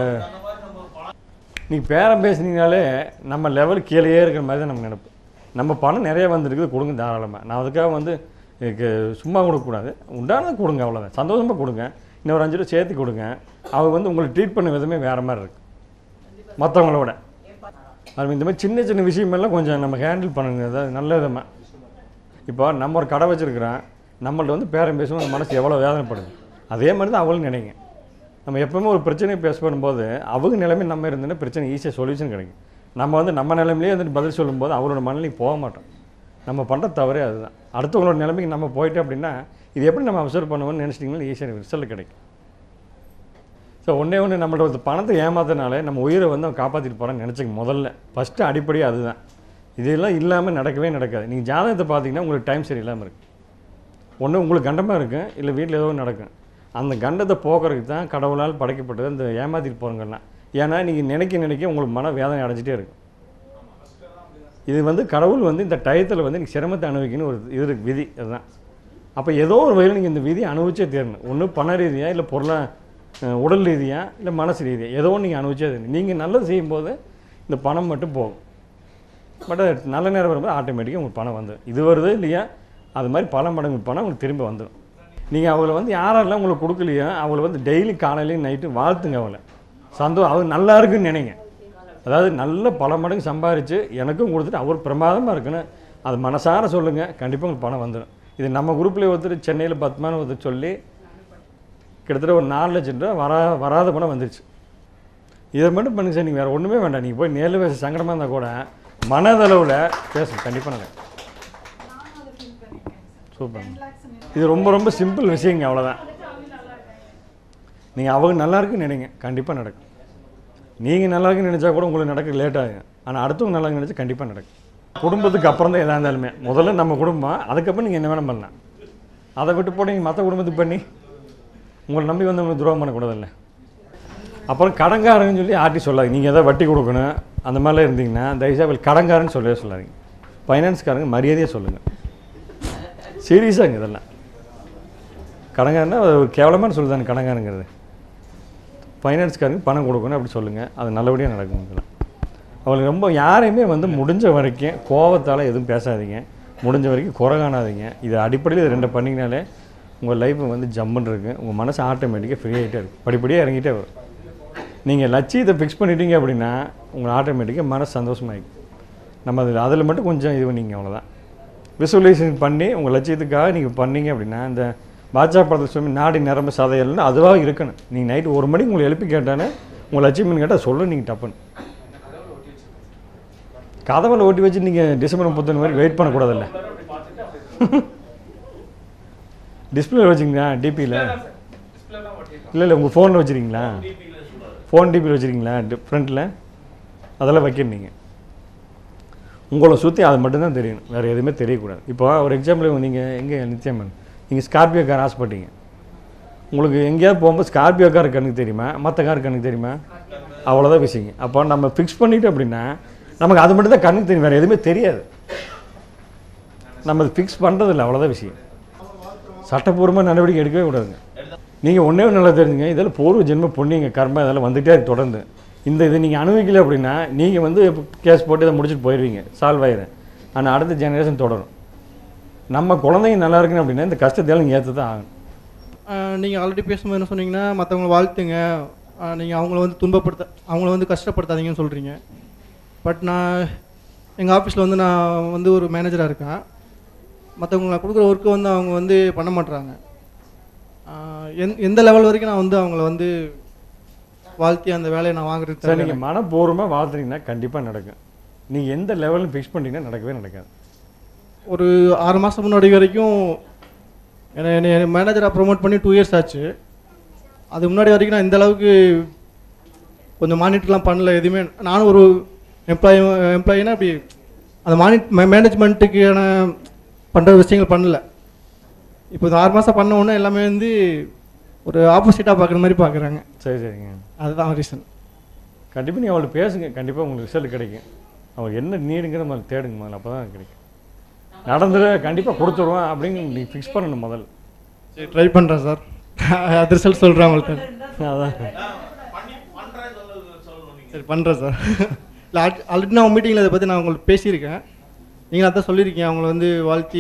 நீங்கள் பேரம் பேசுனீங்கனாலே நம்ம லெவல் கீழேயே இருக்கிற மாதிரி தான் நம்ம நினைப்போம் நம்ம பணம் நிறைய வந்திருக்குது கொடுங்க தாராளமாக நான் அதுக்காக வந்து எனக்கு சும்மா கொடுக்கக்கூடாது உண்டானது கொடுங்க அவ்வளோதான் சந்தோஷமாக கொடுங்க இன்னொரு அஞ்சு ரூபா சேர்த்து கொடுங்க அவங்க வந்து உங்களை ட்ரீட் பண்ண விதமே வேறு மாதிரி இருக்குது மற்றவங்கள விட அது இந்த மாதிரி சின்ன சின்ன விஷயமெல்லாம் கொஞ்சம் நம்ம ஹேண்டில் பண்ணுங்க அதாவது நல்ல விதமாக இப்போ நம்ம ஒரு கடை வச்சுருக்கிறோம் நம்மள்ட்ட வந்து பேரம் பேசும்போது அந்த மனசு எவ்வளோ வேதனைப்படுது அதே மாதிரி தான் அவங்களும் நினைங்க நம்ம எப்பவுமே ஒரு பிரச்சனையை பேச பண்ணும்போது அவங்க நிலைமை நம்ம இருந்தோன்னா பிரச்சனை ஈஸியாக சொல்யூஷன் கிடைக்கும் நம்ம வந்து நம்ம நிலைமையிலே வந்துட்டு பதில் சொல்லும்போது அவரோட மனநிலைக்கு போக மாட்டோம் நம்ம பண்ணுற தவறே அதுதான் அடுத்தவங்களோட நிலைமைக்கு நம்ம போயிட்டோம் அப்படின்னா இது எப்படி நம்ம அப்சர்வ் பண்ணுவோம்னு நினச்சிட்டிங்கன்னா ஈஸியாக ரிசல்ட் கிடைக்கும் ஸோ ஒன்றே ஒன்று நம்மளோட ஒரு பணத்தை ஏமாத்தினாலே நம்ம உயிரை வந்து அவன் காப்பாற்றிட்டு போகிறான்னு நினச்சிக்க முதல்ல ஃபஸ்ட்டு அடிப்படையே அதுதான் இதெல்லாம் இல்லாமல் நடக்கவே நடக்காது நீங்கள் ஜாதகத்தை பார்த்தீங்கன்னா உங்களுக்கு டைம் சரி இல்லாமல் இருக்குது ஒன்று உங்களுக்கு கண்டமாக இருக்கும் இல்லை வீட்டில் ஏதோ ஒன்று நடக்கும் அந்த கண்டத்தை போக்குறதுக்கு தான் கடவுளால் படைக்கப்பட்டது அந்த ஏமாற்றிட்டு போகிறவங்கலாம் ஏன்னா நீங்கள் நினைக்க நினைக்க உங்களுக்கு மன வேதனை அடைஞ்சிட்டே இருக்கும் இது வந்து கடவுள் வந்து இந்த டயத்தில் வந்து நீங்கள் சிரமத்தை அனுபவிக்கணும் ஒரு இது இருக்கு விதி அதுதான் அப்போ ஏதோ ஒரு வகையில் நீங்கள் இந்த விதியை அனுபவிச்சே தீரணும் ஒன்று பண ரீதியாக இல்லை பொருளா அஹ், உடல் ரீதியாக இல்லை மனசு ரீதியாக ஏதோ ஒன்று நீங்கள் அனுபவிச்சே தீரணும் நீங்கள் நல்லது செய்யும்போது இந்த பணம் மட்டும் போகும் பட் நல்ல நேரம் வரும்போது ஆட்டோமேட்டிக்காக உங்களுக்கு பணம் வந்துடும் இது வருது இல்லையா அது மாதிரி பல மடங்கு பணம் உங்களுக்கு திரும்ப வந்துடும் நீங்கள் அவங்கள வந்து யாரெல்லாம் உங்களுக்கு கொடுக்கலையோ அவங்கள வந்து டெய்லி காலையிலையும் நைட்டு வாழ்த்துங்க அவளை சந்தோஷம் அவர் நல்லா இருக்குன்னு நினைங்க அதாவது நல்ல பல மடங்கு சம்பாரித்து எனக்கும் கொடுத்துட்டு அவர் பிரமாதமாக இருக்குன்னு அது மனசார சொல்லுங்கள் கண்டிப்பாக உங்களுக்கு பணம் வந்துடும் இது நம்ம குரூப்லேயே ஒருத்தர் சென்னையில் பத்மான்னு ஒருத்தர் சொல்லி கிட்டத்தட்ட ஒரு நாலு லட்சம் ரூபா வரா வராத பணம் வந்துருச்சு இதை மட்டும் பண்ணுங்க சார் நீங்கள் வேறு ஒன்றுமே வேண்டாம் நீங்கள் போய் நேரில் பேச சங்கடமாக இருந்தால் கூட மனதளவில் பேசுங்க கண்டிப்பாக நடக்கும் சூப்பர் இது ரொம்ப ரொம்ப சிம்பிள் விஷயங்க அவ்வளோதான் நீங்கள் அவங்க நல்லா இருக்குன்னு நினைங்க கண்டிப்பாக நடக்கும் நீங்கள் நல்லா இருக்குன்னு நினச்சா கூட உங்களுக்கு நடக்க லேட் ஆகும் ஆனால் அடுத்தவங்க நல்லா இருக்குன்னு நினச்சா கண்டிப்பாக நடக்கும் குடும்பத்துக்கு அப்புறம் தான் எதாக இருந்தாலுமே முதல்ல நம்ம குடும்பம் அதுக்கப்புறம் நீங்கள் என்ன வேணும் பண்ணலாம் அதை விட்டு போட்டு நீங்கள் மற்ற குடும்பத்துக்கு பண்ணி உங்களை நம்பி வந்து உங்களுக்கு துரோகம் பண்ணக்கூடாதுல்ல அப்புறம் கடங்காரன்னு சொல்லி ஆர்டி சொல்லாதீங்க நீங்கள் எதாவது வட்டி கொடுக்கணும் அந்த மாதிரிலாம் இருந்தீங்கன்னா தயவுசெய்து கடங்காரன்னு சொல்லவே சொல்லாதீங்க ஃபைனான்ஸ்காரங்க மரியாதையாக சொல்லுங்கள் சீரியஸாங்க இதெல்லாம் கடங்காரன்னா அது ஒரு கேவலமான சொல்லுதானே கடங்காரங்கிறது ஃபைனான்ஸ்காரங்க பணம் கொடுக்கணும் அப்படி சொல்லுங்கள் அது நல்லபடியாக நடக்கும் இதெல்லாம் அவங்களுக்கு ரொம்ப யாரையுமே வந்து முடிஞ்ச வரைக்கும் கோவத்தால் எதுவும் பேசாதீங்க முடிஞ்ச வரைக்கும் குறை காணாதீங்க இது அடிப்படையில் இது ரெண்டு பண்ணிங்கனாலே உங்கள் லைஃப் வந்து ஜம்முன்னு இருக்கு உங்கள் மனசு ஆட்டோமேட்டிக்காக ஃப்ரீ ஆகிட்டே இருக்கும் படிப்படியாக இறங்கிட்டே வரும் நீங்கள் லட்சியத்தை ஃபிக்ஸ் பண்ணிட்டீங்க அப்படின்னா உங்கள் ஆட்டோமேட்டிக்காக மனசு சந்தோஷமாயிடும் நம்ம அதில் அதில் மட்டும் கொஞ்சம் இது பண்ணிங்க அவ்வளோதான் விசுவலைசேஷன் பண்ணி உங்கள் லட்சியத்துக்காக நீங்கள் பண்ணீங்க அப்படின்னா இந்த பாட்சா படத்தில் சொல்லி நாடி நிரம்ப சதையல்னு அதுவாக இருக்கணும் நீங்கள் நைட்டு ஒரு மணிக்கு உங்களை எழுப்பி கேட்டானே உங்கள் லட்சியம் கேட்டால் சொல்ல நீங்கள் டப்புன்னு கதவில் ஓட்டி வச்சு நீங்கள் டிசம்பர் முப்பத்தொன்று வரைக்கும் வெயிட் பண்ணக்கூடாதுல்ல டிஸ்பிளே வச்சுங்களா டிபியில் இல்லை இல்லை உங்கள் ஃபோனில் வச்சுருக்கீங்களா ஃபோன் டிபியில் வச்சுருக்கீங்களா ஃப்ரண்ட்டில் அதெல்லாம் வைக்கணும் நீங்கள் உங்களை சுற்றி அது மட்டும்தான் தெரியணும் வேறு எதுவுமே தெரியக்கூடாது இப்போ ஒரு எக்ஸாம்பிள் நீங்கள் எங்கே நித்யமன் நீங்கள் ஸ்கார்பியோ கார் ஆசைப்பட்டீங்க உங்களுக்கு எங்கேயாவது போகும்போது ஸ்கார்பியோ கார் கண்ணுக்கு தெரியுமா மற்ற கார் கண்ணுக்கு தெரியுமா அவ்வளோதான் விஷயங்க அப்போ நம்ம ஃபிக்ஸ் பண்ணிட்டோம் அப்படின்னா நமக்கு அது மட்டும் தான் கண்ணுக்கு தெரியும் வேறு எதுவுமே தெரியாது நம்ம ஃபிக்ஸ் பண்ணுறதில்ல அவ்வளோதான் விஷயம் சட்டப்பூர்வமாக நடவடிக்கை எடுக்கவே கூடாதுங்க நீங்கள் ஒன்றே ஒன்று நல்லா தெரிஞ்சுங்க இதில் பூர்வ ஜென்ம புண்ணியங்க கர்மா இதெல்லாம் வந்துகிட்டே இருக்கு தொடர்ந்து இந்த இதை நீங்கள் அனுபவிக்கல அப்படின்னா நீங்கள் வந்து கேஸ் போட்டு இதை முடிச்சுட்டு போயிடுவீங்க சால்வ் ஆயிடும் ஆனால் அடுத்த ஜெனரேஷன் தொடரும் நம்ம குழந்தைங்க நல்லா இருக்கணும் அப்படின்னா இந்த கஷ்டத்தையெல்லாம் நீங்கள் ஏற்று தான் ஆகணும் நீங்கள் ஆல்ரெடி பேசும்போது என்ன சொன்னீங்கன்னா மற்றவங்களை வாழ்த்துங்க நீங்கள் அவங்கள வந்து துன்பப்படுத்த அவங்கள வந்து கஷ்டப்படுத்தாதீங்கன்னு சொல்கிறீங்க பட் நான் எங்கள் ஆஃபீஸில் வந்து நான் வந்து ஒரு மேனேஜராக இருக்கேன் மற்றவங்க நான் கொடுக்குற ஒர்க்கை வந்து அவங்க வந்து பண்ண மாட்றாங்க ஆஹ் எந் எந்த லெவல் வரைக்கும் நான் வந்து அவங்கள வந்து வாழ்த்தி அந்த வேலையை நான் வாங்குறது சார் நீங்கள் மனப்பூர்வமாக வாழ்த்துனீங்கன்னா கண்டிப்பாக நடக்கும் நீங்கள் எந்த லெவலில் ஃபிக்ஸ் பண்ணிட்டீங்கன்னா நடக்கவே நடக்காது ஒரு ஆறு மாதம் முன்னாடி வரைக்கும் என்னை என்னை மேனேஜராக ப்ரோமோட் பண்ணி டூ இயர்ஸ் ஆச்சு அது முன்னாடி வரைக்கும் நான் இந்த அளவுக்கு கொஞ்சம் மானிட்டர்லாம் பண்ணல எதுவுமே நானும் ஒரு எம்ப்ளாயி எம்ப்ளாயினா அப்படி அந்த மானிட் மேனேஜ்மெண்ட்டுக்கான பண்ணுற விஷயங்கள் பண்ணல இப்போ இந்த ஆறு மாதம் பண்ண உடனே எல்லாமே வந்து ஒரு ஆப்போசிட்டாக பார்க்குற மாதிரி பார்க்குறாங்க சரி சரிங்க அதுதான் ரீசன் கண்டிப்பாக நீங்கள் அவள்கிட்ட பேசுங்க கண்டிப்பாக உங்களுக்கு ரிசல்ட் கிடைக்கும் அவள் என்ன நீடுங்கிற முதல்ல தேடுங்க முதல்ல அப்போ தான் கிடைக்கும் நடந்துட கண்டிப்பாக கொடுத்துருவான் அப்படின்னு நீங்கள் ஃபிக்ஸ் பண்ணணும் முதல்ல சரி ட்ரை பண்ணுறேன் சார் அது ரிசல்ட் சொல்கிறேன் உங்களுக்கு அதான் சரி பண்ணுறேன் சார் இல்லை ஆல்ரெடி நான் மீட்டிங்கில் இதை பற்றி நான் உங்களுக்கு பேசியிருக்கேன் நீங்கள் அதான் சொல்லியிருக்கீங்க அவங்கள வந்து வாழ்த்தி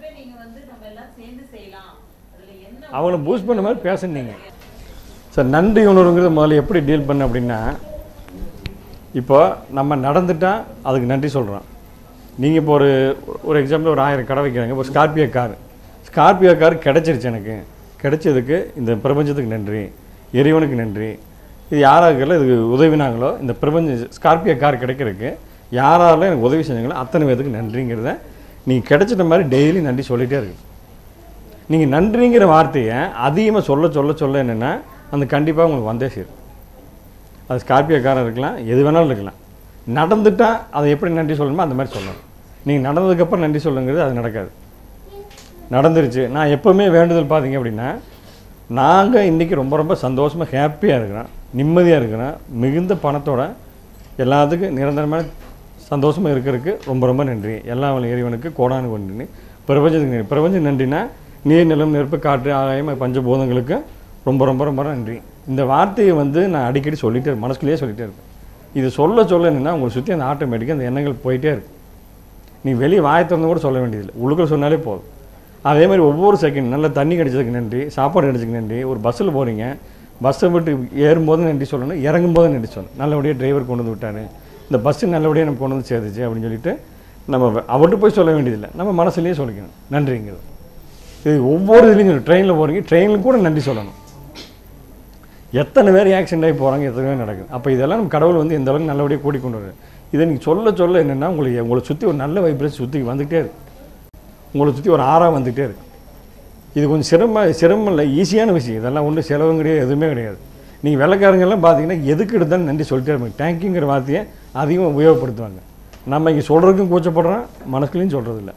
அவங்கள பூஸ்ட் பண்ண மாதிரி பேசுனீங்க சார் நன்றி உணர்வுங்கிறது முதல்ல எப்படி டீல் பண்ண அப்படின்னா இப்போ நம்ம நடந்துட்டா அதுக்கு நன்றி சொல்கிறோம் நீங்கள் இப்போ ஒரு ஒரு எக்ஸாம்பிள் ஒரு ஆயிரம் கடை வைக்கிறாங்க இப்போ ஸ்கார்பியோ கார் ஸ்கார்பியோ கார் கிடச்சிருச்சு எனக்கு கிடைச்சதுக்கு இந்த பிரபஞ்சத்துக்கு நன்றி இறைவனுக்கு நன்றி இது யாராருக்கெல்லாம் இதுக்கு உதவினாங்களோ இந்த பிரபஞ்ச ஸ்கார்பியோ கார் கிடைக்கிறதுக்கு யாராலும் எனக்கு உதவி செஞ்சாங்களோ அத்தனை பேருக்கு நன்றிங்கிறத நீங்கள் கிடைச்சிட்ட மாதிரி டெய்லி நன்றி சொல்லிகிட்டே இருக்கு நீங்கள் நன்றிங்கிற வார்த்தையை அதிகமாக சொல்ல சொல்ல சொல்ல என்னென்னா அந்த கண்டிப்பாக உங்களுக்கு வந்தே சேரும் அது ஸ்கார்பியோ காரம் இருக்கலாம் எது வேணாலும் இருக்கலாம் நடந்துட்டால் அதை எப்படி நன்றி சொல்லணுமோ அந்த மாதிரி சொல்லணும் நீங்கள் நடந்ததுக்கப்புறம் நன்றி சொல்லுங்கிறது அது நடக்காது நடந்துருச்சு நான் எப்போவுமே வேண்டுதல் பார்த்தீங்க அப்படின்னா நாங்கள் இன்றைக்கி ரொம்ப ரொம்ப சந்தோஷமாக ஹாப்பியாக இருக்கிறோம் நிம்மதியாக இருக்கிறோம் மிகுந்த பணத்தோட எல்லாத்துக்கும் நிரந்தரமான சந்தோஷமாக இருக்கிறதுக்கு ரொம்ப ரொம்ப நன்றி எல்லா வழி இறைவனுக்கு கோடானு நன்றி பிரபஞ்சத்துக்கு நன்றி பிரபஞ்சம் நன்றினா நீர் நிலம் நெருப்பு காற்று ஆகாயம் பஞ்சபூதங்களுக்கு ரொம்ப ரொம்ப ரொம்ப நன்றி இந்த வார்த்தையை வந்து நான் அடிக்கடி சொல்லிட்டே இருப்பேன் மனசுக்குள்ளேயே சொல்லிட்டே இருப்பேன் இது சொல்ல சொல்ல என்னென்னா உங்களை சுற்றி அந்த ஆட்டோமேட்டிக்காக அந்த எண்ணங்கள் போயிட்டே இருக்கு நீ வெளியே வாயை திறந்து கூட சொல்ல வேண்டியதில்லை உள்ளுக்குள்ள சொன்னாலே போதும் அதே மாதிரி ஒவ்வொரு செகண்ட் நல்ல தண்ணி கிடைச்சதுக்கு நன்றி சாப்பாடு கிடைச்சதுக்கு நன்றி ஒரு பஸ்ஸில் போகிறீங்க பஸ்ஸை விட்டு ஏறும்போது நன்றி சொல்லணும் இறங்கும் போது நன்றி சொல்லணும் நல்லபடியாக டிரைவர் கொண்டு வந்து விட்டாரு இந்த பஸ்ஸு நல்லபடியாக நம்ம கொண்டு வந்து சேர்த்துச்சு அப்படின்னு சொல்லிட்டு நம்ம அவர்கிட்ட போய் சொல்ல வேண்டியதில்லை நம்ம மனசுலேயே சொல்லிக்கணும் நன்றிங்கிறது இது ஒவ்வொரு இதுலேயும் ட்ரெயினில் போகிறீங்க ட்ரெயினில் கூட நன்றி சொல்லணும் எத்தனை பேர் ஆக்சிடென்ட் ஆகி போகிறாங்க எத்தனை பேர் நடக்குது அப்போ இதெல்லாம் நம்ம கடவுள் வந்து எந்த அளவுக்கு நல்லபடியாக கூட்டி கொண்டு வர்றாரு இதை நீங்கள் சொல்ல சொல்ல என்னென்னா உங்களுக்கு உங்களை சுற்றி ஒரு நல்ல வைப்ரேஷன் சுற்றி வந்துகிட்டே இருக்கு உங்களை சுற்றி ஒரு ஆறாக வந்துகிட்டே இருக்கு இது கொஞ்சம் சிரம சிரமம் இல்லை ஈஸியான விஷயம் இதெல்லாம் ஒன்றும் செலவும் கிடையாது எதுவுமே கிடையாது நீங்கள் வெள்ளக்காரங்கெல்லாம் பார்த்தீங்கன்னா எதுக்கு எடுத்தாலும் நன்றி சொல்லிட்டே இருப்பாங்க தேங்க்யூங்கிற வார்த்தையை அதிகமாக உபயோகப்படுத்துவாங்க நம்ம இங்கே சொல்கிறதுக்கும் கூச்சப்படுறோம் மனசுலையும் சொல்கிறதில்ல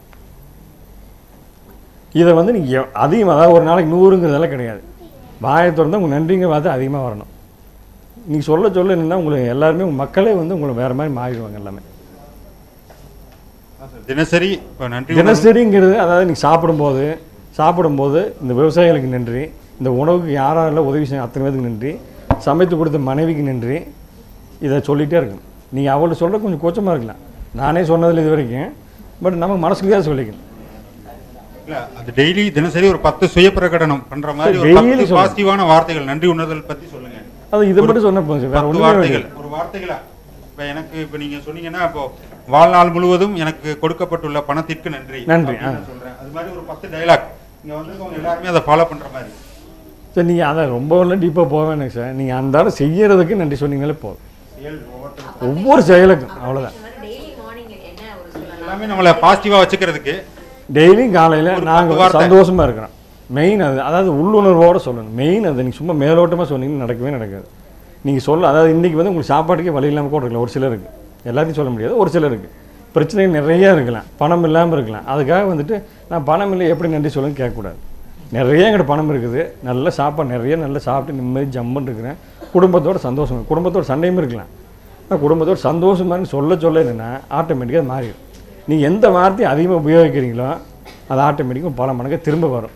இதை வந்து நீங்கள் அதிகமாக அதாவது ஒரு நாளைக்கு நூறுங்கிறதெல்லாம் கிடையாது வாயை திறந்தால் உங்கள் நன்றிங்கிற வார்த்தை அதிகமாக வரணும் நீங்கள் சொல்ல சொல்ல என்னென்னா உங்களுக்கு எல்லாருமே உங்கள் மக்களே வந்து உங்களை வேறு மாதிரி மாறிடுவாங்க எல்லாமே தினசரி இப்போ நன்றி தினசரிங்கிறது அதாவது நீங்கள் சாப்பிடும்போது சாப்பிடும்போது இந்த விவசாயிகளுக்கு நன்றி இந்த உணவுக்கு யாரெல்லாம் உதவி செய்ய அத்தனை பேருக்கு நன்றி சமைத்து கொடுத்த மனைவிக்கு நன்றி இதை சொல்லிகிட்டே இருக்கணும் நீங்கள் அவள்கிட்ட சொல்கிற கொஞ்சம் கூச்சமாக இருக்கலாம் நானே சொன்னதில் இது வரைக்கும் பட் நம்ம மனசுக்குள்ளே சொல்லிக்கணும் இல்ல அது டெய்லி தினசரி ஒரு பத்து சுய பிரகடனம் பண்ற மாதிரி ஒரு Daily பத்து சொல்லணும். பாசிட்டிவான வார்த்தைகள் நன்றி உணர்தல் பத்தி சொல்லுங்க அது இதை ஒரு மட்டும் சொன்னா போதும் சார். வேற பத்து ஒண்ணுமே வார்த்தைகள் வேண்டாம். ஒரு வார்த்தைகளா இப்ப எனக்கு இப்ப நீங்க சொன்னீங்கன்னா இப்போ வாழ்நாள் முழுவதும் எனக்கு கொடுக்கப்பட்டுள்ள பணத்திற்கு நன்றி நன்றி, அப்படின்னு ஆ. நான் சொல்றேன் அது மாதிரி ஒரு பத்து டைலாக் இங்க வந்திருக்கவங்க எல்லாருமே அதை ஃபாலோ பண்ற மாதிரி சார் நீங்கள் அதை ரொம்ப டீப்பாக போக வேணாங்க சார் நீங்கள் அன்றாடம் செய்யறதுக்கு நன்றி சொன்னீங்களே போதும் செயல் ஒவ்வொருத்தருக்கும் ஒவ்வொரு செயலுக்கும் அவ்வளோதான் எல்லாமே நம்மளை பாசிட்டிவா வச்சுக்கிறதுக்கு டெய்லியும் காலையில் ஒரு நாங்கள் பத்து வார்த்தை. சந்தோஷமாக இருக்கிறோம் மெயின் அது அதாவது உள்ளுணர்வோடு சொல்லணும் மெயின் அது நீங்கள் சும்மா மேலோட்டமாக சொன்னீங்கன்னா நடக்கவே நடக்காது நீங்கள் சொல்ல அதாவது இன்றைக்கி வந்து உங்களுக்கு சாப்பாட்டுக்கே வழி இல்லாமல் கூட இருக்கலாம் ஒரு சிலருக்கு எல்லாத்தையும் சொல்ல முடியாது ஒரு சிலருக்கு பிரச்சனைகள் நிறைய இருக்கலாம் பணம் இல்லாமல் இருக்கலாம் அதுக்காக வந்துட்டு நான் பணம் இல்லை எப்படி நன்றி சொல்லுன்னு கேட்கக்கூடாது நிறைய எங்கிட்ட பணம் இருக்குது நல்ல சாப்பாடு நிறைய நல்லா சாப்பிட்டு நிம்மதி ஜம்முன்னு இருக்கிறேன் குடும்பத்தோட சந்தோஷம் குடும்பத்தோட சண்டையும் இருக்கலாம் ஆனால் குடும்பத்தோட சந்தோஷமாக சொல்ல சொல்ல என்னென்னா ஆட்டோமேட்டிக்காக மாறிடும் நீங்கள் எந்த வார்த்தையை அதிகமாக உபயோகிக்கிறீங்களோ அது ஆட்டோமேட்டிக்காக பல மடங்கு திரும்ப வரும்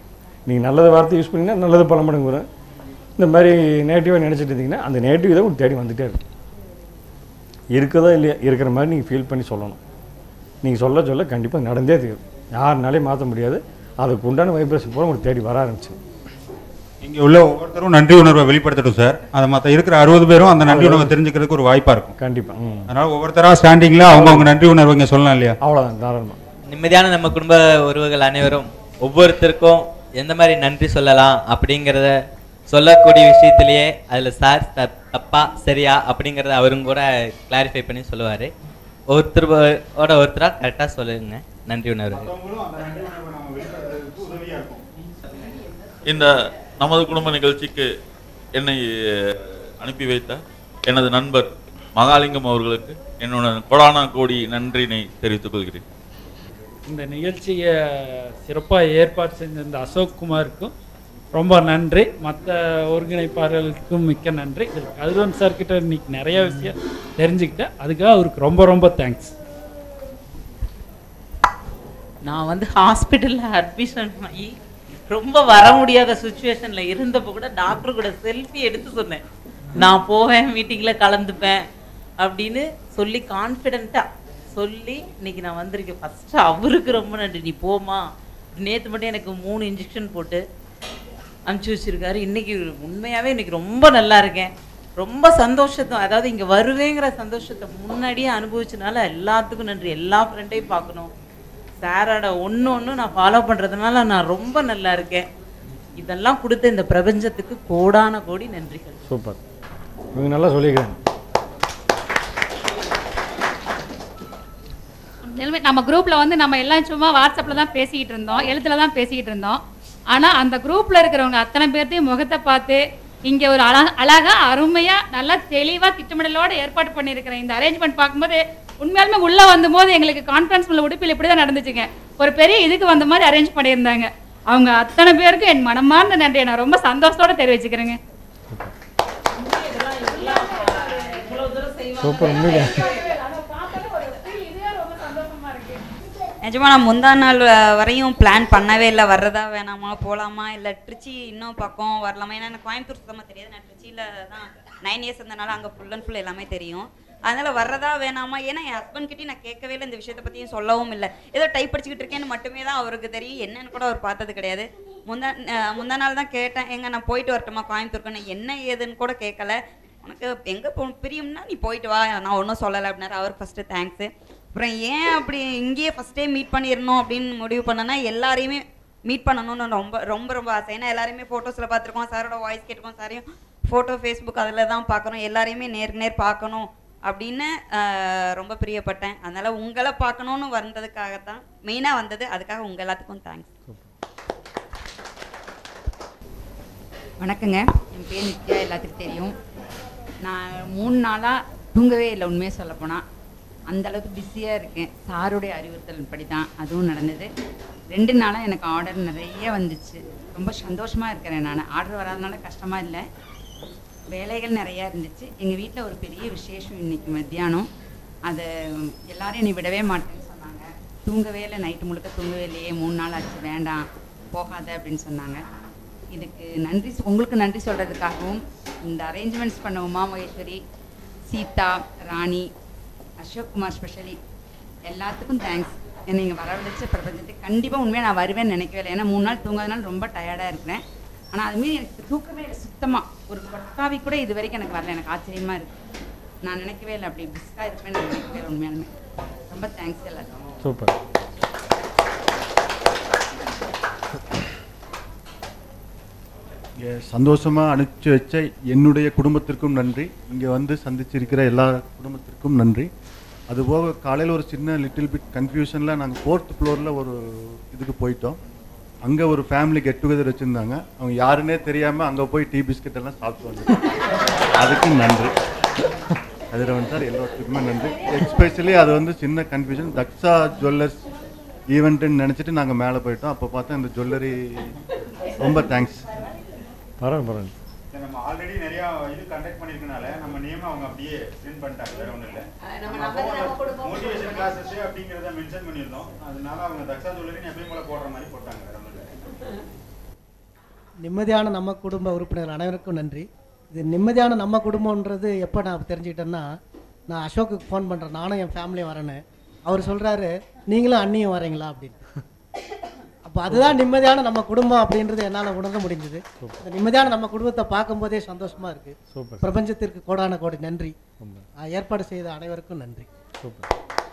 நீங்கள் நல்லது வார்த்தை யூஸ் பண்ணிங்கன்னா நல்லது பல மடங்கு வரும் இந்த மாதிரி நெகட்டிவாக நினச்சிட்டு இருந்தீங்கன்னா அந்த நெகட்டிவ் தான் உங்களுக்கு தேடி வந்துகிட்டே இருக்கும் இருக்குதோ இல்லையா இருக்கிற மாதிரி நீங்கள் ஃபீல் பண்ணி சொல்லணும் நீங்கள் சொல்ல சொல்ல கண்டிப்பாக நடந்தே தீரும் யாருனாலையும் மாற்ற முடியாது அதுக்கு உண்டான வைப்ரேஷன் பூரா உங்களுக்கு தேடி வர ஆரம்பிச்சு இங்கே உள்ள ஒவ்வொருத்தரும் நன்றி உணர்வை வெளிப்படுத்தட்டும் சார் அதை மற்ற இருக்கிற அறுபது பேரும் அந்த நன்றி உணர்வை தெரிஞ்சுக்கிறதுக்கு ஒரு வாய்ப்பாக இருக்கும் கண்டிப்பாக ம் அதனால ஒவ்வொருத்தராக ஸ்டாண்டிங்கில் அவங்க அவங்க நன்றி உணர்வு இங்கே சொல்லலாம் இல்லையா அவ்வளோதான் தாராளமாக நிம்மதியான நம்ம குடும்ப உறவுகள் அனைவரும் ஒவ்வொருத்தருக்கும் எந்த மாதிரி நன்றி சொல்லலாம் அப்படிங்கிறத சொல்லக்கூடிய விஷயத்திலேயே அதில் சார் தப் தப்பா சரியா அப்படிங்கிறத அவரும் கூட கிளாரிஃபை பண்ணி சொல்லுவார் ஒருத்தரோட ஒருத்தராக கரெக்டாக சொல்லுங்க நன்றி உணர்வு இந்த நமது குடும்ப நிகழ்ச்சிக்கு என்னை அனுப்பி வைத்த எனது நண்பர் மகாலிங்கம் அவர்களுக்கு என்னோட கொடானா கோடி நன்றினை தெரிவித்துக் கொள்கிறேன் இந்த நிகழ்ச்சியை சிறப்பாக ஏற்பாடு செஞ்ச இந்த அசோக் குமாருக்கும் ரொம்ப நன்றி மற்ற ஒருங்கிணைப்பாளர்களுக்கும் மிக்க நன்றி இதில் கதிரவன் சார்கிட்ட இன்னைக்கு நிறைய விஷயம் தெரிஞ்சுக்கிட்டேன் அதுக்காக அவருக்கு ரொம்ப ரொம்ப தேங்க்ஸ் நான் வந்து ஹாஸ்பிட்டலில் அட்மிஷன் ஆகி ரொம்ப வர முடியாத சுச்சுவேஷனில் இருந்தப்போ கூட டாக்டர் கூட செல்ஃபி எடுத்து சொன்னேன் நான் போவேன் மீட்டிங்கில் கலந்துப்பேன் அப்படின்னு சொல்லி கான்ஃபிடென்ட்டாக சொல்லி இன்னைக்கு நான் வந்திருக்கேன் ஃபஸ்ட்டு அவருக்கு ரொம்ப நன்றி நீ போமா நேற்று மட்டும் எனக்கு மூணு இன்ஜெக்ஷன் போட்டு அனுப்பிச்சி வச்சிருக்காரு இன்னைக்கு உண்மையாகவே இன்னைக்கு ரொம்ப நல்லா இருக்கேன் ரொம்ப சந்தோஷத்தை அதாவது இங்கே வருவேங்கிற சந்தோஷத்தை முன்னாடியே அனுபவிச்சனால எல்லாத்துக்கும் நன்றி எல்லா ஃப்ரெண்டையும் பார்க்கணும் சாரோட ஒன்று ஒன்று நான் ஃபாலோ பண்ணுறதுனால நான் ரொம்ப நல்லா இருக்கேன் இதெல்லாம் கொடுத்த இந்த பிரபஞ்சத்துக்கு கோடான கோடி நன்றிகள் சூப்பர் இவங்க நல்லா சொல்லிக்கிறேன் நிலைமை நம்ம குரூப்பில் வந்து நம்ம எல்லாம் சும்மா வாட்ஸ்அப்பில் தான் பேசிக்கிட்டு இருந்தோம் எழுத்துல தான் பேசிக்கிட்டு இருந்தோம் ஆனால் அந்த குரூப்பில் இருக்கிறவங்க அத்தனை பேர்த்தையும் முகத்தை பார்த்து இங்கே ஒரு அழ அழகா அருமையாக நல்லா தெளிவாக திட்டமிடலோட ஏற்பாடு பண்ணியிருக்கிற இந்த அரேஞ்ச்மெண்ட் பார்க்கும்போது உண்மையாலுமே உள்ளே வந்தபோது எங்களுக்கு கான்ஃபரன்ஸ் உள்ள உடுப்பில் இப்படி தான் நடந்துச்சுங்க ஒரு பெரிய இதுக்கு வந்த மாதிரி அரேஞ்ச் பண்ணியிருந்தாங்க அவங்க அத்தனை பேருக்கும் என் மனமார்ந்த நன்றியை நான் ரொம்ப சந்தோஷத்தோட தெரிவிச்சுக்கிறேங்க சூப்பர் உண்மையிலே நிஜமா நான் முந்தா நாள் வ- வரையும் பிளான் பண்ணவே இல்லை வர்றதா வேணாமா போகலாமா இல்லை ட்ரிச்சி இன்னும் பக்கம் வரலாமா ஏன்னா எனக்கு கோயம்புத்தூர் சுத்தமாக தெரியாது நான் ட்ரிச்சியில் தான் நைன் இயர்ஸ் இருந்தனால அங்கே ஃபுல் அண்ட் ஃபுல் எல்லாமே தெரியும் அதனால வர்றதா வேணாமா ஏன்னா என் ஹஸ்பண்ட் கிட்டயும் நான் கேட்கவே இல்லை இந்த விஷயத்தை பற்றியும் சொல்லவும் இல்லை ஏதோ டைப் படிச்சுக்கிட்டு இருக்கேன்னு மட்டுமே தான் அவருக்கு தெரியும் என்னன்னு கூட அவர் பார்த்தது கிடையாது முந்தா அஹ் முந்தா நாள் தான் கேட்டேன் எங்க நான் போயிட்டு வரட்டுமா கோயம்புத்தூருக்கு நான் என்ன ஏதுன்னு கூட கேட்கல உனக்கு எங்கே போ பிரியும்னா நீ போயிட்டு வா நான் ஒன்றும் சொல்லலை அப்படின்னாரு அவர் ஃபஸ்ட்டு தேங்க்ஸு அப்புறம் ஏன் அப்படி இங்கேயே ஃபஸ்ட்டே மீட் பண்ணிடணும் அப்படின்னு முடிவு பண்ணேன்னா எல்லாரையுமே மீட் பண்ணணும்னு ரொம்ப ரொம்ப ரொம்ப ஆசை ஏன்னா எல்லாரையுமே ஃபோட்டோஸில் பார்த்துருக்கோம் சாரோட வாய்ஸ் கேட்டுக்கோம் சாரையும் ஃபோட்டோ ஃபேஸ்புக் அதில் தான் பார்க்குறோம் எல்லாரையுமே நேருக்கு நேர் பார்க்கணும் அப்படின்னு ஆஹ், ரொம்ப பிரியப்பட்டேன் அதனால் உங்களை பார்க்கணுன்னு வந்ததுக்காகத்தான் மெயினாக வந்தது அதுக்காக உங்கள் எல்லாத்துக்கும் தேங்க்ஸ் வணக்கங்க என் பேர் நித்யா எல்லாத்துக்கும் தெரியும் நான் மூணு நாளாக தூங்கவே இல்லை உண்மையை சொல்லப்போனால் அந்த அளவுக்கு பிஸியாக இருக்கேன் சாருடைய அறிவுறுத்தல் படி தான் அதுவும் நடந்தது ரெண்டு நாளாக எனக்கு ஆர்டர் நிறைய வந்துச்சு ரொம்ப சந்தோஷமாக இருக்கிறேன் நான் ஆர்டர் வராதனால கஷ்டமாக இல்லை வேலைகள் நிறையா இருந்துச்சு எங்கள் வீட்டில் ஒரு பெரிய விசேஷம் இன்னைக்கு மத்தியானம் அதை எல்லாரும் என்னை விடவே மாட்டேன்னு சொன்னாங்க தூங்கவே இல்லை நைட்டு முழுக்க தூங்கவே இல்லையே மூணு நாள் ஆச்சு வேண்டாம் போகாத அப்படின்னு சொன்னாங்க இதுக்கு நன்றி சொ- உங்களுக்கு நன்றி சொல்கிறதுக்காகவும் இந்த அரேஞ்ச்மெண்ட்ஸ் பண்ண உமா மகேஸ்வரி சீதா ராணி அசோக் குமார் ஸ்பெஷலி எல்லாத்துக்கும் தேங்க்ஸ் என்னை இங்கே வரவழைச்ச பிரபஞ்சத்துக்கு கண்டிப்பாக உண்மையாக நான் வருவேன்னு நினைக்கவே இல்லை ஏன்னா மூணு நாள் தூங்காதனால ரொம்ப டயர்டாக இருக்கிறேன் ஆனால் அதுமாரி எனக்கு தூக்கமே இல்லை சுத்தமாக ஒரு கொட்டாவி கூட இது வரைக்கும் எனக்கு வரல எனக்கு ஆச்சரியமாக இருக்குது நான் நினைக்கவே இல்லை அப்படி பிஸ்காக இருப்பேன்னு நான் நினைக்கவே இல்லை உண்மையாலுமே ரொம்ப தேங்க்ஸ் எல்லாருக்கும் சூப்பர் இங்கே சந்தோஷமாக அனுப்பிச்சு வச்ச என்னுடைய குடும்பத்திற்கும் நன்றி இங்கே வந்து சந்திச்சிருக்கிற எல்லா குடும்பத்திற்கும் நன்றி அதுபோக காலையில் ஒரு சின்ன லிட்டில் பிட் கன்ஃபியூஷனில் நாங்கள் ஃபோர்த் ஃப்ளோரில் ஒரு இதுக்கு போயிட்டோம் அங்கே ஒரு ஃபேமிலி கெட் டுகெதர் வச்சுருந்தாங்க அவங்க யாருன்னே தெரியாமல் அங்கே போய் டீ பிஸ்கட் எல்லாம் சாப்பிட்டு வந்தோம் அதுக்கு நன்றி கதிரவன் சார் எல்லாத்துக்குமே நன்றி எஸ்பெஷலி அது வந்து சின்ன கன்ஃபியூஷன் தக்ஷா ஜுவல்லர்ஸ் ஈவெண்ட்டுன்னு நினச்சிட்டு நாங்கள் மேலே போயிட்டோம் அப்போ பார்த்தா இந்த ஜுவல்லரி ரொம்ப தேங்க்ஸ் பரவாயில்ல பரவாயில்ல சரி, நம்ம ஆல்ரெடி நிறைய இது கண்டக்ட் பண்ணிருக்கனால நம்ம நேம் அவங்க அப்படியே பிரிண்ட் பண்ணிட்டாங்க வேற ஒண்ணும் இல்ல மோட்டிவேஷன் கிளாஸஸ் அப்படிங்கறத மென்ஷன் பண்ணியிருந்தோம் அதனால அவங்க தக்ஷா ஜுவல்லரி எப்பயும் போல போடுற மாதிரி போட்டாங்க வேற ஒண்ணும் இல்ல நிம்மதியான நம்ம குடும்ப உறுப்பினர் அனைவருக்கும் நன்றி இது நிம்மதியான நம்ம குடும்பம்ன்றது எப்போ நான் தெரிஞ்சுக்கிட்டேன்னா நான் அசோக்குக்கு ஃபோன் பண்ணுறேன் நானும் என் ஃபேமிலியும் வரேன்னு அவர் சொல்கிறாரு நீங்களும் அண்ணியும் வரீங்களா அப்படின்னு அப்போ அதுதான் நிம்மதியான நம்ம குடும்பம் அப்படின்றது என்னால் உணர முடிஞ்சது இந்த நிம்மதியான நம்ம குடும்பத்தை பார்க்கும்போதே சந்தோஷமாக இருக்குது சூப்பர். பிரபஞ்சத்திற்கு கோடான கோடி நன்றி ரொம்ப. ஆஹ் ஏற்பாடு செய்த அனைவருக்கும் நன்றி சூப்பர்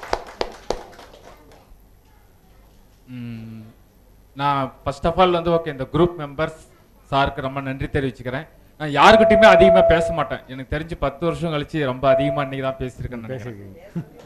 ம், நான் ஃபர்ஸ்ட் ஆஃப் ஆல் வந்து ஓகே இந்த குரூப் மெம்பர்ஸ் சாருக்கு ரொம்ப நன்றி தெரிவிச்சுக்கிறேன் நான் யாருக்கிட்டையுமே அதிகமாக பேச மாட்டேன் எனக்கு தெரிஞ்சு பத்து வருஷம் கழிச்சு ரொம்ப அதிகமாக இன்னைக்கு தான் பேசியிருக்கேன் பேசியிருக்கீங்க.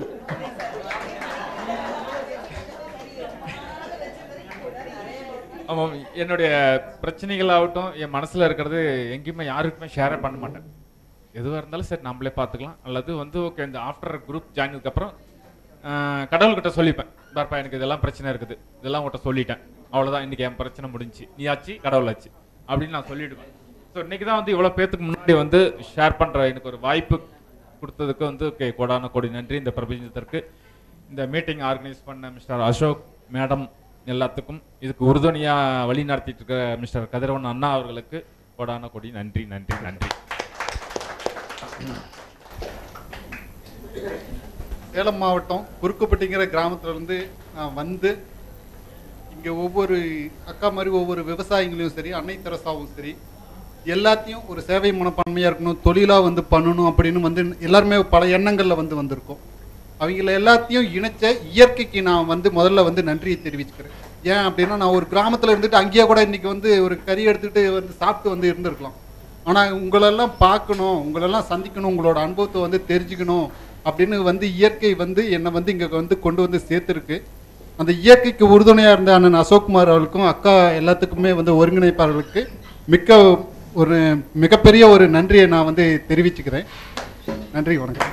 ஆமாம் என்னுடைய பிரச்சனைகளாகட்டும் என் மனசில் இருக்கிறது எங்கேயுமே யாருக்குமே ஷேரே பண்ண மாட்டேன் எதுவாக இருந்தாலும் சரி நம்மளே பார்த்துக்கலாம் அல்லது வந்து ஓகே இந்த ஆஃப்டர் குரூப் ஜாயினதுக்கப்புறம் கடவுள்கிட்ட சொல்லிப்பேன் பாருப்பா எனக்கு இதெல்லாம் பிரச்சனை இருக்குது இதெல்லாம் உங்கள்கிட்ட சொல்லிட்டேன் அவ்வளோதான் இன்னைக்கு என் பிரச்சனை முடிஞ்சு நீ ஆச்சு கடவுள் ஆச்சு அப்படின்னு நான் சொல்லிடுவேன் ஸோ இன்னைக்கு தான் வந்து இவ்வளோ பேத்துக்கு முன்னாடி வந்து ஷேர் பண்ணுற எனக்கு ஒரு வாய்ப்பு கொடுத்ததுக்கு வந்து ஓகே கோடான கோடி நன்றி இந்த பிரபஞ்சத்திற்கு இந்த மீட்டிங் ஆர்கனைஸ் பண்ண மிஸ்டர் அசோக் மேடம் எல்லாத்துக்கும் இதுக்கு உறுதுணையாக வழி நடத்திட்டு இருக்கிற மிஸ்டர் கதிரவன் அண்ணா அவர்களுக்கு கோடான கோடி நன்றி நன்றி நன்றி சேலம் மாவட்டம் குறுக்குப்பட்டிங்கிற கிராமத்துலேருந்து நான் வந்து இங்கே ஒவ்வொரு அக்கா மாதிரி ஒவ்வொரு விவசாயிகளையும் சரி அன்னை தெரசாவும் சரி எல்லாத்தையும் ஒரு சேவை மனப்பான்மையாக இருக்கணும் தொழிலாக வந்து பண்ணணும் அப்படின்னு வந்து எல்லாருமே பல எண்ணங்களில் வந்து வந்திருக்கோம் அவங்கள எல்லாத்தையும் இணைச்ச இயற்கைக்கு நான் வந்து முதல்ல வந்து நன்றியை தெரிவிச்சுக்கிறேன் ஏன் அப்படின்னா நான் ஒரு கிராமத்தில் இருந்துட்டு அங்கேயே கூட இன்னைக்கு வந்து ஒரு கறி எடுத்துகிட்டு வந்து சாப்பிட்டு வந்து இருந்திருக்கலாம் ஆனால் உங்களெல்லாம் பார்க்கணும் உங்களெல்லாம் சந்திக்கணும் உங்களோட அனுபவத்தை வந்து தெரிஞ்சுக்கணும் அப்படின்னு வந்து இயற்கை வந்து என்னை வந்து இங்கே வந்து கொண்டு வந்து சேர்த்துருக்கு அந்த இயற்கைக்கு உறுதுணையாக இருந்த அண்ணன் அசோக்குமார் அவர்களுக்கும் அக்கா எல்லாத்துக்குமே வந்து ஒருங்கிணைப்பாளர்களுக்கு மிக்க ஒரு மிகப்பெரிய ஒரு நன்றியை நான் வந்து தெரிவிச்சுக்கிறேன் நன்றி வணக்கம்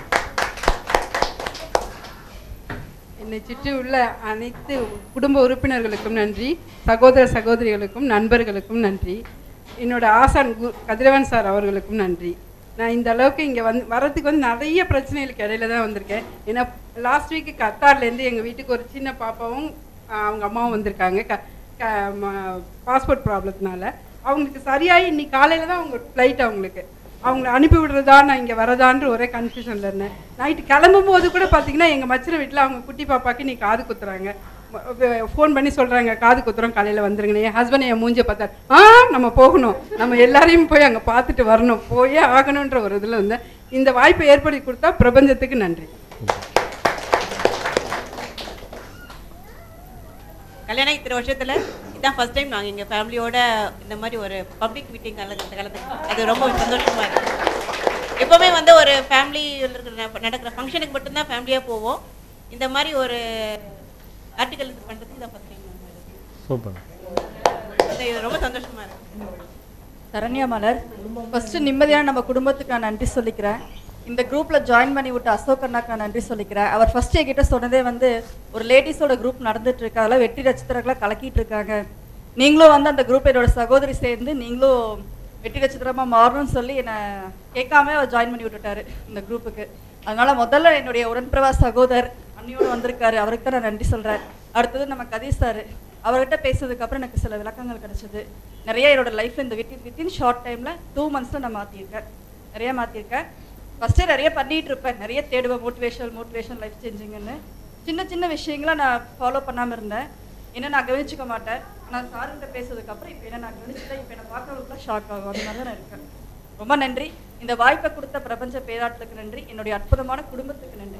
என்னை சுற்றி உள்ள அனைத்து குடும்ப உறுப்பினர்களுக்கும் நன்றி சகோதர சகோதரிகளுக்கும் நண்பர்களுக்கும் நன்றி என்னோட ஆசான் கு கதிரவன் சார் அவர்களுக்கும் நன்றி நான் இந்த அளவுக்கு இங்கே வந்து வரதுக்கு வந்து நிறைய பிரச்சனைகளுக்கு இடையில தான் வந்திருக்கேன் ஏன்னா லாஸ்ட் வீக்கு கத்தார்லேருந்து எங்கள் வீட்டுக்கு ஒரு சின்ன பாப்பாவும் ஆஹ், அவங்க அம்மாவும் வந்திருக்காங்க க பாஸ்போர்ட் ப்ராப்ளத்தினால அவங்களுக்கு சரியாகி இன்னைக்கு காலையில் தான் அவங்க ஃப்ளைட் அவங்களுக்கு அவங்கள அனுப்பி விடுறதா நான் இங்கே வரதான்ற ஒரே கன்ஃபியூஷனில் இருந்தேன் நைட்டு கிளம்பும் போது கூட பார்த்தீங்கன்னா எங்கள் மச்சின வீட்டில் அவங்க குட்டி பாப்பாக்கு நீ காது குத்துறாங்க ஃபோன் பண்ணி சொல்கிறாங்க காது குத்துறோம் காலையில் வந்துருங்க என் ஹஸ்பண்ட் என் மூஞ்ச பார்த்தார் ஆ நம்ம போகணும் நம்ம எல்லாரையும் போய் அங்கே பார்த்துட்டு வரணும் போயே ஆகணுன்ற ஒரு இதில் வந்து இந்த வாய்ப்பை ஏற்படுத்தி கொடுத்தா பிரபஞ்சத்துக்கு நன்றி கல்யாணம் இத்தனை வருஷத்துல இதான் ஃபர்ஸ்ட் டைம் நாங்கள் எங்கள் ஃபேமிலியோட இந்த மாதிரி ஒரு பப்ளிக் மீட்டிங் கலந்து கலந்துக்கிறோம் அது ரொம்ப சந்தோஷமா இருக்கு எப்போவுமே வந்து ஒரு ஃபேமிலியில் இருக்கிற நடக்கிற ஃபங்க்ஷனுக்கு மட்டும்தான் ஃபேமிலியாக போவோம் இந்த மாதிரி ஒரு ஆர்டிக்கல் இது பண்ணுறதுக்கு இதான் ஃபர்ஸ்ட் டைம் சூப்பர் இது ரொம்ப சந்தோஷமா இருக்கு சரண்யா மலர் ஃபர்ஸ்ட் நிம்மதியான நம்ம குடும்பத்துக்கு நான் நன்றி சொல்லிக்கிறேன் இந்த குரூப்ல ஜாயின் பண்ணி விட்ட அசோக் அண்ணாக்கு நான் நன்றி சொல்லிக்கிறேன் அவர் ஃபர்ஸ்ட் என்கிட்ட சொன்னதே வந்து ஒரு லேடிஸோட குரூப் நடந்துட்டு இருக்கு அதெல்லாம் வெற்றி நட்சத்திரங்களை கலக்கிட்டு இருக்காங்க நீங்களும் வந்து அந்த குரூப் என்னோட சகோதரி சேர்ந்து நீங்களும் வெற்றி நட்சத்திரமா மாறணும்னு சொல்லி என்னை கேட்காம அவர் ஜாயின் பண்ணி விட்டுட்டாரு இந்த குரூப்புக்கு அதனால முதல்ல என்னுடைய உடன்பிரவா சகோதரர் அண்ணியோடு வந்திருக்காரு அவருக்கு தான் நான் நன்றி சொல்றேன் அடுத்தது நம்ம கதீஷ் சார் அவர்கிட்ட பேசுறதுக்கு அப்புறம் எனக்கு சில விளக்கங்கள் கிடைச்சது நிறைய என்னோட லைஃப்ல இந்த வித்தின் வித்தின் ஷார்ட் டைம்ல டூ மந்த்ஸ்ல நான் மாத்திருக்கேன் நிறைய மாத்திருக்கேன் ஃபர்ஸ்டே நிறைய பண்ணிட்டு இருப்பேன் நிறைய தேடுவேன் மோட்டிவேஷனல் மோட்டிவேஷன் லைஃப் சேஞ்சிங்னு சின்ன சின்ன விஷயங்களை நான் ஃபாலோ பண்ணாம இருந்தேன் என்ன நான் கவனிச்சுக்க மாட்டேன் நான் சாருகிட்ட பேசுறதுக்கு அப்புறம் இப்போ என்ன நான் கவனிச்சுட்டேன் இப்போ என்ன பார்க்கறதுக்குலாம் ஷாக் ஆகும் அந்த மாதிரி தான் நான் இருக்கேன் ரொம்ப நன்றி இந்த வாய்ப்பை கொடுத்த பிரபஞ்ச பேராட்டுக்கு நன்றி என்னுடைய அற்புதமான குடும்பத்துக்கு நன்றி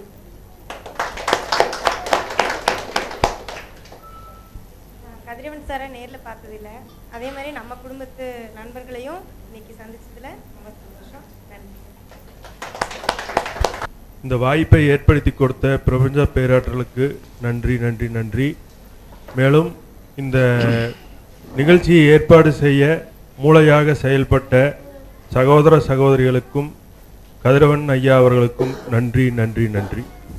கதிரவன் சாரை நேரில் பார்த்ததில்ல அதே மாதிரி நம்ம குடும்பத்து நண்பர்களையும் இன்னைக்கு சந்திச்சதுல ரொம்ப சந்தோஷம் நன்றி இந்த வாய்ப்பை ஏற்படுத்தி கொடுத்த பிரபஞ்ச பேராற்றலுக்கு நன்றி நன்றி நன்றி மேலும் இந்த நிகழ்ச்சியை ஏற்பாடு செய்ய மூளையாக செயல்பட்ட சகோதர சகோதரிகளுக்கும் கதிரவன் ஐயா அவர்களுக்கும் நன்றி நன்றி நன்றி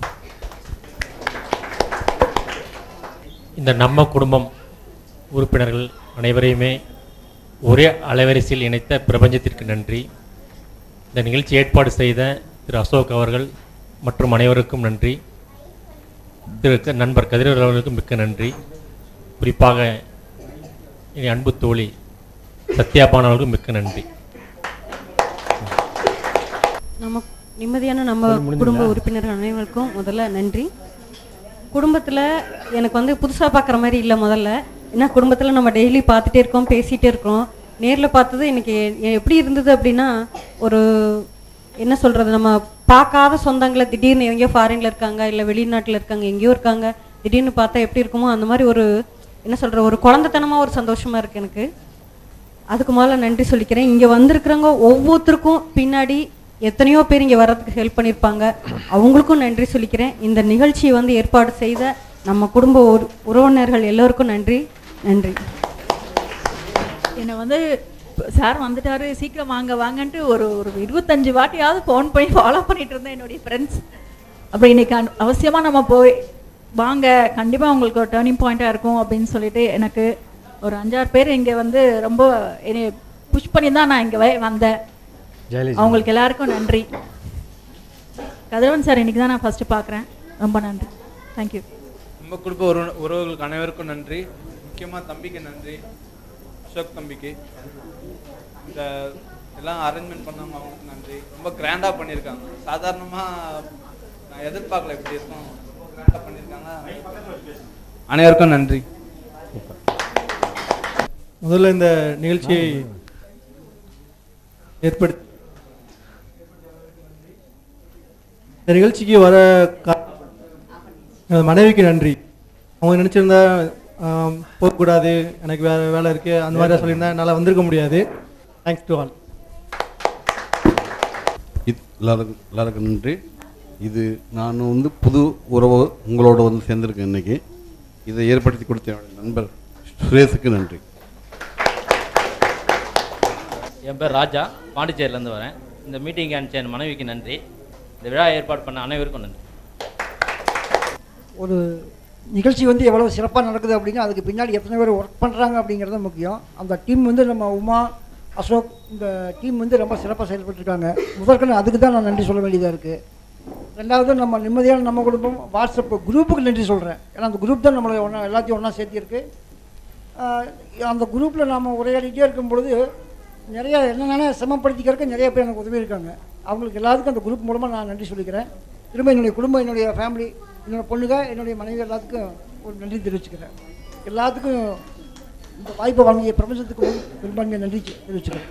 இந்த நம்ம குடும்பம் உறுப்பினர்கள் அனைவரையுமே ஒரே அலைவரிசையில் இணைத்த பிரபஞ்சத்திற்கு நன்றி இந்த நிகழ்ச்சி ஏற்பாடு செய்த திரு அசோக் அவர்கள் மற்றும் அனைவருக்கும் நன்றி திரு க- நண்பர் கதிரவர் அவர்களுக்கும் மிக்க நன்றி குறிப்பாக என் அன்பு தோழி சத்யாபான் அவர்களுக்கு மிக்க நன்றி நம்ம நிம்மதியான நம்ம சொல்லி முடிஞ்சுதா? குடும்ப உறுப்பினர்கள் அனைவருக்கும் முதல்ல நன்றி குடும்பத்தில் எனக்கு வந்து புதுசாக பார்க்குற மாதிரி இல்லை முதல்ல ஏன்னா குடும்பத்தில் நம்ம டெய்லி பார்த்துட்டே இருக்கோம் பேசிகிட்டே இருக்கோம் நேரில் பார்த்தது எனக்கு எ- எப்படி இருந்தது அப்படின்னா ஒரு என்ன சொல்கிறது நம்ம பார்க்காத சொந்தங்களை திடீர்னு எங்கேயோ ஃபாரினில் இருக்காங்க இல்லை வெளிநாட்டில் இருக்காங்க எங்கேயோ இருக்காங்க திடீர்னு பார்த்தா எப்படி இருக்குமோ அந்த மாதிரி ஒரு என்ன சொல்கிற ஒரு குழந்தைத்தனமாக ஒரு சந்தோஷமாக இருக்குது எனக்கு அதுக்கு முதல்ல நன்றி சொல்லிக்கிறேன் இங்கே வந்திருக்கிறவங்க ஒவ்வொருத்தருக்கும் பின்னாடி எத்தனையோ பேர் இங்கே வர்றதுக்கு ஹெல்ப் பண்ணியிருப்பாங்க அவங்களுக்கும் நன்றி சொல்லிக்கிறேன் இந்த நிகழ்ச்சியை வந்து ஏற்பாடு செய்த நம்ம குடும்ப உறு- உறவினர்கள் எல்லோருக்கும் நன்றி நன்றி என்னை வந்து சார் வந்துட்டாரு சீக்கிரம் வாங்க வாங்கன்ட்டு ஒரு ஒரு இருபத்தஞ்சு வாட்டியாவது ஃபோன் பண்ணி ஃபாலோ பண்ணிட்டு இருந்தேன் என்னுடைய ஃப்ரெண்ட்ஸ் அப்போ இன்னைக்கு அன்- அவசியமா நம்ம போய் வாங்க கண்டிப்பா உங்களுக்கு ஒரு டேர்னிங் பாயிண்டா இருக்கும் அப்படின்னு சொல்லிட்டு எனக்கு ஒரு அஞ்சாறு பேர் இங்க வந்து ரொம்ப என்னை புஷ் பண்ணி தான் நான் இங்க வே- வந்தேன் ஜெயலலிதா. அவங்களுக்கு எல்லாருக்கும் நன்றி கதிரவன் சார் இன்னைக்கு தான் நான் ஃபர்ஸ்ட் பார்க்குறேன் ரொம்ப நன்றி தேங்க்யூ நம்ம குடும்ப உறவு உறவுகளுக்கு அனைவருக்கும் நன்றி முக்கியமாக தம்பிக்கு நன்றி அசோக் தம்பிக்கு இந்த எல்லாம் அரேஞ்ச்மெண்ட் பண்ணாம அவங்களுக்கு நன்றி ரொம்ப கிராண்டாக பண்ணியிருக்காங்க சாதாரணமாக நான் எதிர்பார்க்கல இப்படி இருக்கும் கிராண்டாக பண்ணியிருக்காங்க அனைவருக்கும் நன்றி முதல்ல இந்த நிகழ்ச்சியை ஏற்படுத்தி இந்த நிகழ்ச்சிக்கு வர கா- எனது மனைவிக்கு நன்றி அவங்க நினச்சிருந்தா ஆம், போகக்கூடாது எனக்கு வேறு வேலை இருக்குது அந்த மாதிரி சொல்லியிருந்தா என்னால் வந்திருக்க முடியாது தேங்க்ஸ் டு ஆல் இது எல்லாருக்கும் எல்லாருக்கும் நன்றி இது நான் வந்து புது உறவு உங்களோட வந்து சேர்ந்துருக்கேன் இன்னைக்கு இதை ஏற்படுத்தி கொடுத்த என்னுடைய நண்பர் சுரேஷுக்கு நன்றி என் பேர் ராஜா பாண்டிச்சேரியிலேருந்து வரேன் இந்த மீட்டிங் அனுப்பிச்ச என் மனைவிக்கு நன்றி இந்த விழா ஏற்பாடு பண்ண அனைவருக்கும் நன்றி ஒரு நிகழ்ச்சி வந்து எவ்வளோ சிறப்பாக நடக்குது அப்படின்னா அதுக்கு பின்னாடி எத்தனை பேர் ஒர்க் பண்ணுறாங்க அப்படிங்கிறது முக்கியம் அந்த டீம் வந்து நம்ம உமா அசோக் இந்த டீம் வந்து ரொம்ப சிறப்பாக செயல்பட்டுருக்காங்க முதற்கொண்டு அதுக்கு தான் நான் நன்றி சொல்ல வேண்டியதாக இருக்குது ரெண்டாவது நம்ம நிம்மதியான நம்ம குடும்பம் வாட்ஸ்அப் குரூப்புக்கு நன்றி சொல்கிறேன் ஏன்னா அந்த குரூப் தான் நம்மளை ஒன்றா எல்லாத்தையும் ஒன்றா சேர்த்திருக்கு ஆஹ் அந்த குரூப்பில் நாம் உரையாடிட்டே இருக்கும் பொழுது நிறைய என்னென்ன சிரமப்படுத்திக்கிறதுக்கு நிறைய பேர் எனக்கு உதவி இருக்காங்க அவங்களுக்கு எல்லாத்துக்கும் அந்த குரூப் மூலமாக நான் நன்றி சொல்லிக்கிறேன் திரும்ப என்னுடைய குடும்பம் என்னுடைய ஃபேமிலி என்னோட பொண்ணுங்க என்னுடைய மனைவி எல்லாத்துக்கும் ஒரு நன்றி தெரிவிச்சுக்கிறேன் எல்லாத்துக்கும் இந்த வாய்ப்பை வழங்கிய பிரபஞ்சத்துக்கு பெரும்பான்மையை நன்றி தெரிவிச்சுக்கிறேன்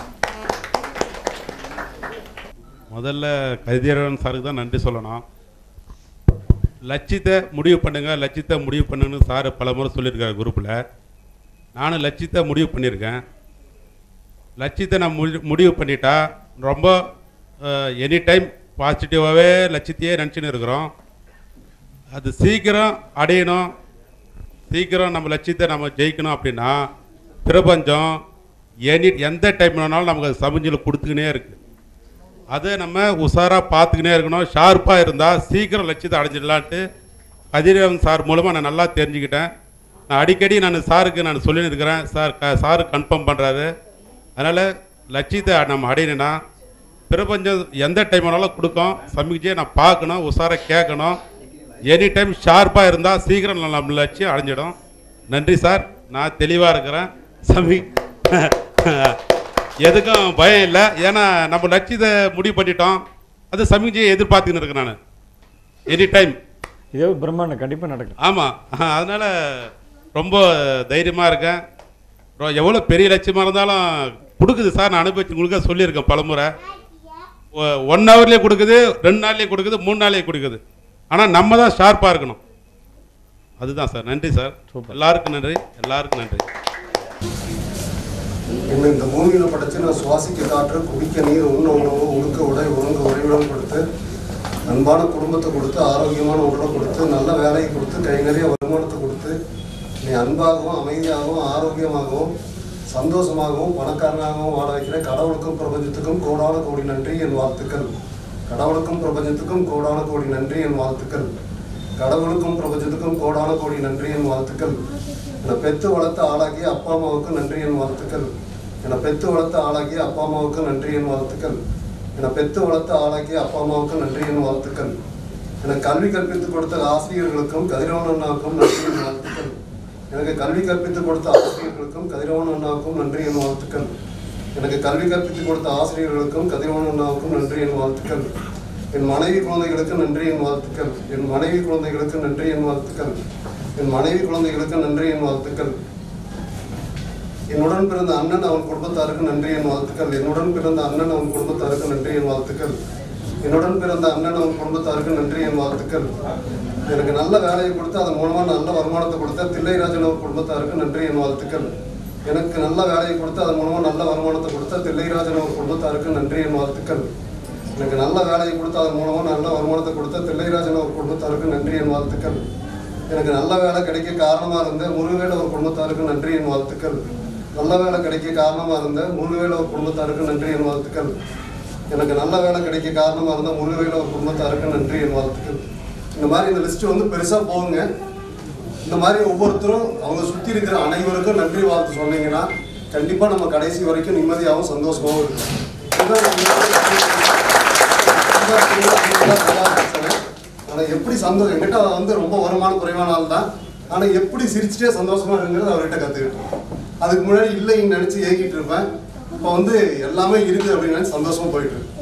முதல்ல கதிரவன் சாருக்கு தான் நன்றி சொல்லணும் லட்சியத்தை முடிவு பண்ணுங்க லட்சியத்தை முடிவு பண்ணுன்னு சார் பல முறை சொல்லியிருக்காரு குரூப்பில் நானும் லட்சியத்தை முடிவு பண்ணியிருக்கேன் லட்சியத்தை நான் முடி முடிவு பண்ணிட்டா ரொம்ப எனி டைம் பாசிட்டிவாகவே லட்சியத்தையே நினச்சின்னு இருக்கிறோம் அது சீக்கிரம் அடையணும் சீக்கிரம் நம்ம லட்சியத்தை நம்ம ஜெயிக்கணும் அப்படின்னா பிரபஞ்சம் எனி எந்த டைம் வேணாலும் நமக்கு அது சமஞ்சில் கொடுத்துக்கினே இருக்குது அதை நம்ம உஷாராக பார்த்துக்கினே இருக்கணும் ஷார்ப்பாக இருந்தால் சீக்கிரம் லட்சியத்தை அடைஞ்சிடலான்ட்டு கதிரவன் சார் மூலமாக நான் நல்லா தெரிஞ்சுக்கிட்டேன் நான் அடிக்கடி நான் சாருக்கு நான் சொல்லின்னு இருக்கிறேன் சார் க சார் கன்ஃபார்ம் பண்ணுறாரு அதனால் லட்சியத்தை நம்ம அடையணும்னா பிரபஞ்சம் எந்த டைம் வேணாலும் கொடுக்கும் சமைச்சே நான் பார்க்கணும் உஷாராக கேட்கணும் எனி டைம் ஷார்ப்பாக இருந்தால் சீக்கிரம் நம்ம லட்சியம் அடைஞ்சிடும் நன்றி சார் நான் தெளிவாக இருக்கிறேன் சமி எதுக்கும் பயம் இல்லை ஏன்னா நம்ம லட்சியத்தை முடிவு பண்ணிட்டோம் அது சமிக்ஞையை எதிர்பார்த்துக்கின்னு இருக்கேன் நான் எனி டைம் இதே ஒரு பிரம்மாண்டம் கண்டிப்பாக நடக்கும் ஆமாம் அதனால் ரொம்ப தைரியமாக இருக்கேன் ரொ- எவ்வளோ பெரிய லட்சியமாக இருந்தாலும் கொடுக்குது சார் நான் அனுபவிச்சு உங்களுக்கு சொல்லியிருக்கேன் பலமுறை ஒன் ஹவர்லேயே கொடுக்குது ரெண்டு நாள்லேயே கொடுக்குது மூணு நாள்லேயே கொடுக்குது ஆனால் நம்ம தான் ஷார்ப்பாக இருக்கணும் அதுதான் சார் நன்றி சார் எல்லாருக்கும் நன்றி எல்லாருக்கும் நன்றி என்னை இந்த பூமியில் படைச்சு நான் சுவாசிக்க காற்று குடிக்க நீர் உண்ண உணவு உடுக்க உடை ஒழுங்க உறைவிடம் கொடுத்து அன்பான குடும்பத்தை கொடுத்து ஆரோக்கியமான உடலை கொடுத்து நல்ல வேலையை கொடுத்து கை நிறைய வருமானத்தை கொடுத்து நீ அன்பாகவும் அமைதியாகவும் ஆரோக்கியமாகவும் சந்தோஷமாகவும் பணக்காரனாகவும் வாழ வைக்கிற கடவுளுக்கும் பிரபஞ்சத்துக்கும் கோடான கோடி நன்றி என் வாழ்த்துக்கள் கடவுளுக்கும் பிரபஞ்சத்துக்கும் கோடான கோடி நன்றி என் வாழ்த்துக்கள் கடவுளுக்கும் பிரபஞ்சத்துக்கும் கோடான கோடி நன்றி என் வாழ்த்துக்கள் என்னை பெத்து வளர்த்த ஆளாகிய அப்பா அம்மாவுக்கு நன்றி என் வாழ்த்துக்கள் என்னை பெத்து வளர்த்த ஆளாகிய அப்பா அம்மாவுக்கு நன்றி என் வாழ்த்துக்கள் என்னை பெத்து வளர்த்த ஆளாகிய அப்பா அம்மாவுக்கு நன்றி என் வாழ்த்துக்கள் எனக்கு கல்வி கற்பித்துக் கொடுத்த ஆசிரியர்களுக்கும் கதிரவன் அண்ணாவுக்கும் நன்றி என் வாழ்த்துக்கள் எனக்கு கல்வி கற்பித்துக் கொடுத்த ஆசிரியர்களுக்கும் கதிரவன் அண்ணாவுக்கும் நன்றி என் வாழ்த்துக்கள் எனக்கு கல்வி கற்பித்துக் கொடுத்த ஆசிரியர்களுக்கும் கதிரவன் அண்ணாவுக்கும் நன்றி என் வாழ்த்துக்கள் என் மனைவி குழந்தைகளுக்கு நன்றி என் வாழ்த்துக்கள் என் மனைவி குழந்தைகளுக்கு நன்றி என் வாழ்த்துக்கள் என் மனைவி குழந்தைகளுக்கு நன்றி என் வாழ்த்துக்கள் என்னுடன் பிறந்த அண்ணன் அவன் குடும்பத்தாருக்கு நன்றி என் வாழ்த்துக்கள் என்னுடன் பிறந்த அண்ணன் அவன் குடும்பத்தாருக்கு நன்றி என் வாழ்த்துக்கள் என்னுடன் பிறந்த அண்ணன் அவன் குடும்பத்தாருக்கு நன்றி என் வாழ்த்துக்கள் எனக்கு நல்ல வேலையை கொடுத்து அதன் மூலமாக நல்ல வருமானத்தை கொடுத்த தில்லைராஜன் அவர் குடும்பத்தாருக்கு நன்றி என் வாழ்த்துக்கள் எனக்கு நல்ல வேலையை கொடுத்து அதன் மூலமாக நல்ல வருமானத்தை கொடுத்த தில்லைராஜன் அவர் குடும்பத்தாருக்கு நன்றி என் வாழ்த்துக்கள் எனக்கு நல்ல வேலையை கொடுத்து அதன் மூலமாக நல்ல வருமானத்தை கொடுத்த தில்லைராஜன் அவர் குடும்பத்தாருக்கு நன்றி என் வாழ்த்துக்கள் எனக்கு நல்ல வேலை கிடைக்க காரணமாக இருந்த முருகவேல் அவர் குடும்பத்தாருக்கு நன்றி என் வாழ்த்துக்கள் நல்ல வேலை கிடைக்க காரணமாக இருந்த முருகவேல் அவர் குடும்பத்தாருக்கு நன்றி என் வாழ்த்துக்கள் எனக்கு நல்ல வேலை கிடைக்க காரணமாக இருந்த முருகவேல் அவர் குடும்பத்தாருக்கு நன்றி என் வாழ்த்துக்கள் இந்த மாதிரி இந்த லிஸ்ட் வந்து பெருசாக போகுங்க இந்த மாதிரி ஒவ்வொருத்தரும் அவங்க சுற்றி இருக்கிற அனைவருக்கும் நன்றி வாழ்த்து சொன்னீங்கன்னா கண்டிப்பாக நம்ம கடைசி வரைக்கும் நிம்மதியாகவும் சந்தோஷமாகவும் இருக்கும் ஆனால் எப்படி சந்தோஷம் என்கிட்ட வந்து ரொம்ப வருமானம் குறைவான ஆள் தான் ஆனால் எப்படி சிரிச்சுட்டே சந்தோஷமா இருக்குங்கிறது அவர்கிட்ட கற்றுக்கிட்டேன் அதுக்கு முன்னாடி இல்லைன்னு நினச்சி ஏகிட்டு இருப்பேன் இப்போ வந்து எல்லாமே இருக்குது அப்படின்னு நினைச்சு சந்தோஷமா போயிட்டு இருக்கு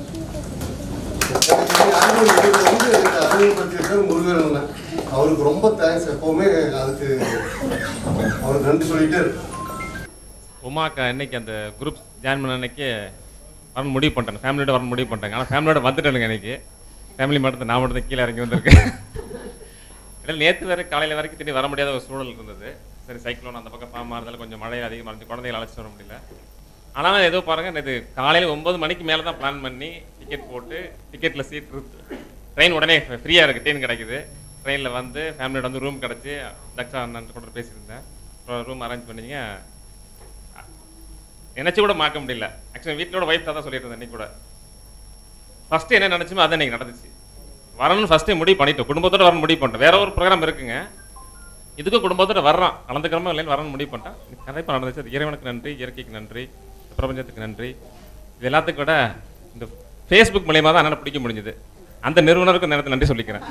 வந்து எனக்கு அறிமுகப்படுத்தியிருக்காரு முருகன் அண்ணன். அவருக்கு ரொம்ப தேங்க்ஸ் எப்பவுமே அதுக்கு அவருக்கு நன்றி சொல்லிட்டே இருக்கு உமாக்கா இன்னைக்கு அந்த குரூப் ஜாயின் பண்ண அன்னைக்கு வரணும் முடிவு பண்ணிட்டேன் ஃபேமிலியோட வரணும் முடிவு பண்ணிட்டாங்க ஆனால் ஃபேமிலியோட வந்துட்டேனுங்க இன்னைக்கு ஃபேமிலி மட்டும் நான் மட்டும் தான் கீழே இறங்கி வந்திருக்கேன் இல்லை நேற்று வேறு காலையில் வரைக்கும் திடீர் வர முடியாத ஒரு சூழல் இருந்தது சரி சைக்ளோன் அந்த பக்கம் ஃபார்மாக இருந்தாலும் கொஞ்சம் மழை அதிகமாக இருந்துச்சு குழந்தைகளை அழைச்சிட்டு வர முடியல ஆனால் ஏதோ பாருங்க நேற்று காலையில் ஒன்பது மணிக்கு மேலே தான் பிளான் பண்ணி டிக்கெட் போட்டு டிக்கெட்டில் சீட் ட்ரெயின் உடனே ஃப்ரீயாக இருக்குது ட்ரெயின் கிடைக்குது ட்ரெயினில் வந்து ஃபேமிலியோட வந்து ரூம் கிடச்சி தக்ஷா அண்ணன் கூட பேசியிருந்தேன் ரூம் அரேஞ்ச் பண்ணிங்க நினச்சி கூட பார்க்க முடியல ஆக்சுவலி வீட்டோட ஒய்ஃப் தான் சொல்லிட்டு இருந்தேன் இன்னைக்கு கூட ஃபஸ்ட்டு என்ன நினச்சுமோ அது இன்னைக்கு நடந்துச்சு வரணும்னு ஃபஸ்ட்டே முடிவு பண்ணிட்டோம் குடும்பத்தோட வரணும் முடிவு பண்ணிட்டோம் வேற ஒரு ப்ரோக்ராம் இருக்குங்க இதுக்கும் குடும்பத்தோட வர்றான் கலந்துக்கிறமா இல்லைன்னு வரணும்னு முடிவு பண்ணிட்டேன் கண்டிப்பாக நடந்துச்சு அது இறைவனுக்கு நன்றி இயற்கைக்கு நன்றி பிரபஞ்சத்துக்கு நன்றி இது எல்லாத்துக்கும் விட இந்த ஃபேஸ்புக் மூலியமாக தான் என்னால் பிடிக்க முடிஞ்சது அந்த நிறுவனருக்கு இந்த நேரத்தில் நன்றி சொல்லிக்கிறேன்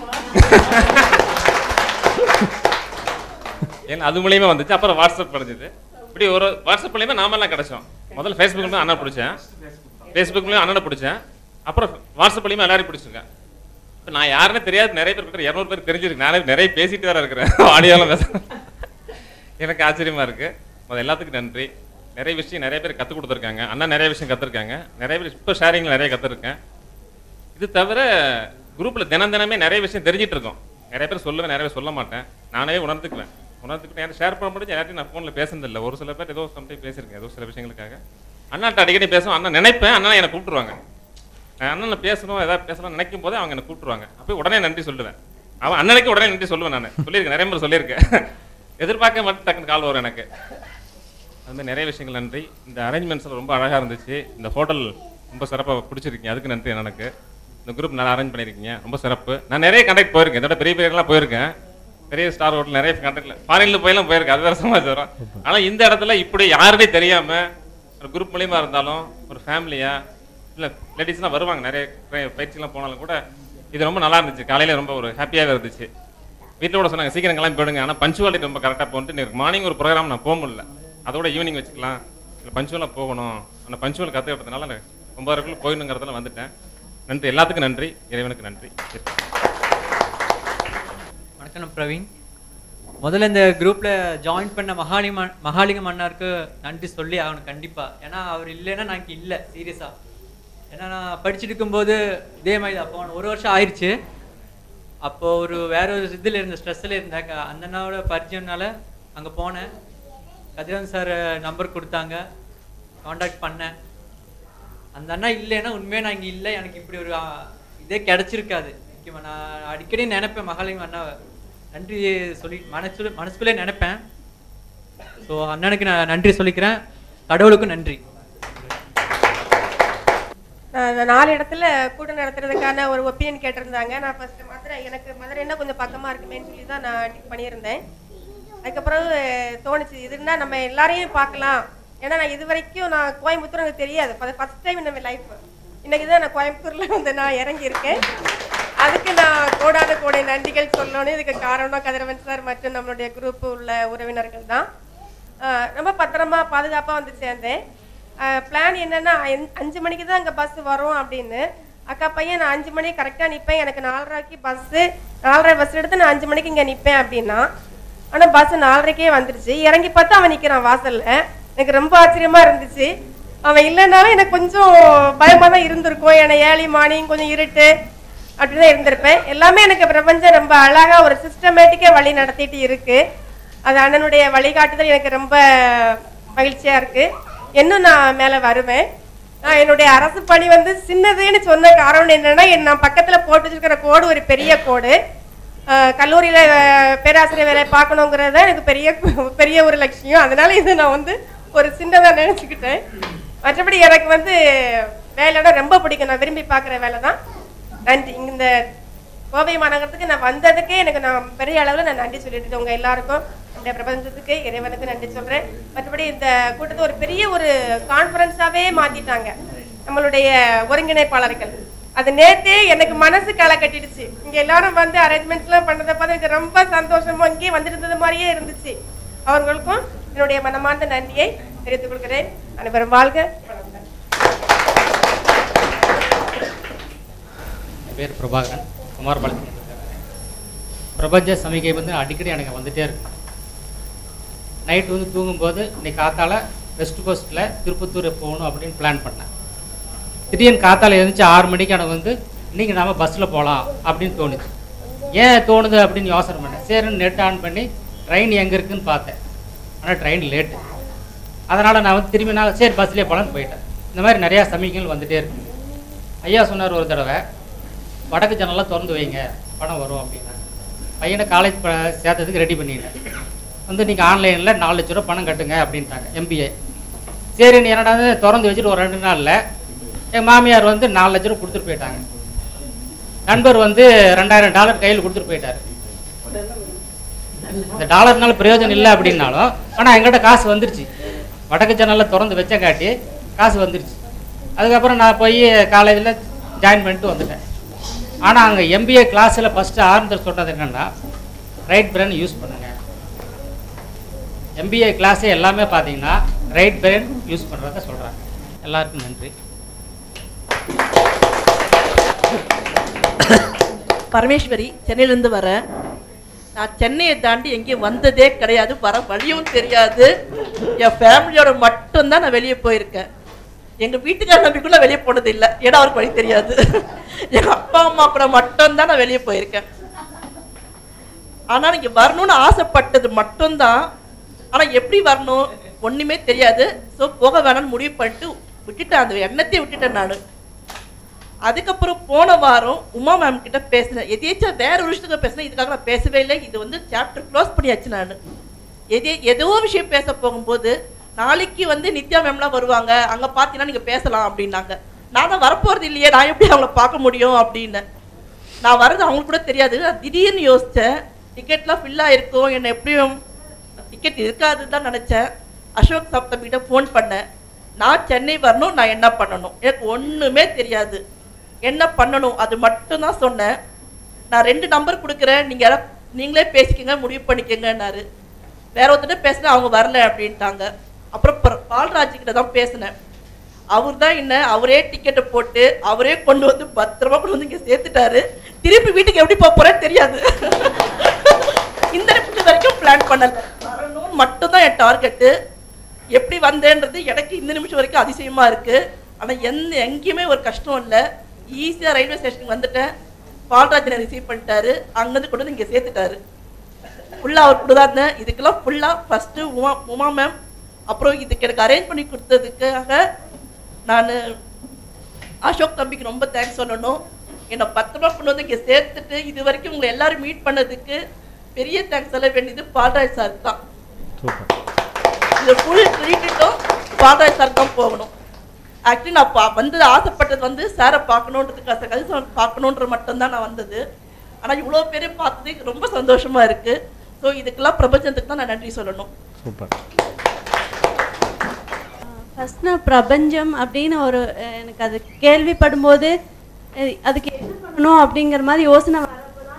ஏன்னா அது மூலியமா வந்துச்சு அப்புறம் வாட்ஸ்அப் கிடைச்சது இப்படி ஒரு வாட்ஸ்அப் மூலியமா நாமெல்லாம் கிடைச்சோம் முதல்ல ஃபேஸ்புக் மூலியமா அண்ணன் பிடிச்சேன் ஃபேஸ்புக் மூலியமா அண்ணனை பிடிச்சேன் அப்புறம் வாட்ஸ்அப் மூலியமா எல்லாரையும் பிடிச்சிருக்கேன் இப்போ நான் யாருன்னு தெரியாது நிறைய பேர் இருக்கிற இரநூறு பேர் தெரிஞ்சிருக்கு நானே நிறைய பேசிட்டு வேற இருக்கிறேன் ஆடியோலாம் பேச எனக்கு ஆச்சரியமா இருக்கு முதல்ல எல்லாத்துக்கும் நன்றி நிறைய விஷயம் நிறைய பேர் கற்றுக் கொடுத்துருக்காங்க அண்ணா நிறைய விஷயம் கற்றுருக்காங்க நிறைய பேர் இப்போ ஷேரிங்கில் நிறைய கற்றுருக்கேன் இது தவிர குரூப்பில் தினம் தினமே நிறைய விஷயம் தெரிஞ்சிட்டு இருக்கோம் நிறைய பேர் சொல்லுவேன் நிறைய பேர் சொல்ல மாட்டேன் நானே உணர்ந்துக்குவேன் உணர்ந்துக்கிட்டு யாரும் ஷேர் பண்ண முடிஞ்சு யார்ட்டையும் நான் ஃபோனில் பேசுனதில்லை ஒரு சில பேர் ஏதோ சம்டைம் பேசியிருக்கேன் ஏதோ சில விஷயங்களுக்காக அண்ணாட்ட அடிக்கடி பேசுவோம் அண்ணா நினைப்பேன் அண்ணா என்னை கூப்பிட்டுருவாங்க நான் அண்ணன் பேசணும் ஏதாவது பேசலாம் நினைக்கும் போதே அவங்க என்னை கூப்பிட்டுருவாங்க அப்போ உடனே நன்றி சொல்லுவேன் அவன் அண்ணனுக்கு உடனே நன்றி சொல்லுவேன் நான் சொல்லியிருக்கேன் நிறைய முறை சொல்லியிருக்கேன் எதிர்பார்க்க மட்டும் டக்குன்னு கால் வரும் எனக்கு அது மாதிரி நிறைய விஷயங்கள் நன்றி இந்த அரேஞ்ச்மெண்ட்ஸ் ரொம்ப அழகாக இருந்துச்சு இந்த ஹோட்டல் ரொம்ப சிறப்பாக பிடிச்சிருக்கீங்க அதுக்கு நன்றி எனக்கு இந்த குரூப் நல்லா அரேஞ்ச் பண்ணியிருக்கீங்க ரொம்ப சிறப்பு நான் நிறைய கண்டக்ட் போயிருக்கேன் இதோட பெரிய பெரியலாம் போயிருக்கேன் பெரிய ஸ்டார் ஹோட்டல் நிறைய கண்டக்ட்ல ஃபாரின்ல போயெல்லாம் போயிருக்கேன் அது வேற சமாச்சாரம் ஆனால் இந்த இடத்துல இப்படி யாருமே தெரியாம ஒரு குரூப் மூலியமா இருந்தாலும் ஒரு ஃபேமிலியா இல்லை லேடிஸ்லாம் வருவாங்க நிறைய பய- பயிற்சிலாம் போனாலும் கூட இது ரொம்ப நல்லா இருந்துச்சு காலையில ரொம்ப ஒரு ஹாப்பியாகவே இருந்துச்சு வீட்டில் கூட சொன்னாங்க சீக்கிரம் கிளம்பி போயிடுங்க ஆனால் பஞ்சுவாலிட்டி ரொம்ப கரெக்டாக போட்டு எனக்கு மார்னிங் ஒரு ப்ரோக்ராம் நான் போக முடியல அதோட ஈவினிங் வச்சுக்கலாம் இல்லை பஞ்சுவலாக போகணும் அந்த பஞ்சுவல் கற்றுக்கிட்டதுனால நான் ஒன்பதரைக்குள்ள போயிடணுங்கிறதுல வந்துட்டேன் நன்றி எல்லாத்துக்கும் நன்றி இறைவனுக்கு நன்றி வணக்கம் நான் பிரவீன் முதல்ல இந்த குரூப்பில் ஜாயின் பண்ண மகாலிங்க மகாலிங்கம் அண்ணாருக்கு நன்றி சொல்லி ஆகணும் கண்டிப்பாக ஏன்னா அவர் இல்லைன்னா நான் இல்லை சீரியஸாக ஏன்னா நான் படிச்சுட்டு இருக்கும்போது இதே மாதிரி தான் அப்போ ஒரு வருஷம் ஆயிடுச்சு அப்போ ஒரு வேற ஒரு இதில் இருந்த ஸ்ட்ரெஸ்ஸில் இருந்தேன் க- அந்த அண்ணாவோட பரிச்சயம்னால அங்கே போனேன் கதிரவன் சார் நம்பர் கொடுத்தாங்க காண்டாக்ட் பண்ணேன் அந்த அண்ணா இல்லைன்னா உண்மையாக நான் இங்கே இல்லை எனக்கு இப்படி ஒரு ஆ, இதே கிடைச்சிருக்காது முக்கியமாக நான் அடிக்கடி நினைப்பேன் மகாலிங்கம் அண்ணாவை நன்றி சொல்லி மனசு மனசுக்குள்ளே நினைப்பேன் ஸோ அண்ணனுக்கு நான் நன்றி சொல்லிக்கிறேன் கடவுளுக்கும் நன்றி நான் நான் நாலு இடத்துல கூட்டம் நடத்துறதுக்கான ஒரு ஒப்பீனியன் கேட்டிருந்தாங்க நான் ஃபர்ஸ்ட் மதுரை எனக்கு மதுரைன்னா கொஞ்சம் பக்கமாக இருக்குமேன்னு சொல்லி தான் நான் டிக் பண்ணியிருந்தேன் அதுக்கப்புறம் தோணுச்சு இதுன்னா நம்ம எல்லாரையும் பார்க்கலாம் ஏன்னா நான் இது வரைக்கும் நான் கோயம்புத்தூர் எனக்கு தெரியாது ஃபர்ஸ்ட் டைம் நம்ம லைஃப் இன்னைக்கு தான் நான் கோயம்புத்தூரில் வந்து நான் இறங்கியிருக்கேன் அதுக்கு நான் கோடான கோடை நன்றிகள் சொல்லணும் இதுக்கு காரணம் கதிரவன் சார் மற்றும் நம்மளுடைய குரூப் உள்ள உறவினர்கள் தான் ஆஹ் ரொம்ப பத்திரமா பாதுகாப்பாக வந்து சேர்ந்தேன் பிளான் என்னன்னா ஐந்து- அஞ்சு மணிக்கு தான் அங்கே பஸ் வரும் அப்படின்னு அக்கா பையன் நான் அஞ்சு மணிக்கு கரெக்டாக நிற்பேன் எனக்கு நாலரைக்கு பஸ்ஸு நாலரை பஸ் எடுத்து நான் அஞ்சு மணிக்கு இங்கே நிற்பேன் அப்படின்னா ஆனால் பஸ் நாலரைக்கே வந்துருச்சு இறங்கி பார்த்தா அவன் நிற்கிறான் வாசல்ல எனக்கு ரொம்ப ஆச்சரியமா இருந்துச்சு அவன் இல்லைனாலும் எனக்கு கொஞ்சம் பயமாக தான் இருந்திருக்கும் ஏன்னா ஏர்லி மார்னிங் கொஞ்சம் இருட்டு அப்படிதான் இருந்திருப்பேன் எல்லாமே எனக்கு பிரபஞ்சம் ரொம்ப அழகா ஒரு சிஸ்டமேட்டிக்கா வழி நடத்திட்டு இருக்கு அது அண்ணனுடைய வழிகாட்டுதல் எனக்கு ரொம்ப மகிழ்ச்சியா இருக்கு இன்னும் நான் மேல வருவேன் நான் என்னுடைய அரசு பணி வந்து சின்னதுன்னு சொன்ன காரணம் என்னன்னா என் நான் பக்கத்துல போட்டு வச்சிருக்கிற கோடு ஒரு பெரிய கோடு ஆஹ் கல்லூரியில அஹ், பேராசிரியர் வேலை பார்க்கணுங்கிறது தான் எனக்கு பெரிய பெரிய ஒரு லட்சியம் அதனால இது நான் வந்து ஒரு சின்னதா நினைச்சுக்கிட்டேன் மற்றபடி எனக்கு வந்து வேலையோட ரொம்ப பிடிக்கும் நான் விரும்பி பார்க்குற வேலை தான் நன்றி இந்த கோவை மாநகரத்துக்கு நான் வந்ததுக்கே எனக்கு நான் பெரிய அளவில் நான் நன்றி சொல்லிட்டு இருக்கேன் உங்க எல்லாருக்கும் இந்த பிரபஞ்சத்துக்கு இறைவனுக்கு நன்றி சொல்றேன் மற்றபடி இந்த கூட்டத்தை ஒரு பெரிய ஒரு கான்ஃபரன்ஸாவே மாத்திட்டாங்க நம்மளுடைய ஒருங்கிணைப்பாளர்கள் அது நேத்தே எனக்கு மனசு களை கட்டிடுச்சு இங்க எல்லாரும் வந்து அரேஞ்ச்மெண்ட்ஸ் எல்லாம் பண்ணதை பார்த்து எனக்கு ரொம்ப சந்தோஷமா இங்கேயே வந்திருந்தது மாதிரியே இருந்துச்சு அவர்களுக்கும் என்னுடைய மனமார்ந்த நன்றியை தெரிவித்துக் கொள்கிறேன் அனைவரும் வாழ்க வளமுடன். என் பேர் பிரபாகரன் குமாரபாளையம் பிரபஞ்ச சமிகை வந்து அடிக்கடி எனக்கு வந்துட்டே இருக்கு நைட்டு வந்து தூங்கும்போது இன்னைக்கு காத்தால வெஸ்ட் கோஸ்ட்டில் திருப்பத்தூர் போகணும் அப்படின்னு பிளான் பண்ணேன் திடீர்னு காத்தால எழுந்துச்சு ஆறு மணிக்கு எனக்கு வந்து இன்னைக்கு நாம பஸ்ஸில் போகலாம் அப்படின்னு தோணுச்சு ஏன் தோணுது அப்படின்னு யோசனை பண்ணேன் சரின்னு நெட் ஆன் பண்ணி ட்ரெயின் எங்கே இருக்குன்னு பார்த்தேன் ஆனால் ட்ரெயின் லேட்டு அதனால் நான் வந்து திரும்பி நான் சரி பஸ்லேயே போகலான்னு போயிட்டேன் இந்த மாதிரி நிறையா சமிக்கைகள் வந்துட்டே இருக்கு ஐயா சொன்னார் ஒரு தடவை வடக்கு ஜன்னலாம் திறந்து வைங்க பணம் வரும் அப்படின்னா பையனை காலேஜ் ப சேர்த்ததுக்கு ரெடி பண்ணிட்டேன் வந்து நீங்கள் ஆன்லைனில் நாலு லட்ச ரூபா பணம் கட்டுங்க அப்படின்ட்டாங்க எம்பிஏ சரி நீ என்னடா இது திறந்து வச்சுட்டு ஒரு ரெண்டு நாளில் என் மாமியார் வந்து நாலு லட்ச ரூபா கொடுத்துட்டு போயிட்டாங்க நண்பர் வந்து ரெண்டாயிரம் டாலர் கையில் கொடுத்துட்டு போயிட்டாரு இந்த டாலர்னால பிரயோஜனம் இல்லை அப்படின்னாலும் ஆனால் எங்கிட்ட காசு வந்துருச்சு வடக்கு ஜன்னலில் திறந்து வச்ச காட்டி காசு வந்துருச்சு அதுக்கப்புறம் நான் போய் காலேஜில் ஜாயின் பண்ணிட்டு வந்துட்டேன் ஆனால் அங்கே எம்பிஏ கிளாஸில் ஃபஸ்ட்டு ஆரம்பத்தில் சொன்னது என்னென்னா ரைட் பிரெயின் யூஸ் பண்ணுங்க எம்பிஏ கிளாஸே எல்லாமே பார்த்தீங்கன்னா ரைட் பிரெயின் யூஸ் பண்ணுறத சொல்கிறாங்க எல்லாருக்கும் நன்றி பரமேஸ்வரி சென்னையிலேருந்து வரேன் நான் சென்னையை தாண்டி எங்கேயும் வந்ததே கிடையாது வர வழியும் தெரியாது என் ஃபேமிலியோட மட்டும்தான் நான் வெளியே போயிருக்கேன் எங்கள் வீட்டுக்கார நம்பிக்குள்ள வெளியே போனது இல்லை ஏன்னா அவருக்கு வழி தெரியாது எங்கள் அப்பா அம்மா கூட மட்டும்தான் நான் வெளியே போயிருக்கேன் ஆனால் இங்கே வரணும்னு ஆசைப்பட்டது மட்டும்தான் ஆனால் எப்படி வரணும் ஒன்றுமே தெரியாது ஸோ போக வேணாம்னு முடிவு பண்ணிட்டு விட்டுட்டேன் அந்த எண்ணத்தையே விட்டுட்டேன் நான் அதுக்கப்புறம் போன வாரம் உமா மேம் கிட்ட பேசினேன் எதேச்சும் வேற ஒரு விஷயத்துக்கு பேசினேன் இதுக்காக நான் பேசவே இல்லை இது வந்து சாப்டர் க்ளோஸ் பண்ணியாச்சு நான் எதே ஏதோ விஷயம் பேச போகும்போது நாளைக்கு வந்து நித்யா மேம்லாம் வருவாங்க அங்கே பார்த்தீங்கன்னா நீங்கள் பேசலாம் அப்படின்னாங்க நான் தான் வரப்போகிறது இல்லையே நான் எப்படி அவங்கள பார்க்க முடியும் அப்படின்னு நான் வர்றது அவங்களுக்கு கூட தெரியாது நான் திடீர்னு யோசித்தேன் டிக்கெட்லாம் ஃபில்லாக இருக்கும் என்னை எப்படியும் டிக்கெட் இருக்காதுன்னு தான் நினச்சேன் அசோக் சப்தமிகிட்ட ஃபோன் பண்ணேன் நான் சென்னை வரணும் நான் என்ன பண்ணணும் எனக்கு ஒன்றுமே தெரியாது என்ன பண்ணணும் அது மட்டும்தான் சொன்னேன் நான் ரெண்டு நம்பர் கொடுக்குறேன் நீங்கள் நீங்களே பேசிக்கங்க முடிவு பண்ணிக்கங்கன்னாரு வேற ஒருத்தர் பேசினா அவங்க வரல அப்படின்ட்டாங்க அப்புறம் பர- பால்ராஜ் கிட்ட தான் பேசினேன் அவர் தான் என்ன அவரே டிக்கெட்டை போட்டு அவரே கொண்டு வந்து பத்திரமா கொண்டு வந்து இங்கே சேர்த்துட்டாரு திருப்பி வீட்டுக்கு எப்படி போக போறேன்னு தெரியாது இந்த நிமிஷம் வரைக்கும் பிளான் பண்ணல வரணும்னு மட்டும்தான் என் டார்கெட்டு எப்படி வந்தேன்றது எனக்கு இந்த நிமிஷம் வரைக்கும் அதிசயமா இருக்கு ஆனா எந்த எங்கேயுமே ஒரு கஷ்டம் இல்லை ஈஸியா ரயில்வே ஸ்டேஷனுக்கு வந்துட்டேன் பால்ராஜனை ரிசீவ் பண்ணிட்டாரு அங்கேருந்து கொண்டு வந்து இங்கே சேர்த்துட்டாரு ஃபுல்லாக அவர் கூட தான் இருந்தேன் இதுக்கெல்லாம் ஃபுல்லாக ஃபஸ்ட்டு உமா உமா மேம் அப்புறம் இதுக்கு எனக்கு அரேஞ்ச் பண்ணி கொடுத்ததுக்காக நான் அசோக் தம்பிக்கு ரொம்ப தேங்க்ஸ் சொல்லணும் என்னை பத்திரமா கொண்டு வந்து இங்கே சேர்த்துட்டு இது வரைக்கும் உங்களை எல்லாரும் மீட் பண்ணதுக்கு பெரிய தேங்க்ஸ் சொல்ல வேண்டியது பால்ராஜ் சார் தான் இது ஃபுல் ட்ரீட்டும் பால்ராஜ் சார் தான் போகணும் ஆக்சுவலி நான் பா வந்து ஆசைப்பட்டது வந்து சாரை பார்க்கணுன்றதுக்காக கதிசன் பார்க்கணுன்ற மட்டும்தான் நான் வந்தது ஆனால் இவ்வளோ பேர் பார்த்தது ரொம்ப சந்தோஷமா இருக்கு ஸோ இதுக்கெல்லாம் பிரபஞ்சத்துக்கு தான் நான் நன்றி சொல்லணும் சூப்பர் ஃபர்ஸ்ட் நான் பிரபஞ்சம் அப்படின்னு ஒரு அஹ், எனக்கு அது கேள்விப்படும்போது அஹ், அதுக்கு என்ன பண்ணணும் அப்படிங்கிற மாதிரி யோசனை வரப்போ தான்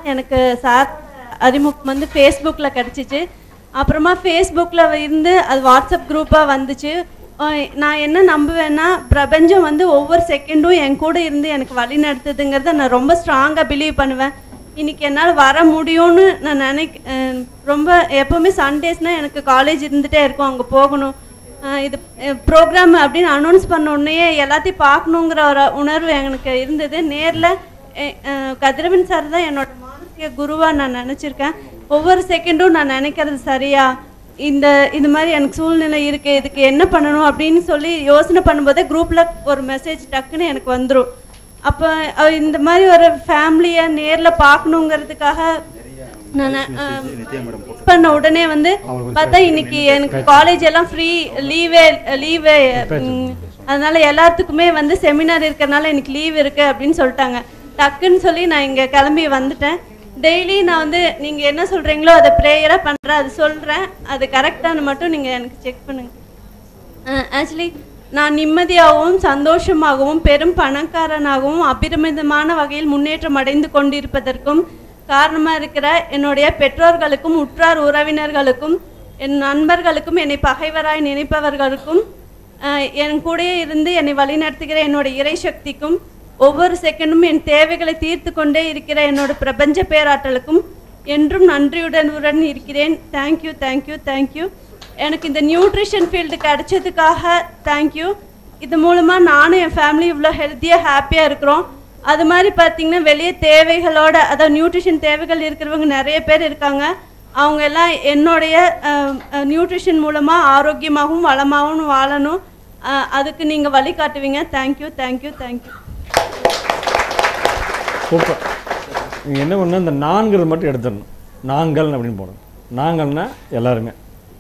எனக்கு சார் அறிமுகம் வந்து ஃபேஸ்புக்கில் கிடச்சிச்சு அப்புறமா ஃபேஸ்புக்கில் இருந்து அது வாட்ஸ்அப் குரூப்பாக வந்துச்சு அஹ் நான் என்ன நம்புவேன்னா பிரபஞ்சம் வந்து ஒவ்வொரு செகண்டும் என் கூட இருந்து எனக்கு வழி நடத்துதுங்கிறத நான் ரொம்ப ஸ்ட்ராங்காக பிலீவ் பண்ணுவேன் இன்னைக்கு என்னால் வர முடியும்னு நான் நினைக் அஹ் ரொம்ப எப்போவுமே சண்டேஸ்னால் எனக்கு காலேஜ் இருந்துகிட்டே இருக்கும் அங்கே போகணும் அஹ் இது ப்ரோக்ராம் அப்படின்னு அனௌன்ஸ் பண்ண உடனே எல்லாத்தையும் பார்க்கணுங்கிற ஒரு உணர்வு எனக்கு இருந்தது நேரில் கதிரவன் சார் தான் என்னோட மானசிக குருவாக நான் நினச்சிருக்கேன் ஒவ்வொரு செகண்டும் நான் நினைக்கிறது சரியா இந்த இது மாதிரி எனக்கு சூழ்நிலை இருக்குது இதுக்கு என்ன பண்ணணும் அப்படின்னு சொல்லி யோசனை பண்ணும்போதே குரூப்பில் ஒரு மெசேஜ் டக்குன்னு எனக்கு வந்துடும் அப்போ அஹ் இந்த மாதிரி ஒரு ஃபேமிலியை நேரில் பார்க்கணுங்கிறதுக்காக நான் அஹ், பண்ண உடனே வந்து பார்த்தா இன்னைக்கு எனக்கு காலேஜ் எல்லாம் ஃப்ரீ லீவே லீவே அதனால எல்லாத்துக்குமே வந்து செமினார் இருக்கறனால எனக்கு லீவ் இருக்கு அப்படின்னு சொல்லிட்டாங்க டக்குன்னு சொல்லி நான் இங்கே கிளம்பி வந்துட்டேன் டெய்லி நான் வந்து நீங்கள் என்ன சொல்கிறீங்களோ அதை ப்ரேயராக பண்ணுறேன் அது சொல்கிறேன் அது கரெக்டானு மட்டும் நீங்கள் எனக்கு செக் பண்ணுங்க ஆக்சுவலி நான் நிம்மதியாகவும் சந்தோஷமாகவும் பெரும் பணக்காரனாகவும் அபிரமிதமான வகையில் முன்னேற்றம் அடைந்து கொண்டிருப்பதற்கும் காரணமாக இருக்கிற என்னுடைய பெற்றோர்களுக்கும் உற்றார் உறவினர்களுக்கும் என் நண்பர்களுக்கும் என்னை பகைவராய் நினைப்பவர்களுக்கும் அஹ், என் கூடயே இருந்து என்னை வழிநடத்துகிற என்னோட இறைசக்திக்கும் ஒவ்வொரு செகண்டும் என் தேவைகளை தீர்த்து கொண்டே இருக்கிற என்னோட பிரபஞ்ச பேராற்றலுக்கும் என்றும் நன்றியுடன் இருக்கிறேன் தேங்க்யூ தேங்க்யூ தேங்க்யூ எனக்கு இந்த நியூட்ரிஷன் ஃபீல்டு கிடைச்சதுக்காக தேங்க்யூ இது மூலமாக நானும் என் ஃபேமிலி இவ்வளோ ஹெல்த்தியாக ஹாப்பியாக இருக்கிறோம் அது மாதிரி பார்த்தீங்கன்னா வெளியே தேவைகளோட அதாவது நியூட்ரிஷன் தேவைகள் இருக்கிறவங்க நிறைய பேர் இருக்காங்க அவங்க எல்லாம் என்னுடைய நியூட்ரிஷன் மூலமாக ஆரோக்கியமாகவும் வளமாகவும் வாழணும் அஹ், அதுக்கு நீங்கள் வழி காட்டுவீங்க தேங்க்யூ தேங்க்யூ தேங்க்யூ சூப்பர் நீங்கள் என்ன பண்ணணும் இந்த நான்கிறது மட்டும் எடுத்துடணும் நாங்கள் அப்படின்னு போடணும் நாங்கள்னா எல்லாருமே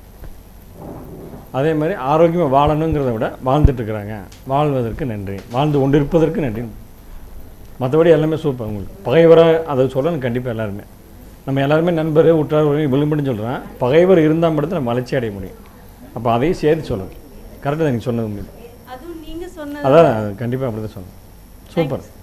அதே மாதிரி ஆரோக்கியமாக வாழணுங்கிறத விட வாழ்ந்துட்டு இருக்கிறாங்க வாழ்வதற்கு நன்றி வாழ்ந்து கொண்டிருப்பதற்கு நன்றி மற்றபடி எல்லாமே சூப்பர் உங்களுக்கு பகைவராக அதை சொல்லணும் கண்டிப்பாக எல்லாருமே நம்ம எல்லாருமே நண்பர் உற்றார் விளிம்புன்னு சொல்கிறேன் பகைவர் இருந்தால் மட்டும் நம்ம வளர்ச்சி அடைய முடியும் அப்போ அதையும் சேர்த்து சொல்லணும் கரெக்டாக நீங்கள் சொன்னது உங்களுக்கு அதுவும் நீங்கள் சொன்னது அதான் கண்டிப்பாக அப்படி தான் சொல்லணும் சூப்பர்